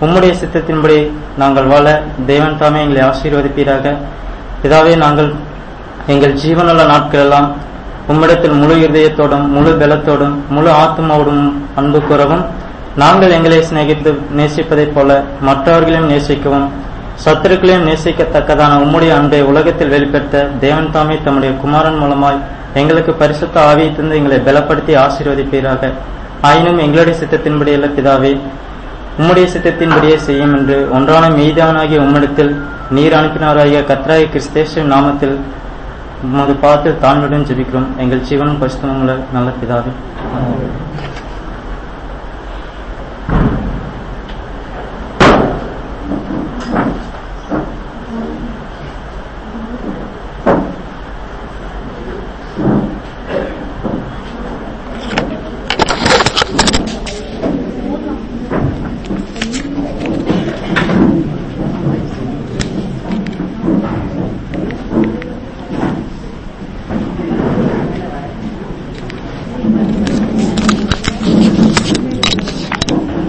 உம்முடைய சித்தத்தின்படி நாங்கள் வாழ தேவன் தாமே எங்களை ஆசீர்வதிப்பீராக பிதாவே நாங்கள் எங்கள் ஜீவனுள்ள நாட்களெல்லாம் உம்மிடத்தில் முழு இருதயத்தோடும் முழு பலத்தோடும் முழு ஆத்மாவோடும் அன்பு கூறவும் நாங்கள் எங்களை சிநேகித்து நேசிப்பதைப் போல மற்றவர்களையும் நேசிக்கவும் சத்துருக்களையும் நேசிக்கத்தக்கதான உம்முடைய அன்பை உலகத்தில் வெளிப்படுத்த தேவன் தாமே தம்முடைய குமாரன் மூலமாய் எங்களுக்கு பரிசுத்த ஆவியை தந்து எங்களை பலப்படுத்தி ஆசீர்வதிப்பீராக ஆயினும் எங்களுடைய சித்தத்தின்படி அல்ல பிதாவே உம்முடைய சித்தத்தின்படியே செய்யும் என்று ஒன்றான மெய்தானாகிய உம்மிடத்தில் நீர் அனுப்பினாராகிய கத்ராய கிறிஸ்தேஷ நாமத்தில் உமது பாதத்தில் தாழ்வுடன் ஜெபிக்கிறோம் எங்கள் ஜீவனும் பரிசுத்தமுள்ள நல்ல பிதாவே